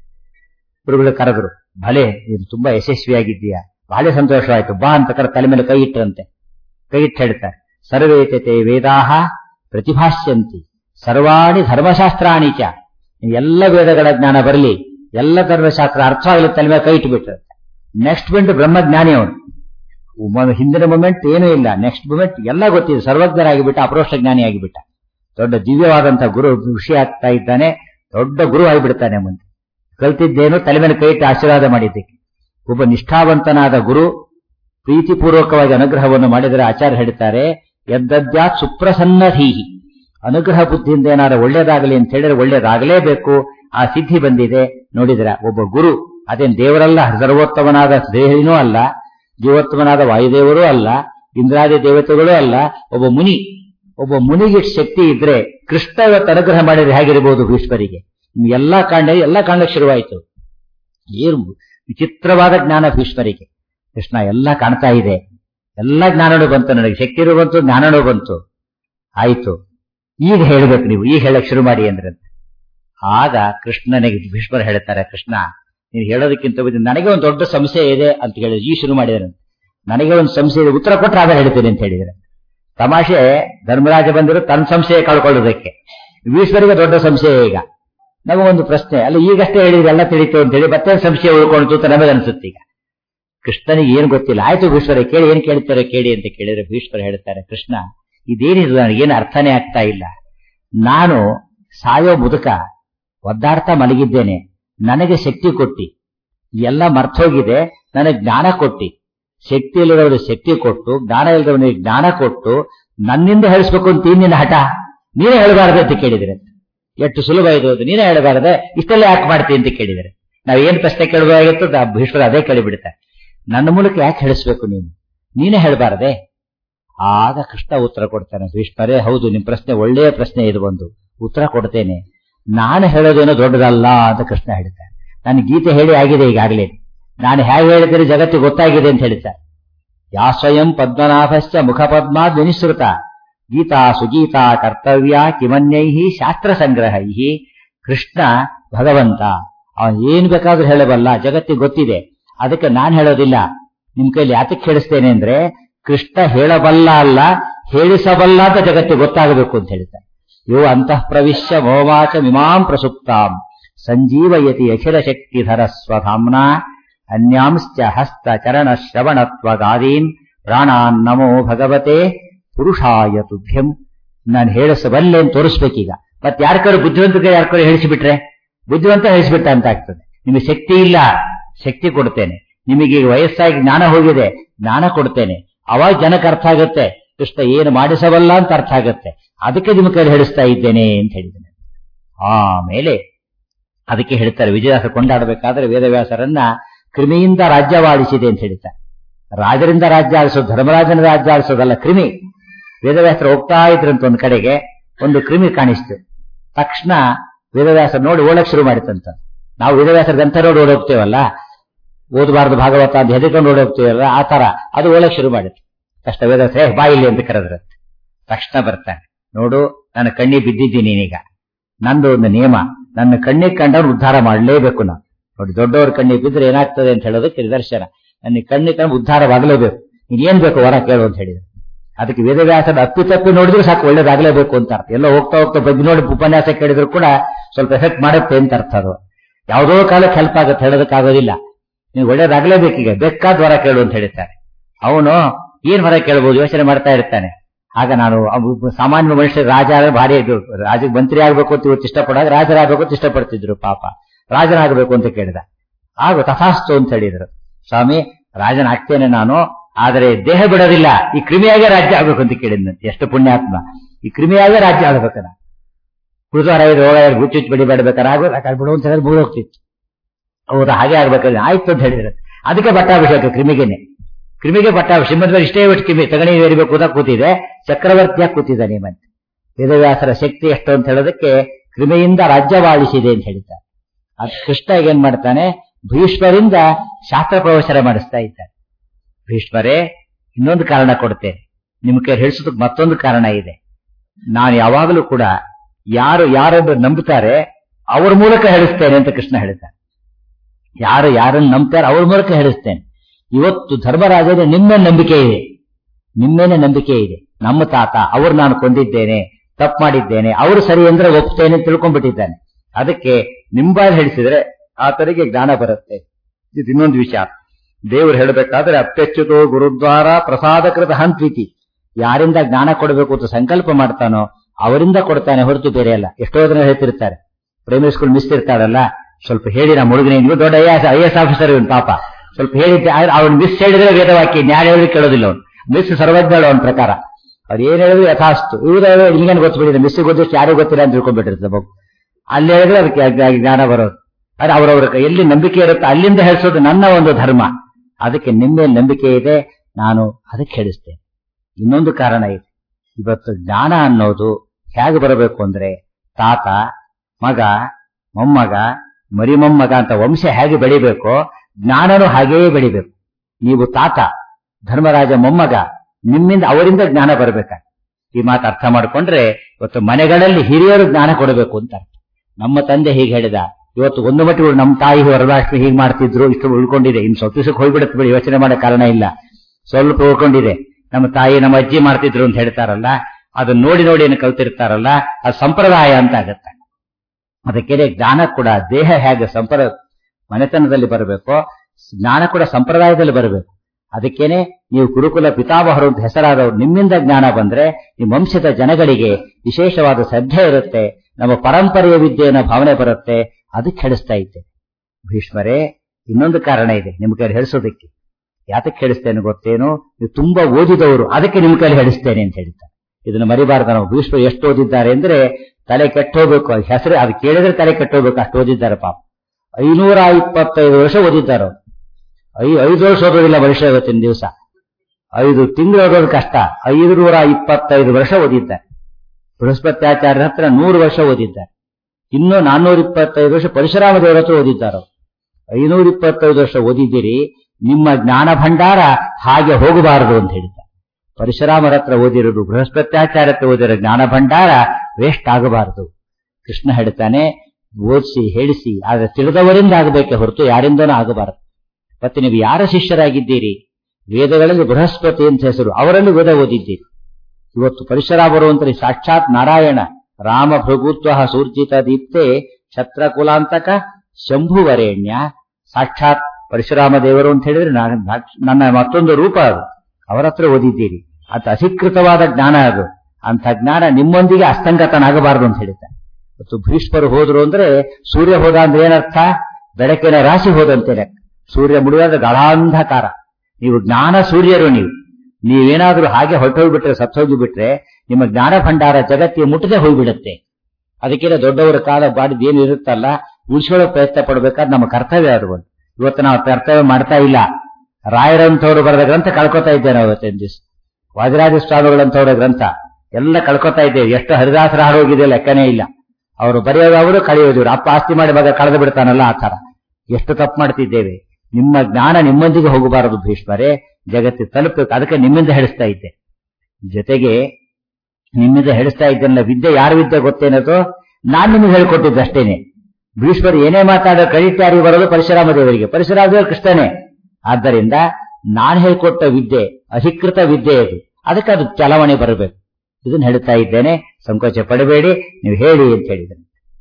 A: ಗುರುಗಳು ಕರೆದ್ರು ಭಲೆ ಇದು ತುಂಬಾ ಯಶಸ್ವಿಯಾಗಿದ್ದೀಯಾ ಬಹಳ ಸಂತೋಷವಾಯ್ತು ಬಾ ಅಂತ ಕರ ತಲೆ ಮೇಲೆ ಕೈ ಇಟ್ಟರಂತೆ ಕೈ ಇಟ್ಟು ಹೇಳ್ತಾರೆ ಸರ್ವೇತತೆ ವೇದಾಹ ಪ್ರತಿಭಾಷ್ಯಂತಿ ಸರ್ವಾಣಿ ಧರ್ಮಶಾಸ್ತ್ರಾಣಿ ಚ ಎಲ್ಲ ವೇದಗಳ ಜ್ಞಾನ ಬರಲಿ ಎಲ್ಲ ಧರ್ಮಶಾಸ್ತ್ರ ಅರ್ಥ ಆಗಲಿ ತಲೆ ಮೇಲೆ ಕೈ ಇಟ್ಟುಬಿಟ್ರಂತೆ ನೆಕ್ಸ್ಟ್ ಮಿನಿಟ್ ಬ್ರಹ್ಮಜ್ಞಾನಿ ಅವನು ಒಮ್ಮೆ ಹಿಂದಿನ ಮೊಮೆಂಟ್ ಏನೂ ಇಲ್ಲ ನೆಕ್ಸ್ಟ್ ಮೊಮೆಂಟ್ ಎಲ್ಲ ಗೊತ್ತಿದೆ ಸರ್ವಜ್ಞರಾಗಿಬಿಟ್ಟ ಅಪರೋಕ್ಷ ಜ್ಞಾನಿ ಆಗಿಬಿಟ್ಟ ದೊಡ್ಡ ದಿವ್ಯವಾದಂತಹ ಗುರು ಋಷಿ ಆಗ್ತಾ ಇದ್ದಾನೆ ದೊಡ್ಡ ಗುರು ಆಗಿಬಿಡ್ತಾನೆ ಮುಂದೆ ಕಲ್ತಿದ್ದೇನು ತಲೆ ಮೇಲೆ ಕೈ ಇಟ್ಟು ಆಶೀರ್ವಾದ ಮಾಡಿದ್ದಕ್ಕೆ ಒಬ್ಬ ನಿಷ್ಠಾವಂತನಾದ ಗುರು ಪ್ರೀತಿಪೂರ್ವಕವಾಗಿ ಅನುಗ್ರಹವನ್ನು ಮಾಡಿದರೆ ಆಚಾರ್ಯ ಹೇಳ್ತಾರೆ ಎದ್ದದ್ಯಾ ಸುಪ್ರಸನ್ನಧೀಹಿ ಅನುಗ್ರಹ ಬುದ್ಧಿಯಿಂದ ಏನಾದ್ರು ಒಳ್ಳೇದಾಗಲಿ ಅಂತ ಹೇಳಿದ್ರೆ ಒಳ್ಳೇದಾಗಲೇಬೇಕು ಆ ಸಿದ್ಧಿ ಬಂದಿದೆ ನೋಡಿದ್ರ ಒಬ್ಬ ಗುರು ಅದೇನ್ ದೇವರಲ್ಲ ಸರ್ವೋತ್ತಮನಾದ ದೇಹಿನೂ ಅಲ್ಲ ಜೀವೋತ್ತಮನಾದ ವಾಯುದೇವರೂ ಅಲ್ಲ ಇಂದ್ರಾದಿ ದೇವತೆಗಳೂ ಅಲ್ಲ ಒಬ್ಬ ಮುನಿ ಒಬ್ಬ ಮುನಿಗೆ ಶಕ್ತಿ ಇದ್ರೆ ಕೃಷ್ಣ ಇವತ್ತು ಅನುಗ್ರಹ ಮಾಡಿದ್ರೆ ಹೇಗಿರಬಹುದು ಭೀಷ್ಮರಿಗೆ ಎಲ್ಲಾ ಕಾಂಡ ಎಲ್ಲಾ ಕಾಂಡಕ್ಕೆ ಶುರುವಾಯಿತು ಏನು ವಿಚಿತ್ರವಾದ ಜ್ಞಾನ ಭೀಷ್ಮರಿಗೆ ಕೃಷ್ಣ ಎಲ್ಲ ಕಾಣ್ತಾ ಇದೆ ಎಲ್ಲ ಜ್ಞಾನನೂ ಬಂತು ನನಗೆ ಶಕ್ತಿನೂ ಬಂತು ಜ್ಞಾನನೂ ಬಂತು ಆಯಿತು ಈಗ ಹೇಳ್ಬೇಕು ನೀವು ಈಗ ಹೇಳಕ್ ಶುರು ಮಾಡಿ ಅಂದ್ರೆ ಆಗ ಕೃಷ್ಣನಿಗೆ ಭೀಷ್ಮರು ಹೇಳ್ತಾರೆ ಕೃಷ್ಣ ನೀನು ಹೇಳೋದಕ್ಕಿಂತ ಮೊದಲು ನನಗೆ ಒಂದು ದೊಡ್ಡ ಸಮಸ್ಯೆ ಇದೆ ಅಂತ ಹೇಳಿ ಈ ಶುರು ಮಾಡಿದಾರೆ ನನಗೆ ಒಂದು ಸಮಸ್ಯೆ ಇದೆ ಉತ್ತರ ಕೊಟ್ಟರೆ ಆಗ ಹೇಳ್ತೀನಿ ಅಂತ ಹೇಳಿದ್ರೆ ತಮಾಷೆ ಧರ್ಮರಾಜ ಬಂದರು ತನ್ನ ಸಂಶಯ ಕಳ್ಕೊಳ್ಳೋದಕ್ಕೆ ಭೀಷ್ಮರಿಗೆ ದೊಡ್ಡ ಸಂಶಯ ಈಗ ನಮಗೊಂದು ಪ್ರಶ್ನೆ ಅಲ್ಲ ಈಗಷ್ಟೇ ಹೇಳಿದ್ರೆ ಎಲ್ಲ ತಿಳಿತು ಅಂತ ಹೇಳಿ ಮತ್ತೆ ಸಂಶಯ ಉಳ್ಕೊಂಡು ಅಂತ ನಮಗೆ ಅನ್ಸುತ್ತೆ ಈಗ ಕೃಷ್ಣನಿಗೆ ಏನು ಗೊತ್ತಿಲ್ಲ ಆಯ್ತು ಭೀಷ್ಮರ ಕೇಳಿ ಏನ್ ಕೇಳ್ತಾರೆ ಕೇಳಿ ಅಂತ ಕೇಳಿದ್ರೆ ಭೀಷ್ಮರ ಹೇಳ್ತಾರೆ ಕೃಷ್ಣ ಇದೇನಿದು ನನಗೇನು ಅರ್ಥನೇ ಆಗ್ತಾ ಇಲ್ಲ ನಾನು ಸಾಯೋ ಮುದುಕ ಒದ್ದಾಡ್ತಾ ಮಲಗಿದ್ದೇನೆ ನನಗೆ ಶಕ್ತಿ ಕೊಟ್ಟಿ ಎಲ್ಲ ಮರ್ತೋಗಿದೆ ನನಗೆ ಜ್ಞಾನ ಕೊಟ್ಟಿ ಶಕ್ತಿ ಇಲ್ಲದವರಿಗೆ ಶಕ್ತಿ ಕೊಟ್ಟು ಜ್ಞಾನ ಇಲ್ಲದವನಿಗೆ ಜ್ಞಾನ ಕೊಟ್ಟು ನನ್ನಿಂದ ಹೇಳಿಸ್ಬೇಕು ಅಂತ ನಿನ್ನ ಹಠ ನೀನೇ ಹೇಳಬಾರದೆ ಅಂತ ಕೇಳಿದರೆ ಎಷ್ಟು ಸುಲಭ ಇದು ಅದು ನೀನೇ ಹೇಳಬಾರದೆ ಇಷ್ಟೆಲ್ಲ ಯಾಕೆ ಮಾಡ್ತೀನಿ ಅಂತ ಕೇಳಿದರೆ ನಾವ್ ಏನ್ ಪ್ರಶ್ನೆ ಕೇಳಬೇಕಾಗಿತ್ತು ಭೀಷ್ಮರ ಅದೇ ಕೇಳಿಬಿಡ್ತಾರೆ ನನ್ನ ಮೂಲಕ ಯಾಕೆ ಹೇಳಿಸ್ಬೇಕು ನೀನು ನೀನೇ ಹೇಳಬಾರದೆ ಆಗ ಕೃಷ್ಣ ಉತ್ತರ ಕೊಡ್ತಾನೆ ಭೀಷ್ಮರೇ ಹೌದು ನಿಮ್ ಪ್ರಶ್ನೆ ಒಳ್ಳೆಯ ಪ್ರಶ್ನೆ ಇದು ಒಂದು ಉತ್ತರ ಕೊಡ್ತೇನೆ ನಾನು ಹೇಳೋದೇನೋ ದೊಡ್ಡದಲ್ಲ ಅಂತ ಕೃಷ್ಣ ಹೇಳ್ತಾನೆ ನಾನು ಗೀತೆ ಹೇಳಿ ಆಗಿದೆ ಈಗಾಗಲೇ ನಾನು ಹೇಗೆ ಹೇಳಿದರೆ ಜಗತ್ತಿಗೆ ಗೊತ್ತಾಗಿದೆ ಅಂತ ಹೇಳ್ತಾರೆ ಯಾ ಸ್ವಯಂ ಪದ್ಮನಾಭಶ್ಚ ಮುಖಪದ್ಮಾದ್ ವಿನಿಸೃತ ಗೀತಾ ಸುಗೀತಾ ಕರ್ತವ್ಯ ಕಿಮನ್ಯೈ ಶಾಸ್ತ್ರ ಸಂಗ್ರಹೈ ಕೃಷ್ಣ ಭಗವಂತ ಅವನ್ ಏನ್ ಬೇಕಾದ್ರೂ ಹೇಳಬಲ್ಲ ಜಗತ್ತಿಗೆ ಗೊತ್ತಿದೆ ಅದಕ್ಕೆ ನಾನ್ ಹೇಳೋದಿಲ್ಲ ನಿಮ್ ಕೈಲಿ ಯಾತಕ್ಕೆ ಹೇಳಿಸ್ತೇನೆ ಅಂದ್ರೆ ಕೃಷ್ಣ ಹೇಳಬಲ್ಲ ಅಲ್ಲ ಹೇಳಿಸಬಲ್ಲ ಅಂತ ಜಗತ್ತಿಗೆ ಗೊತ್ತಾಗಬೇಕು ಅಂತ ಹೇಳ್ತಾರೆ ಯೋ ಅಂತಃ ಪ್ರವಿಶ್ಯ ಮೋವಾಚ ಮಿಮಾಂ ಪ್ರಸುಪ್ತಾಂ ಸಂಜೀವಯತಿ ಅಖಿಲ ಶಕ್ತಿಧರ ಸ್ವಧಾಮ್ನ ಅನ್ಯಾಂಶ್ಚ ಹಸ್ತ ಚರಣ ಶ್ರವಣತ್ವಗಾದೀನ್ ಪ್ರಾಣಾನ್ ನಮೋ ಭಗವತೆ ಪುರುಷಾಯ ತುಭ್ಯಂ ನಾನು ಹೇಳಿಸಬಲ್ಲೆ ಅಂತ ತೋರಿಸ್ಬೇಕೀಗ ಮತ್ತೆ ಯಾರ ಕಡೆ ಬುದ್ಧಿವಂತಿಕೆ ಯಾರ ಕಡೆ ಹೇಳಿಸಿಬಿಟ್ರೆ ಬುದ್ಧಿವಂತ ಹೇಳಿಸ್ಬಿಟ್ಟ ಅಂತ ಆಗ್ತದೆ ನಿಮಗೆ ಶಕ್ತಿ ಇಲ್ಲ ಶಕ್ತಿ ಕೊಡ್ತೇನೆ ನಿಮಗೆ ಈಗ ವಯಸ್ಸಾಗಿ ಜ್ಞಾನ ಹೋಗಿದೆ ಜ್ಞಾನ ಕೊಡ್ತೇನೆ ಅವಾಗ ಜನಕ್ಕೆ ಅರ್ಥ ಆಗುತ್ತೆ ಕೃಷ್ಣ ಏನು ಮಾಡಿಸಬಲ್ಲ ಅಂತ ಅರ್ಥ ಆಗುತ್ತೆ ಅದಕ್ಕೆ ನಿಮ್ಮ ಕೈಲಿ ಹೇಳಿಸ್ತಾ ಇದ್ದೇನೆ ಅಂತ ಹೇಳಿದ್ದೇನೆ ಆಮೇಲೆ ಅದಕ್ಕೆ ಹೇಳ್ತಾರೆ ವಿಜಯದಾಸ ಕೊಂಡಾಡಬೇಕಾದ್ರೆ ವೇದವ್ಯಾಸರನ್ನ ಕ್ರಿಮಿಯಿಂದ ರಾಜ್ಯವಾಡಿಸಿದೆ ಅಂತ ಹೇಳ್ತಾರೆ ರಾಜರಿಂದ ರಾಜ್ಯ ಆಳಿಸೋದು ಧರ್ಮರಾಜನ ರಾಜ್ಯ ಆಳಿಸೋದಲ್ಲ ಕ್ರಿಮಿ ವೇದವ್ಯಾಸರು ಹೋಗ್ತಾ ಇದ್ರಂತ ಒಂದು ಕಡೆಗೆ ಒಂದು ಕ್ರಿಮಿ ಕಾಣಿಸ್ತು ತಕ್ಷಣ ವೇದವ್ಯಾಸ ನೋಡಿ ಓಡಕ್ ಶುರು ಮಾಡಿತಂತ ನಾವು ವೇದವ್ಯಾಸರ ಗ್ರಂಥ ನೋಡಿ ಓಡೋಗ್ತೇವಲ್ಲ ಓದಬಾರದು ಭಾಗವತ ಅಂತ ಹೆದರ್ಕೊಂಡು ಓಡೋಗ್ತೇವಲ್ಲ ಆ ತರ ಅದು ಓಡಕ್ ಶುರು ಮಾಡಿತ್ತು ತಕ್ಷಣ ವೇದವ್ಯಾಸ ಹೇ ಬಾಯಿಲಿ ಅಂತ ಕರೆದ್ರ ತಕ್ಷಣ ಬರ್ತಾನೆ ನೋಡು ನನ್ನ ಕಣ್ಣಿ ಬಿದ್ದಿದ್ದೀನಿ ನೀನೀಗ ನಂದು ಒಂದು ನಿಯಮ ನನ್ನ ಕಣ್ಣಿಗೆ ಕಂಡವ್ರು ಉದ್ಧಾರ ಮಾಡಲೇಬೇಕು ನಾವು ನೋಡಿ ದೊಡ್ಡವ್ರ ಕಣ್ಣಿಗೆ ಬಿದ್ದರೆ ಏನಾಗ್ತದೆ ಅಂತ ಹೇಳೋದಕ್ಕೆ ನಿದರ್ಶನ ನನ್ನ ಕಣ್ಣಿಗೆ ಕಂಡು ಉದ್ಧಾರವಾಗಲೇಬೇಕು ನೀನ್ ಏನ್ ಬೇಕು ವರ ಕೇಳು ಅಂತ ಹೇಳಿದ್ರು ಅದಕ್ಕೆ ವೇದವ್ಯಾಸದ ಅಪ್ಪಿ ತಪ್ಪಿ ನೋಡಿದ್ರು ಸಾಕು ಒಳ್ಳೇದಾಗಲೇಬೇಕು ಅಂತ ಅರ್ಥ ಎಲ್ಲ ಹೋಗ್ತಾ ಹೋಗ್ತಾ ಬಗ್ಗೆ ನೋಡಿ ಉಪನ್ಯಾಸ ಕೇಳಿದ್ರು ಕೂಡ ಸ್ವಲ್ಪ ಎಫೆಕ್ಟ್ ಮಾಡುತ್ತೆ ಅಂತ ಅರ್ಥ ಅದು ಯಾವುದೋ ಕಾಲಕ್ಕೆ ಹೆಲ್ಪ್ ಆಗುತ್ತೆ ಹೇಳೋದಕ್ಕಾಗೋದಿಲ್ಲ ನೀವು ಒಳ್ಳೇದಾಗಲೇಬೇಕೀಗ ಬೇಕಾದ ವರ ಕೇಳು ಅಂತ ಹೇಳ್ತಾರೆ ಅವನು ಏನ್ ವರ ಕೇಳ್ಬೋದು ಯೋಚನೆ ಮಾಡ್ತಾ ಇರ್ತಾನೆ ಆಗ ನಾನು ಸಾಮಾನ್ಯ ಮನುಷ್ಯ ರಾಜ ಭಾರಿ ರಾಜ ಮಂತ್ರಿ ಆಗ್ಬೇಕು ಅಂತ ಇವತ್ತು ಇಷ್ಟಪಡಾಗ ರಾಜರಾಗಬೇಕು ಅಂತ ಇಷ್ಟಪಡ್ತಿದ್ರು ಪಾಪ ರಾಜನಾಗಬೇಕು ಅಂತ ಕೇಳಿದ ಆಗ ತಥಾಸ್ತು ಅಂತ ಹೇಳಿದ್ರು ಸ್ವಾಮಿ ರಾಜನಾಗ್ತೇನೆ ನಾನು ಆದರೆ ದೇಹ ಬಿಡೋದಿಲ್ಲ ಈ ಕ್ರಿಮಿಯಾಗೆ ರಾಜ್ಯ ಆಗ್ಬೇಕು ಅಂತ ಕೇಳಿದ್ನಂತೆ ಎಷ್ಟು ಪುಣ್ಯಾತ್ಮ ಈ ಕ್ರಿಮಿಯಾಗೆ ರಾಜ್ಯ ಆಗ್ಬೇಕನ ಕುಳಿತವರ ರೋಗ ಗುಚ್ಚುಚ್ಚು ಬಡಿ ಬೇಡಬೇಕಾದ್ರೆ ಆಗೋದು ಬಿಡು ಅಂತ ಹೇಳಿ ಹೋಗ್ತಿತ್ತು ಹೌದಾ ಹಾಗೆ ಆಗ್ಬೇಕಾದ್ರೆ ಆಯ್ತು ಅಂತ ಹೇಳಿದ್ರೆ ಅದಕ್ಕೆ ಪಟ್ಟಾಭಿಷೇಕ ಕ್ರಿಮಿಗೆನೆ ಕ್ರಿಮಿಗೆ ಪಟ್ಟಾಭಿಷೇಕ ಮಧ್ಯ ಇಷ್ಟೇ ಬಿಟ್ಟು ಕ್ರಿಮಿ ತಗಣಿ ಏರಿಬೇಕು ಅಂತ ಕೂತಿದೆ ಚಕ್ರವರ್ತಿಯಾಗಿ ಕೂತಿದ್ದಾನೆ ಮತ್ತೆ ವೇದವ್ಯಾಸರ ಶಕ್ತಿ ಎಷ್ಟು ಅಂತ ಹೇಳೋದಕ್ಕೆ ಕ್ರಿಮಿಯಿಂದ ರಾಜ್ಯವಾಳಿಸಿದೆ ಅಂತ ಹೇಳ್ತಾರೆ ಅದು ಕೃಷ್ಣ ಏನ್ ಮಾಡ್ತಾನೆ ಭೀಷ್ಮರಿಂದ ಶಾಸ್ತ್ರ ಪ್ರವಚನ ಮಾಡಿಸ್ತಾ ಇದ್ದಾನೆ ಭೀಷ್ಮರೇ ಇನ್ನೊಂದು ಕಾರಣ ಕೊಡ್ತೇನೆ ನಿಮ್ ಕೈ ಹೇಳಿಸೋದಕ್ಕೆ ಮತ್ತೊಂದು ಕಾರಣ ಇದೆ ನಾನು ಯಾವಾಗಲೂ ಕೂಡ ಯಾರು ಯಾರನ್ನು ನಂಬುತ್ತಾರೆ ಅವ್ರ ಮೂಲಕ ಹೇಳಿಸ್ತೇನೆ ಅಂತ ಕೃಷ್ಣ ಹೇಳ್ತಾನೆ ಯಾರು ಯಾರನ್ನು ನಂಬ್ತಾರೆ ಅವ್ರ ಮೂಲಕ ಹೇಳಿಸ್ತೇನೆ ಇವತ್ತು ಧರ್ಮರಾಜನ ನಿಮ್ಮ ನಂಬಿಕೆ ಇದೆ ನಿಮ್ಮೇನೆ ನಂಬಿಕೆ ಇದೆ ನಮ್ಮ ತಾತ ಅವ್ರು ನಾನು ಕೊಂದಿದ್ದೇನೆ ತಪ್ಪು ಮಾಡಿದ್ದೇನೆ ಅವರು ಸರಿ ಅಂದ್ರೆ ಒಪ್ತೇನೆ ಅಂತ ತಿಳ್ಕೊಂಡ್ಬಿಟ್ಟಿದ್ದಾನೆ ಅದಕ್ಕೆ ನಿಂಬಾಲ್ ಹೇಳಿಸಿದ್ರೆ ಆತನಿಗೆ ಜ್ಞಾನ ಬರುತ್ತೆ ಇದು ಇನ್ನೊಂದು ವಿಚಾರ ದೇವರು ಹೇಳಬೇಕಾದ್ರೆ ಅತ್ಯಚ್ಯುತೋ ಗುರುದ್ವಾರ ಪ್ರಸಾದಕೃತ ಹಂತ್ವಿತಿ ಯಾರಿಂದ ಜ್ಞಾನ ಕೊಡಬೇಕು ಅಂತ ಸಂಕಲ್ಪ ಮಾಡ್ತಾನೋ ಅವರಿಂದ ಕೊಡ್ತಾನೆ ಹೊರತು ಬೇರೆ ಅಲ್ಲ ಎಷ್ಟೋ ಜನ ಹೇಳ್ತಿರ್ತಾರೆ ಪ್ರೈಮರಿ ಸ್ಕೂಲ್ ಮಿಸ್ ಇರ್ತಾರಲ್ಲ ಸ್ವಲ್ಪ ಹೇಳಿ ನಮ್ಮ ಹುಡುಗನೇ ನೀವು ದೊಡ್ಡ I S I S officer ಇವನ್ ಪಾಪ ಸ್ವಲ್ಪ ಹೇಳಿದ್ದೆ ಅವ್ನು ಮಿಸ್ ಹೇಳಿದ್ರೆ ವೇದವಾಕ್ಯ ನ್ಯಾಯ ಹೇಳಿದ್ರೆ ಕೇಳೋದಿಲ್ಲ ಅವನು ಮಿಸ್ ಸರ್ವಜ್ಞಳು ಅವನ ಪ್ರಕಾರ ಅವ್ರು ಏನ್ ಹೇಳಿದ್ರು ಯಥಾಸ್ತು ಇವ್ರು ನಿಂಗೇನು ಗೊತ್ತುಬಿಟ್ಟಿದೆ ಮಿಸ್ ಗೊತ್ತಿಷ್ಟು ಯಾರಿಗೂ ಗೊತ್ತಿಲ್ಲ ಅಂತ ತಿಳ್ಕೊಂಡ್ಬಿಟ್ಟಿರ್ತದೆ ಮಗು ಅಲ್ಲಿ ಹೇಳಿದ್ರೆ ಅದಕ್ಕೆ ಜ್ಞಾನ ಬರೋದು ಆದ್ರೆ ಅವರವ್ರ ಎಲ್ಲಿ ನಂಬಿಕೆ ಇರುತ್ತೆ ಅಲ್ಲಿಂದ ಹೇಳಿಸೋದು ನನ್ನ ಒಂದು ಧರ್ಮ ಅದಕ್ಕೆ ನಿಮ್ಮ ನಂಬಿಕೆ ಇದೆ ನಾನು ಅದಕ್ಕೆ ಹೇಳಿಸ್ತೇನೆ ಇನ್ನೊಂದು ಕಾರಣ ಇದೆ ಇವತ್ತು ಜ್ಞಾನ ಅನ್ನೋದು ಹೇಗೆ ಬರಬೇಕು ಅಂದ್ರೆ ತಾತ ಮಗ ಮೊಮ್ಮಗ ಮರಿಮೊಮ್ಮಗ ಅಂತ ವಂಶ ಹೇಗೆ ಬೆಳಿಬೇಕೋ ಜ್ಞಾನನೂ ಹಾಗೆಯೇ ಬೆಳಿಬೇಕು ನೀವು ತಾತ ಧರ್ಮರಾಜ ಮೊಮ್ಮಗ ನಿಮ್ಮಿಂದ ಅವರಿಂದ ಜ್ಞಾನ ಬರಬೇಕ ಈ ಮಾತು ಅರ್ಥ ಮಾಡ್ಕೊಂಡ್ರೆ ಇವತ್ತು ಮನೆಗಳಲ್ಲಿ ಹಿರಿಯರು ಜ್ಞಾನ ಕೊಡಬೇಕು ಅಂತ ಅರ್ಥ ನಮ್ಮ ತಂದೆ ಹೀಗೆ ಹೇಳಿದ ಇವತ್ತು ಒಂದು ಮಟ್ಟಿಗೆ ನಮ್ಮ ತಾಯಿ ವರದಾಶ್ಮಿ ಹೀಗೆ ಮಾಡ್ತಿದ್ರು ಇಷ್ಟು ಉಳ್ಕೊಂಡಿದೆ ಇನ್ನು ಸ್ವಲ್ಪ ದಿವಸಕ್ಕೆ ಹೋಗ್ಬಿಡುತ್ತೆ ಬಿಡಿ ಯೋಚನೆ ಮಾಡೋ ಕಾರಣ ಇಲ್ಲ ಸ್ವಲ್ಪ ಉಳ್ಕೊಂಡಿದೆ ನಮ್ಮ ತಾಯಿ ನಮ್ಮ ಅಜ್ಜಿ ಮಾಡ್ತಿದ್ರು ಅಂತ ಹೇಳ್ತಾರಲ್ಲ ಅದನ್ನ ನೋಡಿ ನೋಡಿ ಏನು ಕಲ್ತಿರ್ತಾರಲ್ಲ ಅದು ಸಂಪ್ರದಾಯ ಅಂತ ಆಗತ್ತೆ ಅದಕ್ಕೆ ಜ್ಞಾನ ಕೂಡ ದೇಹ ಹೇಗೆ ಸಂಪ್ರ ಮನೆತನದಲ್ಲಿ ಬರಬೇಕು ಜ್ಞಾನ ಕೂಡ ಸಂಪ್ರದಾಯದಲ್ಲಿ ಬರಬೇಕು ಅದಕ್ಕೇನೆ ನೀವು ಗುರುಕುಲ ಪಿತಾಮಹರು ಅಂತ ಹೆಸರಾದವರು ನಿಮ್ಮಿಂದ ಜ್ಞಾನ ಬಂದ್ರೆ ನಿಮ್ಮ ವಂಶದ ಜನಗಳಿಗೆ ವಿಶೇಷವಾದ ಶ್ರದ್ಧೆ ಇರುತ್ತೆ ನಮ್ಮ ಪರಂಪರೆಯ ವಿದ್ಯೆಯ ಭಾವನೆ ಬರುತ್ತೆ ಅದಕ್ಕೆ ಹೇಳಿಸ್ತಾ ಇದ್ದೆ ಭೀಷ್ಮರೇ ಇನ್ನೊಂದು ಕಾರಣ ಇದೆ ನಿಮ್ಮ ಕೈಲಿ ಹೇಳಿಸೋದಕ್ಕೆ ಯಾತಕ್ಕೆ ಹೇಳಿಸ್ತೇನೆ ಗೊತ್ತೇನು ನೀವು ತುಂಬಾ ಓದಿದವರು ಅದಕ್ಕೆ ನಿಮ್ಮ ಕೈಲಿ ಹೇಳಿಸ್ತೇನೆ ಅಂತ ಹೇಳ್ತಾರೆ ಇದನ್ನು ಮರಿಬಾರ್ದು ನಾವು ಭೀಷ್ಮ ಎಷ್ಟು ಓದಿದ್ದಾರೆ ಅಂದ್ರೆ ತಲೆ ಕೆಟ್ಟೋಗ್ಬೇಕು ಹೆಸರು ಅದು ಕೇಳಿದ್ರೆ ತಲೆ ಕೆಟ್ಟೋಗ್ಬೇಕು ಅಷ್ಟು ಓದಿದ್ದಾರೆ ಪಾಪ ಐನೂರ ಇಪ್ಪತ್ತೈದು ವರ್ಷ ಓದಿದ್ದಾರೆ ಅವ್ರು. ಐ ಐದು ವರ್ಷ ಓದೋದಿಲ್ಲ ವರ್ಷ ಇವತ್ತಿನ ದಿವಸ ಐದು ತಿಂಗಳು ಓದೋದು ಕಷ್ಟ ಐನೂರ ಇಪ್ಪತ್ತೈದು ವರ್ಷ ಓದಿದ್ದಾರೆ ಬೃಹಸ್ಪತ್ಯಾಚಾರ್ಯರ ಹತ್ರ ನೂರು ವರ್ಷ ಓದಿದ್ದಾರೆ ಇನ್ನು ನಾನ್ನೂರ ಇಪ್ಪತ್ತೈದು ವರ್ಷ ಪರಶುರಾಮ ದೇವರ ಹತ್ರ ಓದಿದ್ದಾರೆ ಅವ್ರು. ಐನೂರ ಇಪ್ಪತ್ತೈದು ವರ್ಷ ಓದಿದ್ದೀರಿ ನಿಮ್ಮ ಜ್ಞಾನ ಭಂಡಾರ ಹಾಗೆ ಹೋಗಬಾರದು ಅಂತ ಹೇಳಿದ್ದಾರೆ ಪರಶುರಾಮರ ಹತ್ರ ಓದಿರೋದು ಬೃಹಸ್ಪತ್ಯಾಚಾರ್ಯ ಹತ್ರ ಓದಿರೋ ಜ್ಞಾನ ಭಂಡಾರ ವೇಸ್ಟ್ ಆಗಬಾರದು ಕೃಷ್ಣ ಹೇಳ್ತಾನೆ ಓದಿಸಿ ಹೇಳಿಸಿ ಆದ್ರೆ ತಿಳಿದವರಿಂದ ಆಗಬೇಕೆ ಹೊರತು ಯಾರಿಂದನೂ ಆಗಬಾರದು ಮತ್ತೆ ನೀವು ಯಾರ ಶಿಷ್ಯರಾಗಿದ್ದೀರಿ ವೇದಗಳಲ್ಲಿ ಬೃಹಸ್ಪತಿ ಅಂತ ಹೆಸರು ಅವರಲ್ಲಿ ವೇದ ಓದಿದ್ದೀರಿ ಇವತ್ತು ಪರಶುರಾಮರು ಅಂತ ಸಾಕ್ಷಾತ್ ನಾರಾಯಣ ರಾಮ ಭೃಗುತ್ವ ಸೂರ್ಜಿತ ದೀಪ್ತೆ ಛತ್ರಕುಲಾಂತಕ ಶಂಭುವರೇಣ್ಯ ಸಾಕ್ಷಾತ್ ಪರಶುರಾಮ ದೇವರು ಅಂತ ಹೇಳಿದ್ರೆ ನಾ- ನಾ- ನನ್ನ ಮತ್ತೊಂದು ರೂಪ ಅದು ಅವರ ಹತ್ರ ಓದಿದ್ದೀರಿ ಅಂತ ಅಧಿಕೃತವಾದ ಜ್ಞಾನ ಅದು ಅಂತ ಜ್ಞಾನ ನಿಮ್ಮೊಂದಿಗೆ ಅಸ್ತಂಗತನಾಗಬಾರದು ಅಂತ ಹೇಳಿದ್ದಾರೆ ಮತ್ತು ಭೀಷ್ಮರು ಹೋದ್ರು ಅಂದ್ರೆ ಸೂರ್ಯ ಹೋದ ಅಂದ್ರೆ ಏನರ್ಥ ಬೆಳಕಿನ ರಾಶಿ ಹೋದಂತೆ ಲೆಕ್ಕ ಸೂರ್ಯ ಮುಡಿಯೋದ್ರೆ ಗಾಢಾಂಧಕಾರ ನೀವು ಜ್ಞಾನ ಸೂರ್ಯರು ನೀವು ನೀವೇನಾದ್ರೂ ಹಾಗೆ ಹೊರಟೋಗ್ಬಿಟ್ರೆ ಸತ್ತೋಗಿ ಬಿಟ್ರೆ ನಿಮ್ಮ ಜ್ಞಾನ ಭಂಡಾರ ಜಗತ್ತಿಗೆ ಮುಟ್ಟದೆ ಹೋಗ್ಬಿಡುತ್ತೆ ಅದಕ್ಕೆಲ್ಲ ದೊಡ್ಡವರ ಕಾಲ ಬಾಡಿದ ಏನು ಇರುತ್ತಲ್ಲ ಉಳಿಸ್ಕೊಳ್ಳೋ ಪ್ರಯತ್ನ ಪಡ್ಬೇಕಾದ್ರೆ ನಮ್ಮ ಕರ್ತವ್ಯ ಅದು ಒಂದು ಇವತ್ತು ನಾವು ಕರ್ತವ್ಯ ಮಾಡ್ತಾ ಇಲ್ಲ ರಾಯರಂಥವ್ರು ಬರೆದ ಗ್ರಂಥ ಕಳ್ಕೊತಾ ಇದ್ದೇವೆ ನಾವು ಇವತ್ತಿನ ದಿವಸ ವಾದಿರಾಜ ಸ್ವಾಮಿಗಳಂತವರ ಗ್ರಂಥ ಎಲ್ಲ ಕಳ್ಕೊತಾ ಇದ್ದೇವೆ ಎಷ್ಟು ಹರಿದಾಸರ ಹಾಡು ಹೋಗಿದೆ ಲೆಕ್ಕನೇ ಇಲ್ಲ ಅವರು ಬರೆಯೋದು ಅವರು ಕಳೆಯೋದು ಇವ್ರು. ಅಪ್ಪ ಆಸ್ತಿ ಮಾಡಿ ಮಗ ಕಳೆದು ಬಿಡ್ತಾನಲ್ಲ ಆ ತರ ಎಷ್ಟು ತಪ್ಪು ಮಾಡ್ತಿದ್ದೇವೆ ನಿಮ್ಮ ಜ್ಞಾನ ನಿಮ್ಮೊಂದಿಗೆ ಹೋಗಬಾರದು ಭೀಷ್ಮರೇ ಜಗತ್ತಿಗೆ ತಲುಪಬೇಕು ಅದಕ್ಕೆ ನಿಮ್ಮಿಂದ ಹೇಳಿಸ್ತಾ ಇದ್ದೆ ಜೊತೆಗೆ ನಿಮ್ಮಿಂದ ಹೇಳಿಸ್ತಾ ಇದ್ದಲ್ಲ ವಿದ್ಯೆ ಯಾರ ವಿದ್ಯೆ ಗೊತ್ತೇನದು ನಾನ್ ನಿಮಗೆ ಹೇಳಿಕೊಟ್ಟಿದ್ದೆ ಅಷ್ಟೇನೆ ಭೀಷ್ಮರು ಏನೇ ಮಾತಾಡೋ ಕ್ರೆಡಿಟ್ ಯಾರಿಗೆ ಬರೋದು ಪರಶುರಾಮ ದೇವರಿಗೆ ಪರಶುರಾಮ ದೇವರು ಕೃಷ್ಣನೇ ಆದ್ದರಿಂದ ನಾನು ಹೇಳಿಕೊಟ್ಟ ವಿದ್ಯೆ ಅಧಿಕೃತ ವಿದ್ಯೆ ಅದು ಅದಕ್ಕೆ ಅದು ಚಲಾವಣೆ ಬರಬೇಕು ಇದನ್ನ ಹೇಳ್ತಾ ಇದ್ದೇನೆ ಸಂಕೋಚ ಪಡಬೇಡಿ ನೀವು ಹೇಳಿ ಅಂತ ಹೇಳಿದ್ರು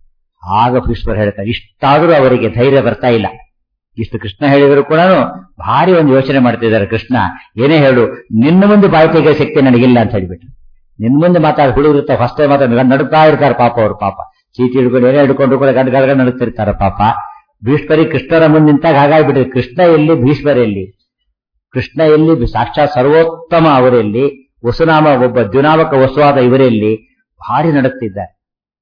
A: ಆಗ ಭೀಷ್ಮರು ಹೇಳ್ತಾರೆ ಇಷ್ಟಾದರೂ ಅವರಿಗೆ ಧೈರ್ಯ ಬರ್ತಾ ಇಲ್ಲ ಇಷ್ಟು ಕೃಷ್ಣ ಹೇಳಿದ್ರು ಕೂಡ ಭಾರಿ ಒಂದು ಯೋಚನೆ ಮಾಡ್ತಿದ್ದಾರೆ ಕೃಷ್ಣ ಏನೇ ಹೇಳು ನಿನ್ನ ಮುಂದೆ ಬಾಯಿ ತೆಗೆಯೋ ಶಕ್ತಿ ನನಗಿಲ್ಲ ಅಂತ ಹೇಳ್ಬಿಟ್ಟು ನಿನ್ ಮುಂದೆ ಮಾತಾಡ ಹುಡುಗಿರ್ತಾರೆ ಫಸ್ಟ್ ಟೈಮ್ ಮಾತಾಡ ನಡುತ್ತಾ ಇರ್ತಾರೆ ಪಾಪ ಅವ್ರು ಪಾಪ ಚೀಟಿ ಹಿಡ್ಕೊಂಡು ಏನೇ ಹಿಡ್ಕೊಂಡು ಕೂಡ ಗಡ್ ಗಡ್ಗ ನಡುತ್ತಿರ್ತಾರೆ ಪಾಪ ಭೀಷ್ಮರಿ ಕೃಷ್ಣರ ಮುಂದೆ ನಿಂತಾಗ ಹಾಗಾಗ್ಬಿಟ್ಟಿದೆ ಕೃಷ್ಣ ಎಲ್ಲಿ ಭೀಷ್ಮರ ಎಲ್ಲಿ ಕೃಷ್ಣ ಎಲ್ಲಿ ಸಾಕ್ಷಾತ್ ಸರ್ವೋತ್ತಮ ಅವರೆಲ್ಲಿ ವಸುನಾಮ ಒಬ್ಬ ದ್ಯುನಾಮಕ ವಸುವಾದ ಇವರೆಲ್ಲಿ ಭಾರಿ ನಡುತ್ತಿದ್ದಾರೆ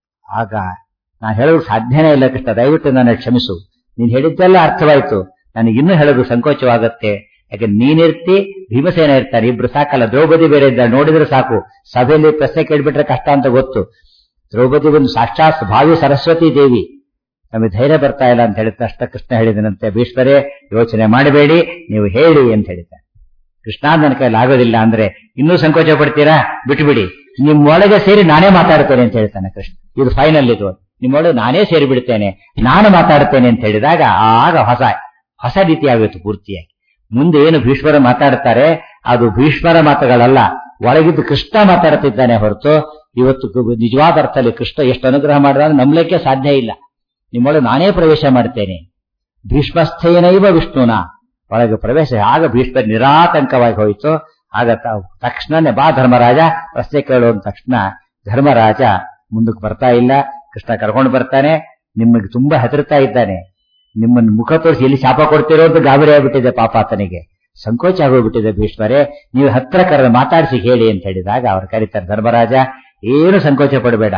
A: ಆಗ ನಾನು ಹೇಳೋದು ಸಾಧ್ಯನೇ ಇಲ್ಲ ಕೃಷ್ಣ ದಯವಿಟ್ಟು ನನ್ನ ಕ್ಷಮಿಸು ನೀನ್ ಹೇಳಿದ್ದೆಲ್ಲ ಅರ್ಥವಾಯ್ತು ನನಗಿನ್ನೂ ಹೇಳೋದು ಸಂಕೋಚವಾಗತ್ತೆ ಯಾಕೆ ನೀನಿರ್ತಿ ಭೀಮಸೇನ ಇರ್ತಾರೆ ಇಬ್ರು ಸಾಕಲ್ಲ ದ್ರೌಪದಿ ಬೇರೆ ಇದ್ದಾರೆ ನೋಡಿದ್ರೆ ಸಾಕು ಸಭೆಯಲ್ಲಿ ಪ್ರಶ್ನೆ ಕೇಳ್ಬಿಟ್ರೆ ಕಷ್ಟ ಅಂತ ಗೊತ್ತು ದ್ರೌಪದಿ ಒಂದು ಸಾಕ್ಷಾತ್ ಭಾವಿ ಸರಸ್ವತಿ ದೇವಿ ನಮಗೆ ಧೈರ್ಯ ಬರ್ತಾ ಇಲ್ಲ ಅಂತ ಹೇಳಿದ ತಕ್ಷಣ ಕೃಷ್ಣ ಹೇಳಿದನಂತೆ ಭೀಷ್ಮರೇ ಯೋಚನೆ ಮಾಡಬೇಡಿ ನೀವು ಹೇಳಿ ಅಂತ ಹೇಳಿದ್ದಾರೆ ಕೃಷ್ಣ ನನ್ನ ಕೈಲಿ ಆಗೋದಿಲ್ಲ ಅಂದ್ರೆ ಇನ್ನೂ ಸಂಕೋಚ ಪಡ್ತೀರಾ ಬಿಟ್ಬಿಡಿ ನಿಮ್ಮೊಳಗೆ ಸೇರಿ ನಾನೇ ಮಾತಾಡ್ತೇನೆ ಅಂತ ಹೇಳ್ತಾನೆ ಕೃಷ್ಣ ಇದು ಫೈನಲ್ ಇದು ನಿಮ್ಮೊಳಗೆ ನಾನೇ ಸೇರಿ ಬಿಡ್ತೇನೆ ನಾನು ಮಾತಾಡ್ತೇನೆ ಅಂತ ಹೇಳಿದಾಗ ಆಗ ಹೊಸ ಹೊಸ ರೀತಿ ಆಗುತ್ತೆ ಪೂರ್ತಿಯಾಗಿ ಮುಂದೆ ಏನು ಭೀಷ್ಮರ ಮಾತಾಡ್ತಾರೆ ಅದು ಭೀಷ್ಮರ ಮಾತುಗಳಲ್ಲ ಒಳಗಿದ್ದು ಕೃಷ್ಣ ಮಾತಾಡ್ತಿದ್ದಾನೆ ಹೊರತು ಇವತ್ತು ಕು- ನಿಜವಾದ ಅರ್ಥದಲ್ಲಿ ಕೃಷ್ಣ ಎಷ್ಟು ಅನುಗ್ರಹ ಮಾಡಿದ್ರೆ ನಂಬಲಿಕ್ಕೆ ಸಾಧ್ಯ ಇಲ್ಲ ನಿಮ್ಮೊಳಗೆ ನಾನೇ ಪ್ರವೇಶ ಮಾಡ್ತೇನೆ ಭೀಷ್ಮಸ್ಥೇನೈವ ವಿಷ್ಣುನ ಒಳಗೆ ಪ್ರವೇಶ ಆಗ ಭೀಷ್ಮ ನಿರಾತಂಕವಾಗಿ ಹೋಯಿತು ಆಗ ತ- ತಕ್ಷಣನೇ ಬಾ ಧರ್ಮರಾಜ ಪ್ರಶ್ನೆ ಕೇಳುವಂತ ತಕ್ಷಣ ಧರ್ಮರಾಜ ಮುಂದಕ್ಕೆ ಬರ್ತಾ ಇಲ್ಲ ಕೃಷ್ಣ ಕರ್ಕೊಂಡು ಬರ್ತಾನೆ ನಿಮಗೆ ತುಂಬಾ ಹೆದರ್ತಾ ಇದ್ದಾನೆ ನಿಮ್ಮನ್ನು ಮುಖ ತೋರಿಸಿ ಎಲ್ಲಿ ಶಾಪ ಕೊಡ್ತಿರೋ ಅಂತ ಗಾಬರಿ ಆಗ್ಬಿಟ್ಟಿದೆ ಪಾಪ ಆತನಿಗೆ ಸಂಕೋಚ ಆಗೋಗ್ಬಿಟ್ಟಿದೆ ಭೀಷ್ಮರೇ ನೀವು ಹತ್ರ ಕರೆದ ಮಾತಾಡಿಸಿ ಹೇಳಿ ಅಂತ ಹೇಳಿದಾಗ ಅವ್ರು ಕರೀತಾರೆ ಧರ್ಮರಾಜ ಏನು ಸಂಕೋಚ ಪಡಬೇಡ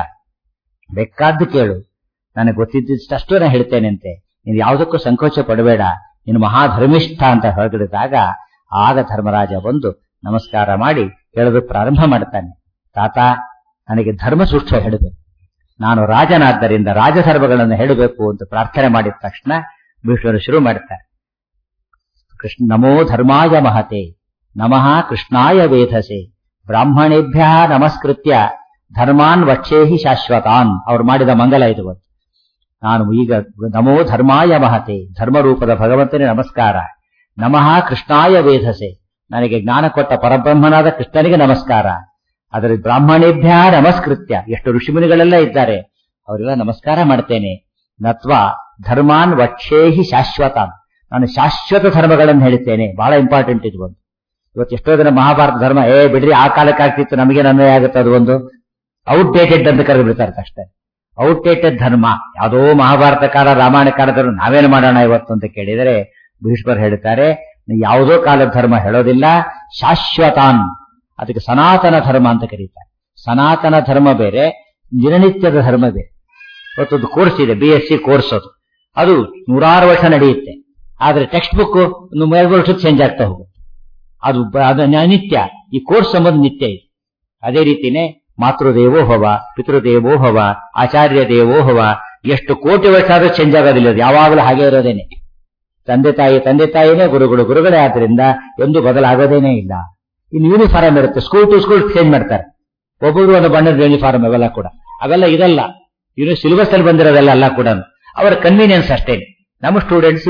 A: ಬೇಕಾದ್ದು ಕೇಳು ನನಗೆ ಗೊತ್ತಿದ್ದಷ್ಟು ನಾನು ಹೇಳ್ತೇನೆ ಅಂತೆ ನೀನು ಯಾವುದಕ್ಕೂ ಸಂಕೋಚ ಪಡಬೇಡ ನೀನು ಮಹಾಧರ್ಮಿಷ್ಠ ಅಂತ ಹೊರಗಿಡಿದಾಗ ಆಗ ಧರ್ಮರಾಜ ಬಂದು ನಮಸ್ಕಾರ ಮಾಡಿ ಹೇಳೋದು ಪ್ರಾರಂಭ ಮಾಡ್ತಾನೆ ತಾತ ನನಗೆ ಧರ್ಮ ಸೂಕ್ಷ್ಮ ಹೇಳಬೇಕು ನಾನು ರಾಜನಾದ್ದರಿಂದ ರಾಜಧರ್ಮಗಳನ್ನು ಹೇಳಬೇಕು ಅಂತ ಪ್ರಾರ್ಥನೆ ಮಾಡಿದ ತಕ್ಷಣ ಭೀಷ್ಮರು ಶುರು ಮಾಡ್ತಾರೆ ಕೃಷ್ಣ ನಮೋ ಧರ್ಮಾಯ ಮಹತೆ ನಮಃ ಕೃಷ್ಣಾಯ ವೇಧಸೆ ಬ್ರಾಹ್ಮಣೇಭ್ಯ ನಮಸ್ಕೃತ್ಯ ಧರ್ಮಾನ್ ವಕ್ಷೇಹಿ ಶಾಶ್ವತಾನ್ ಅವ್ರು ಮಾಡಿದ ಮಂಗಲ ಇದು ಒಂದು. ನಾನು ಈಗ ನಮೋ ಧರ್ಮಾಯ ಮಹತೆ ಧರ್ಮರೂಪದ ಭಗವಂತನೇ ನಮಸ್ಕಾರ ನಮಃ ಕೃಷ್ಣಾಯ ವೇಧಸೆ ನನಗೆ ಜ್ಞಾನ ಕೊಟ್ಟ ಪರಬ್ರಹ್ಮನಾದ ಕೃಷ್ಣನಿಗೆ ನಮಸ್ಕಾರ ಅದರ ಬ್ರಾಹ್ಮಣೇಭ್ಯ ನಮಸ್ಕೃತ್ಯ ಎಷ್ಟು ಋಷಿಮುನಿಗಳೆಲ್ಲ ಇದ್ದಾರೆ ಅವರೆಲ್ಲ ನಮಸ್ಕಾರ ಮಾಡ್ತೇನೆ ನತ್ವ ಧರ್ಮಾನ್ ವಕ್ಷೇಹಿ ಶಾಶ್ವತಾನ್ ನಾನು ಶಾಶ್ವತ ಧರ್ಮಗಳನ್ನು ಹೇಳ್ತೇನೆ ಬಹಳ ಇಂಪಾರ್ಟೆಂಟ್ ಇದು ಒಂದು ಇವತ್ತು ಎಷ್ಟೋ ಜನ ಮಹಾಭಾರತ ಧರ್ಮ ಏ ಬಿಡ್ರಿ ಆ ಕಾಲಕ್ಕೆ ಆಗ್ತಿತ್ತು ನಮಗೆ ಅನ್ವಯ ಆಗುತ್ತೆ ಅದು ಒಂದು ಔಟ್ಡೇಟೆಡ್ ಅಂತ ಕರೆದು ಬಿಡ್ತಾರೆ ಅಷ್ಟೇ ಔಟ್ಡೇಟೆಡ್ ಧರ್ಮ ಯಾವುದೋ ಮಹಾಭಾರತ ಕಾಲ ರಾಮಾಯಣ ಕಾಲದವರು ನಾವೇನು ಮಾಡೋಣ ಇವತ್ತು ಅಂತ ಕೇಳಿದರೆ ಭೀಷ್ಮರ್ ಹೇಳ್ತಾರೆ ಯಾವುದೋ ಕಾಲದ ಧರ್ಮ ಹೇಳೋದಿಲ್ಲ ಶಾಶ್ವತಾನ್ ಅದಕ್ಕೆ ಸನಾತನ ಧರ್ಮ ಅಂತ ಕರೀತಾರೆ ಸನಾತನ ಧರ್ಮ ಬೇರೆ ದಿನನಿತ್ಯದ ಧರ್ಮ ಬೇರೆ ಇವತ್ತೊಂದು ಕೋರ್ಸ್ ಇದೆ ಬಿ ಎಸ್ ಸಿ ಕೋರ್ಸ್ ಅದು ಅದು ನೂರಾರು ವರ್ಷ ನಡೆಯುತ್ತೆ ಆದ್ರೆ ಟೆಕ್ಸ್ಟ್ ಬುಕ್ ಒಂದು ಎರಡು ವರ್ಷಕ್ಕೆ ಚೇಂಜ್ ಆಗ್ತಾ ಹೋಗುತ್ತೆ ಅದು ಬ- ಅದು ನಿತ್ಯ ಈ ಕೋರ್ಸ್ ಸಂಬಂಧ ನಿತ್ಯ ಇದೆ ಅದೇ ರೀತಿನೇ ಮಾತೃದೇವೋ ಭವ ಪಿತೃದೇವೋ ಭವ ಆಚಾರ್ಯ ದೇವೋ ಭವ ಎಷ್ಟು ಕೋಟಿ ವರ್ಷ ಆದ್ರೂ ಚೇಂಜ್ ಆಗೋದಿಲ್ಲ ಅದು ಯಾವಾಗಲೂ ಹಾಗೆ ಇರೋದೇನೆ ತಂದೆ ತಾಯಿ ತಂದೆ ತಾಯಿನೇ ಗುರುಗಳು ಗುರುಗಳೇ ಆದ್ರಿಂದ ಎಂದು ಬದಲಾಗೋದೇನೇ ಇಲ್ಲ ಇನ್ನು ಯೂನಿಫಾರ್ಮ್ ಇರುತ್ತೆ ಸ್ಕೂಲ್ ಟು ಸ್ಕೂಲ್ ಚೇಂಜ್ ಮಾಡ್ತಾರೆ ಒಬ್ಬೊಬ್ರು ಒಂದು ಬಣ್ಣದ ಯೂನಿಫಾರ್ಮ್ ಅವೆಲ್ಲ ಕೂಡ ಅವೆಲ್ಲ ಇದಲ್ಲ ಇನ್ನು ಸಿಲೆಬಸ್ ಅಲ್ಲಿ ಬಂದಿರೋದೆಲ್ಲ ಅಲ್ಲ ಕೂಡ ಅವರ ಕನ್ವೀನಿಯನ್ಸ್ ಅಷ್ಟೇ ನಮ್ಮ ಸ್ಟೂಡೆಂಟ್ಸ್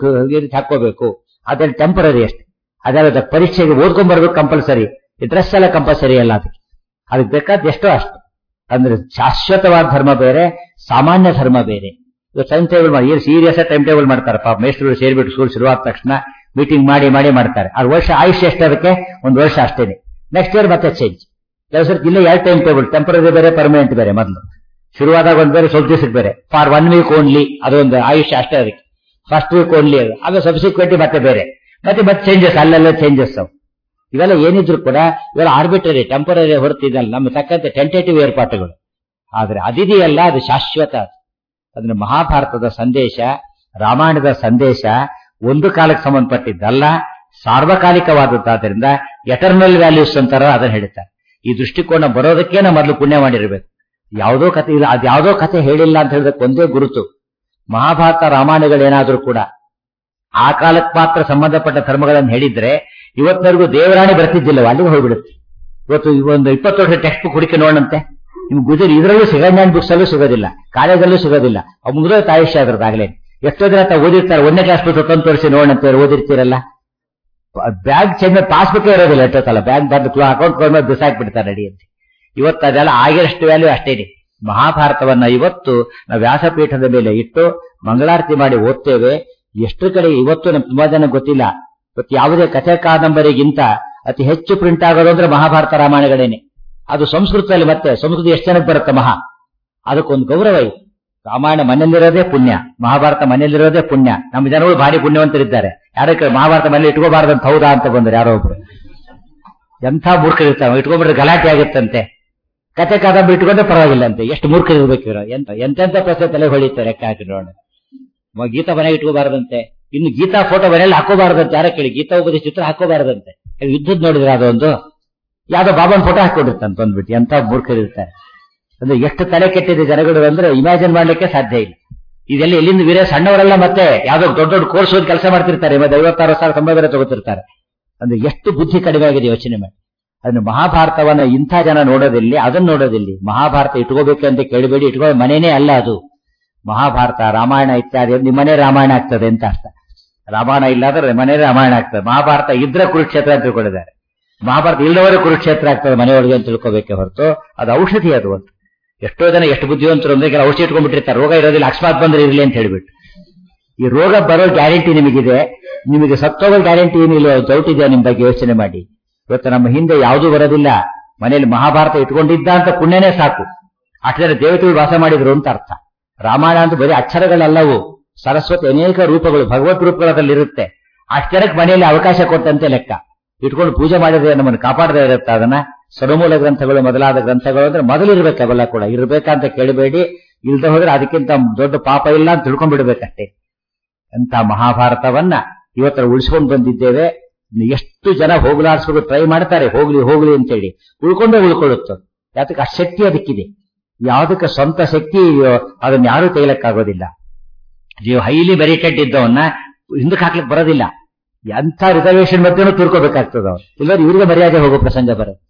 A: ಹಾಕೋಬೇಕು ಅದೆಲ್ಲ ಟೆಂಪರರಿ ಅಷ್ಟೇ ಅದೆಲ್ಲ ಪರೀಕ್ಷೆಗೆ ಓದ್ಕೊಂಡ್ ಬರ್ಬೇಕು ಕಂಪಲ್ಸರಿ ಡ್ರೆಸ್ ಎಲ್ಲ ಕಂಪಲ್ಸರಿ ಅಲ್ಲ ಅದಕ್ಕೆ ಅದಕ್ಕೆ ಬೇಕಾದ ಎಷ್ಟೋ ಅಷ್ಟು ಅಂದ್ರೆ ಶಾಶ್ವತವಾದ ಧರ್ಮ ಬೇರೆ ಸಾಮಾನ್ಯ ಧರ್ಮ ಬೇರೆ ಇವತ್ತು ಟೈಮ್ ಟೇಬಲ್ ಮಾಡಿ ಏನು ಸೀರಿಯಸ್ ಟೈಮ್ ಟೇಬಲ್ ಮಾಡ್ತಾರೆ ಪಾಪ ಮೇಸ್ಟ್ರು ಸೇರಿಬಿಟ್ಟು ಸ್ಕೂಲ್ ಶುರುವಾದ ತಕ್ಷಣ ಮೀಟಿಂಗ್ ಮಾಡಿ ಮಾಡಿ ಮಾಡ್ತಾರೆ ಆ ವರ್ಷ ಆಯುಷ್ಯ ಎಷ್ಟು ಅದಕ್ಕೆ ಒಂದು ವರ್ಷ ಅಷ್ಟೇನೆ ನೆಕ್ಸ್ಟ್ ಇಯರ್ ಮತ್ತೆ ಚೇಂಜ್ ಕೆಲವು ಸರ್ತಿ ಇಲ್ಲ ಎರಡು ಟೈಮ್ ಟೇಬಲ್ ಟೆಂಪರರಿ ಬೇರೆ ಪರ್ಮನೆಂಟ್ ಬೇರೆ ಮೊದಲು ಶುರುವಾದಾಗ ಒಂದು ಬೇರೆ ಸ್ವಲ್ಪ ದಿವಸಕ್ಕೆ ಬೇರೆ ಫಾರ್ ಒನ್ ವೀಕ್ ಓನ್ಲಿ ಅದೊಂದು ಆಯುಷ್ಯ ಅಷ್ಟೇ ಅದಕ್ಕೆ ಫಸ್ಟ್ ವೀಕ್ ಓನ್ಲಿ ಅದು ಆಮೇಲೆ ಸಬ್ಸಿಕ್ವೆಂಟ್ಲಿ ಮತ್ತೆ ಬೇರೆ ಮತ್ತೆ ಮತ್ತೆ ಚೇಂಜಸ್ ಅಲ್ಲೆಲ್ಲ ಚೇಂಜಸ್ ಅವು ಇವೆಲ್ಲ ಏನಿದ್ರು ಕೂಡ ಇವೆಲ್ಲ ಆರ್ಬಿಟರಿ ಟೆಂಪರರಿ ಹೊರತಿದಲ್ಲ ನಮ್ಮ ತಕ್ಕಂತೆ ಟೆಂಟೇಟಿವ್ ಏರ್ಪಾಟುಗಳು ಆದ್ರೆ ಅದಿದೆಯಲ್ಲ ಅದು ಶಾಶ್ವತ ಅದು. ಅದನ್ನ ಮಹಾಭಾರತದ ಸಂದೇಶ ರಾಮಾಯಣದ ಸಂದೇಶ ಒಂದು ಕಾಲಕ್ಕೆ ಸಂಬಂಧಪಟ್ಟಿದ್ದಲ್ಲ ಸಾರ್ವಕಾಲಿಕವಾದದ್ದಾದ್ರಿಂದ ಎಟರ್ನಲ್ ವ್ಯಾಲ್ಯೂಸ್ ಅಂತಾರ ಅದನ್ನ ಹೇಳ್ತಾರೆ ಈ ದೃಷ್ಟಿಕೋನ ಬರೋದಕ್ಕೆ ನಾವು ಮೊದಲು ಪುಣ್ಯ ಮಾಡಿರ್ಬೇಕು ಯಾವುದೋ ಕತೆ ಇಲ್ಲ ಅದು ಯಾವುದೋ ಕತೆ ಹೇಳಿಲ್ಲ ಅಂತ ಹೇಳಿದಕ್ಕೆ ಒಂದೇ ಗುರುತು ಮಹಾಭಾರತ ರಾಮಾಯಣಗಳೇನಾದ್ರೂ ಕೂಡ ಆ ಕಾಲಕ್ಕೆ ಮಾತ್ರ ಸಂಬಂಧಪಟ್ಟ ಧರ್ಮಗಳನ್ನು ಹೇಳಿದ್ರೆ ಇವತ್ತಿನವರೆಗೂ ದೇವರಾಣಿ ಬರ್ತಿದ್ದಿಲ್ಲ ಅಲ್ಲಿಗೆ ಹೋಗ್ಬಿಡುತ್ತೆ ಇವತ್ತು ಈ ಒಂದು ಇಪ್ಪತ್ತು ವರ್ಷ ಟೆಕ್ಸ್ಟ್ ಬುಕ್ ಹುಡುಕಿ ನೋಡಂತೆ ನಿಮ್ಗೆ ಗುಜರಿ ಇದರಲ್ಲೂ ಸೆಕೆಂಡ್ ಹ್ಯಾಂಡ್ ಬುಕ್ಸ್ ಅಲ್ಲೂ ಸಿಗೋದಿಲ್ಲ ಕಾಲೇಜಲ್ಲೂ ಸಿಗೋದಿಲ್ಲ ಅವು ಮುಗಿದ ಆಯುಷ್ಯ ಅದ್ರದ್ದಾಗಲೇ ಎಷ್ಟೋ ಜನ ತಾವು ಓದಿರ್ತಾರೆ ಒಂದನೇ ಕ್ಲಾಸ್ ಬಿಟ್ಟು ತಂದು ತೋರಿಸಿ ನೋಡಂತ ಓದಿರ್ತೀರಲ್ಲ ಬ್ಯಾಗ್ ಚೇಂಜ್ ಪಾಸ್ಬುಕ್ ಇರೋದಿಲ್ಲ ಎಷ್ಟೊತ್ತಲ್ಲ ಬ್ಯಾಂಕ್ ಬಂದು ಅಕೌಂಟ್ ಮೇಲೆ ಬಿಸಾಕ್ಬಿಡ್ತಾರೆ ನಡಿ ಅಂತ ಇವತ್ತು ಅದೆಲ್ಲ ಆಗಿರಷ್ಟು ವ್ಯಾಲ್ಯೂ ಅಷ್ಟೇನೆ ಮಹಾಭಾರತವನ್ನ ಇವತ್ತು ನಾವು ವ್ಯಾಸಪೀಠದ ಮೇಲೆ ಇಟ್ಟು ಮಂಗಳಾರತಿ ಮಾಡಿ ಓದ್ತೇವೆ ಎಷ್ಟು ಕಡೆ ಇವತ್ತು ನಮ್ಗೆ ತುಂಬಾ ಜನ ಗೊತ್ತಿಲ್ಲ ಇವತ್ತು ಯಾವುದೇ ಕಥೆ ಕಾದಂಬರಿಗಿಂತ ಅತಿ ಹೆಚ್ಚು ಪ್ರಿಂಟ್ ಆಗೋದು ಅಂದ್ರೆ ಮಹಾಭಾರತ ರಾಮಾಯಣಗಳೇನೆ ಅದು ಸಂಸ್ಕೃತದಲ್ಲಿ ಮತ್ತೆ ಸಂಸ್ಕೃತ ಎಷ್ಟು ಜನಕ್ಕೆ ಬರುತ್ತೆ ಮಹಾ ಅದಕ್ಕೊಂದು ಗೌರವ ಇದೆ ರಾಮಾಯಣ ಮನೆಯಲ್ಲಿರೋದೇ ಪುಣ್ಯ ಮಹಾಭಾರತ ಮನೆಯಲ್ಲಿರೋದೇ ಪುಣ್ಯ ನಮ್ಮ ಜನಗಳು ಭಾರಿ ಪುಣ್ಯವಂತರಿದ್ದಾರೆ ಯಾರಕ್ಕೆ ಮಹಾಭಾರತ ಮನೇಲಿ ಇಟ್ಕೋಬಾರ್ದಂತ ಹೌದಾ ಅಂತ ಬಂದ್ರೆ ಯಾರೋ ಒಬ್ರು ಎಂಥ ಮೂರ್ಖರಿರ್ತಾವೆ ಇಟ್ಕೊಂಡ್ಬಿಟ್ರೆ ಗಲಾಟೆ ಆಗುತ್ತಂತೆ ಕತೆ ಕಾದಂಬರಿ ಇಟ್ಕೊಂಡ್ರೆ ಪರವಾಗಿಲ್ಲ ಅಂತೆ ಎಷ್ಟು ಮೂರ್ಖರಿರ್ಬೇಕು ಇರೋ ಎಂತ ಎಂತೆಂತ ಪ್ರಶ್ನೆ ತಲೆ ಹೊಳಿತಾರೆ ಲೆಕ್ಕ ಹಾಕಿ ನೋಡೋಣ ಮ- ಗೀತಾ ಮನೆಗೆ ಇಟ್ಕೋಬಾರದಂತೆ ಇನ್ನು ಗೀತಾ ಫೋಟೋ ಮನೆಯಲ್ಲಿ ಹಾಕೋಬಾರದಂತೆ ಯಾರ ಕೇಳಿ ಗೀತಾ ಉಪದೇಶ ಚಿತ್ರ ಹಾಕೋಬಾರದಂತೆ ಯುದ್ಧದ ನೋಡಿದ್ರೆ ಅದೊಂದು ಯಾವ್ದೋ ಬಾಬನ್ ಫೋಟೋ ಹಾಕೊಂಡಿರ್ತಂತ ಅಂದ್ಬಿಟ್ಟು ಎಂತ ಮೂರ್ಖರಿರ್ತಾರೆ ಅಂದ್ರೆ ಎಷ್ಟು ತಲೆ ಕೆಟ್ಟಿದೆ ಜನಗಳು ಅಂದ್ರೆ ಇಮ್ಯಾಜಿನ್ ಮಾಡ್ಲಿಕ್ಕೆ ಸಾಧ್ಯ ಇಲ್ಲ ಇದೆಲ್ಲ ಎಲ್ಲಿಂದ ವೀರ ಸಣ್ಣವರೆಲ್ಲ ಮತ್ತೆ ಯಾವ್ದೋ ದೊಡ್ಡ ದೊಡ್ಡ ಕೋರ್ಸ್ ಓದಿ ಕೆಲಸ ಮಾಡ್ತಿರ್ತಾರೆ ಮತ್ತೆ ಐವತ್ತಾರು ಸಾವಿರ ಸಂಬಳ ಬೇರೆ ತಗೋತಿರ್ತಾರೆ ಅಂದ್ರೆ ಎಷ್ಟು ಬುದ್ಧಿ ಕಡಿಮೆ ಆಗಿದೆ ಯೋಚನೆ ಮಾಡಿ ಅದನ್ನು ಮಹಾಭಾರತವನ್ನ ಇಂಥ ಜನ ನೋಡೋದಿಲ್ಲಿ ಅದನ್ನ ನೋಡೋದಿಲ್ಲಿ ಮಹಾಭಾರತ ಇಟ್ಕೋಬೇಕು ಅಂತ ಕೇಳಬೇಡಿ ಇಟ್ಕೋ ಮನೇನೇ ಅಲ್ಲ ಅದು ಮಹಾಭಾರತ ರಾಮಾಯಣ ಇತ್ಯಾದಿ ನಿಮ್ಮ ಮನೆ ರಾಮಾಯಣ ಆಗ್ತದೆ ಅಂತ ಅರ್ಥ ರಾಮಾಯಣ ಇಲ್ಲಾದ್ರೆ ಮನೆ ರಾಮಾಯಣ ಆಗ್ತದೆ ಮಹಾಭಾರತ ಇದ್ರೆ ಕುರುಕ್ಷೇತ್ರ ಅಂತ ತಿಳ್ಕೊಂಡಿದ್ದಾರೆ ಮಹಾಭಾರತ ಇಲ್ಲದವರೇ ಕುರುಕ್ಷೇತ್ರ ಆಗ್ತದೆ ಮನೆಯೊಳಗೆ ಅಂತ ತಿಳ್ಕೋಬೇಕೆ ಹೊರತು ಅದು ಔಷಧಿ ಅದು ಒಂದು ಎಷ್ಟೋ ಜನ ಎಷ್ಟು ಬುದ್ಧಿವಂತರು ಅಂದ್ರೆ ಕೆಲವು ಔಷಧಿ ಇಟ್ಕೊಂಡ್ಬಿಟ್ಟಿರ್ತಾರೆ ರೋಗ ಇರೋದಿಲ್ಲ ಅಕಸ್ಮಾತ್ ಬಂದ್ರೆ ಇರಲಿ ಅಂತ ಹೇಳ್ಬಿಟ್ಟು ಈ ರೋಗ ಬರೋ ಗ್ಯಾರಂಟಿ ನಿಮಗಿದೆ ನಿಮಗೆ ಸತ್ತೋಗೋ ಗ್ಯಾರಂಟಿ ಏನಿಲ್ಲ ಡೌಟ್ ಇದೆಯಾ ನಿಮ್ ಬಗ್ಗೆ ಯೋಚನೆ ಮಾಡಿ ಇವತ್ತು ನಮ್ಮ ಹಿಂದೆ ಯಾವುದೂ ಬರೋದಿಲ್ಲ ಮನೆಯಲ್ಲಿ ಮಹಾಭಾರತ ಇಟ್ಕೊಂಡಿದ್ದ ಅಂತ ಪುಣ್ಯನೇ ಸಾಕು ಅಷ್ಟು ಜನ ದೇವತೆಗಳು ವಾಸ ಮಾಡಿದ್ರು ಅಂತ ಅರ್ಥ ರಾಮಾಯಣ ಅಂತ ಬರೀ ಅಕ್ಷರಗಳಲ್ಲವು ಸರಸ್ವತಿ ಅನೇಕ ರೂಪಗಳು ಭಗವತ್ ರೂಪಗಳಲ್ಲಿರುತ್ತೆ ಅಷ್ಟು ಜನಕ್ಕೆ ಮನೆಯಲ್ಲಿ ಅವಕಾಶ ಕೊಟ್ಟಂತೆ ಲೆಕ್ಕ ಇಟ್ಕೊಂಡು ಪೂಜೆ ಮಾಡಿದ್ರೆ ನಮ್ಮನ್ನು ಕಾಪಾಡದೇ ಇರುತ್ತೆ ಅದನ್ನ ಸರ್ವಮೂಲ ಗ್ರಂಥಗಳು ಮೊದಲಾದ ಗ್ರಂಥಗಳು ಅಂದ್ರೆ ಮೊದಲು ಇರ್ಬೇಕು ಅವೆಲ್ಲ ಕೂಡ ಇರ್ಬೇಕಂತ ಕೇಳಬೇಡಿ ಇಲ್ದ ಹೋದ್ರೆ ಅದಕ್ಕಿಂತ ದೊಡ್ಡ ಪಾಪ ಇಲ್ಲ ಅಂತ ತಿಳ್ಕೊಂಡ್ಬಿಡ್ಬೇಕಷ್ಟೇ ಅಂತ ಮಹಾಭಾರತವನ್ನ ಇವತ್ತರ ಉಳಿಸ್ಕೊಂಡು ಬಂದಿದ್ದೇವೆ ಎಷ್ಟು ಜನ ಹೋಗ್ಲಾಡ್ಸ್ಬೇಕು ಟ್ರೈ ಮಾಡ್ತಾರೆ ಹೋಗ್ಲಿ ಹೋಗ್ಲಿ ಅಂತೇಳಿ ಉಳ್ಕೊಂಡೇ ಉಳ್ಕೊಳ್ಳುತ್ತೆ ಯಾತಕ್ಕೆ ಆ ಶಕ್ತಿ ಅದಕ್ಕಿದೆ ಯಾವುದಕ್ಕೆ ಸ್ವಂತ ಶಕ್ತಿ ಇದೆಯೋ ಅದನ್ನ ಯಾರೂ ತೆಗಿಲಕ್ಕಾಗೋದಿಲ್ಲ ನೀವು ಹೈಲಿ ಮೆರಿಟೆಡ್ ಇದ್ದವನ್ನ ಹಿಂದಕ್ಕೆ ಹಾಕ್ಲಿಕ್ಕೆ ಬರೋದಿಲ್ಲ ಎಂಥ ರಿಸರ್ವೇಶನ್ ಮಧ್ಯೆನೂ ತಿಳ್ಕೋಬೇಕಾಗ್ತದ ಅವ್ರು ಇಲ್ಲದ್ರೆ ಇವ್ರಿಗೆ ಮರ್ಯಾದೆ ಹೋಗೋ ಪ್ರಸಂಗ ಬರುತ್ತೆ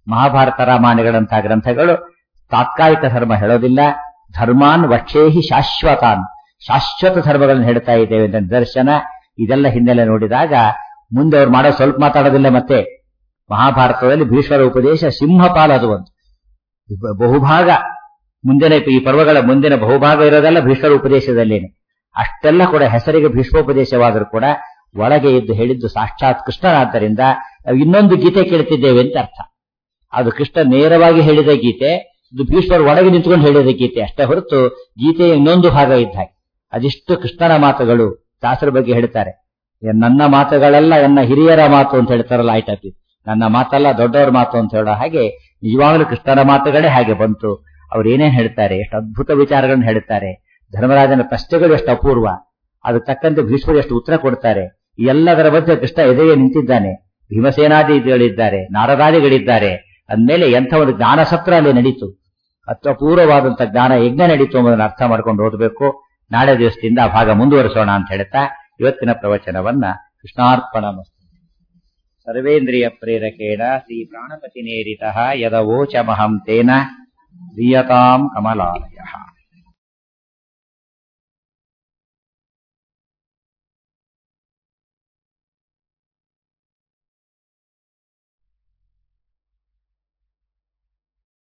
A: ಮಹಾಭಾರತ ರಾಮಾಯಣಗಳಂತಹ ಗ್ರಂಥಗಳು ತಾತ್ಕಾಲಿಕ ಧರ್ಮ ಹೇಳೋದಿಲ್ಲ ಧರ್ಮಾನ್ ವಕ್ಷೇಹಿ ಶಾಶ್ವತಾನ್ ಶಾಶ್ವತ ಧರ್ಮಗಳನ್ನು ಹೇಳ್ತಾ ಇದ್ದೇವೆ ಅಂತ ನಿದರ್ಶನ ಇದೆಲ್ಲ ಹಿನ್ನೆಲೆ ನೋಡಿದಾಗ ಮುಂದೆ ಅವ್ರು ಮಾಡೋ ಸ್ವಲ್ಪ ಮಾತಾಡೋದಿಲ್ಲ ಮತ್ತೆ ಮಹಾಭಾರತದಲ್ಲಿ ಭೀಷ್ಮರ ಉಪದೇಶ ಸಿಂಹಪಾಲ ಅದು ಒಂದು ಬ- ಬಹುಭಾಗ ಮುಂದಿನ ಈ ಪರ್ವಗಳ ಮುಂದಿನ ಬಹುಭಾಗ ಇರೋದೆಲ್ಲ ಭೀಷ್ಮರ ಉಪದೇಶದಲ್ಲೇನೆ ಅಷ್ಟೆಲ್ಲ ಕೂಡ ಹೆಸರಿಗೆ ಭೀಷ್ಮೋಪದೇಶವಾದರೂ ಕೂಡ ಒಳಗೆ ಇದ್ದು ಹೇಳಿದ್ದು ಸಾಕ್ಷಾತ್ ಕೃಷ್ಣನಾದ್ದರಿಂದ ನಾವು ಇನ್ನೊಂದು ಗೀತೆ ಕೇಳ್ತಿದ್ದೇವೆ ಅಂತ ಅರ್ಥ ಅದು ಕೃಷ್ಣ ನೇರವಾಗಿ ಹೇಳಿದ ಗೀತೆ ಇದು ಭೀಷ್ಮರು ಒಳಗೆ ನಿಂತ್ಕೊಂಡು ಹೇಳಿದ ಗೀತೆ ಅಷ್ಟೇ ಹೊರತು ಗೀತೆಯ ಇನ್ನೊಂದು ಭಾಗ ಇದ್ದ ಹಾಗೆ ಅದಿಷ್ಟು ಕೃಷ್ಣನ ಮಾತುಗಳು ದಾಸರ ಬಗ್ಗೆ ಹೇಳ್ತಾರೆ ಏ, ನನ್ನ ಮಾತುಗಳೆಲ್ಲ ನನ್ನ ಹಿರಿಯರ ಮಾತು ಅಂತ ಹೇಳ್ತಾರಲ್ಲ ಆಯ್ತಾಪಿ ನನ್ನ ಮಾತಲ್ಲ ದೊಡ್ಡವರ ಮಾತು ಅಂತ ಹೇಳೋ ಹಾಗೆ ನಿಜವಾಗಲೂ ಕೃಷ್ಣನ ಮಾತುಗಳೇ ಹಾಗೆ ಬಂತು ಅವ್ರು ಏನೇನ್ ಹೇಳ್ತಾರೆ ಎಷ್ಟು ಅದ್ಭುತ ವಿಚಾರಗಳನ್ನು ಹೇಳ್ತಾರೆ ಧರ್ಮರಾಜನ ಪ್ರಶ್ನೆಗಳು ಎಷ್ಟು ಅಪೂರ್ವ ಅದಕ್ಕೆ ತಕ್ಕಂತೆ ಭೀಷ್ಮರು ಎಷ್ಟು ಉತ್ತರ ಕೊಡ್ತಾರೆ ಈ ಎಲ್ಲದರ ಮಧ್ಯೆ ಕೃಷ್ಣ ಎದೆಗೆ ನಿಂತಿದ್ದಾನೆ ಭೀಮಸೇನಾದಿಗಳಿದ್ದಾರೆ ನಾರದಾದಿಗಳಿದ್ದಾರೆ ಅಂದಮೇಲೆ ಎಂಥ ಒಂದು ಜ್ಞಾನ ಸತ್ರ ಅಲ್ಲಿ ನಡೀತು ಅತ್ಯಪೂರ್ವವಾದಂತಹ ಜ್ಞಾನ ಯಜ್ಞ ನಡೀತು ಎಂಬುದನ್ನು ಅರ್ಥ ಮಾಡ್ಕೊಂಡು ಓದಬೇಕು ನಾಳೆ ದಿವಸದಿಂದ ಆ ಭಾಗ ಮುಂದುವರಿಸೋಣ ಅಂತ ಹೇಳ್ತಾ ಇವತ್ತಿನ ಪ್ರವಚನವನ್ನ ಕೃಷ್ಣಾರ್ಪಣ ಸರ್ವೇಂದ್ರಿಯ ಪ್ರೇರಕೇಣ ಶ್ರೀ ಪ್ರಾಣಪತಿ ನೇರಿತ ಯದವೋಚಮಹಂ ತೇನ ದೀಯತಾಂ ಕಮಲಾಲಯ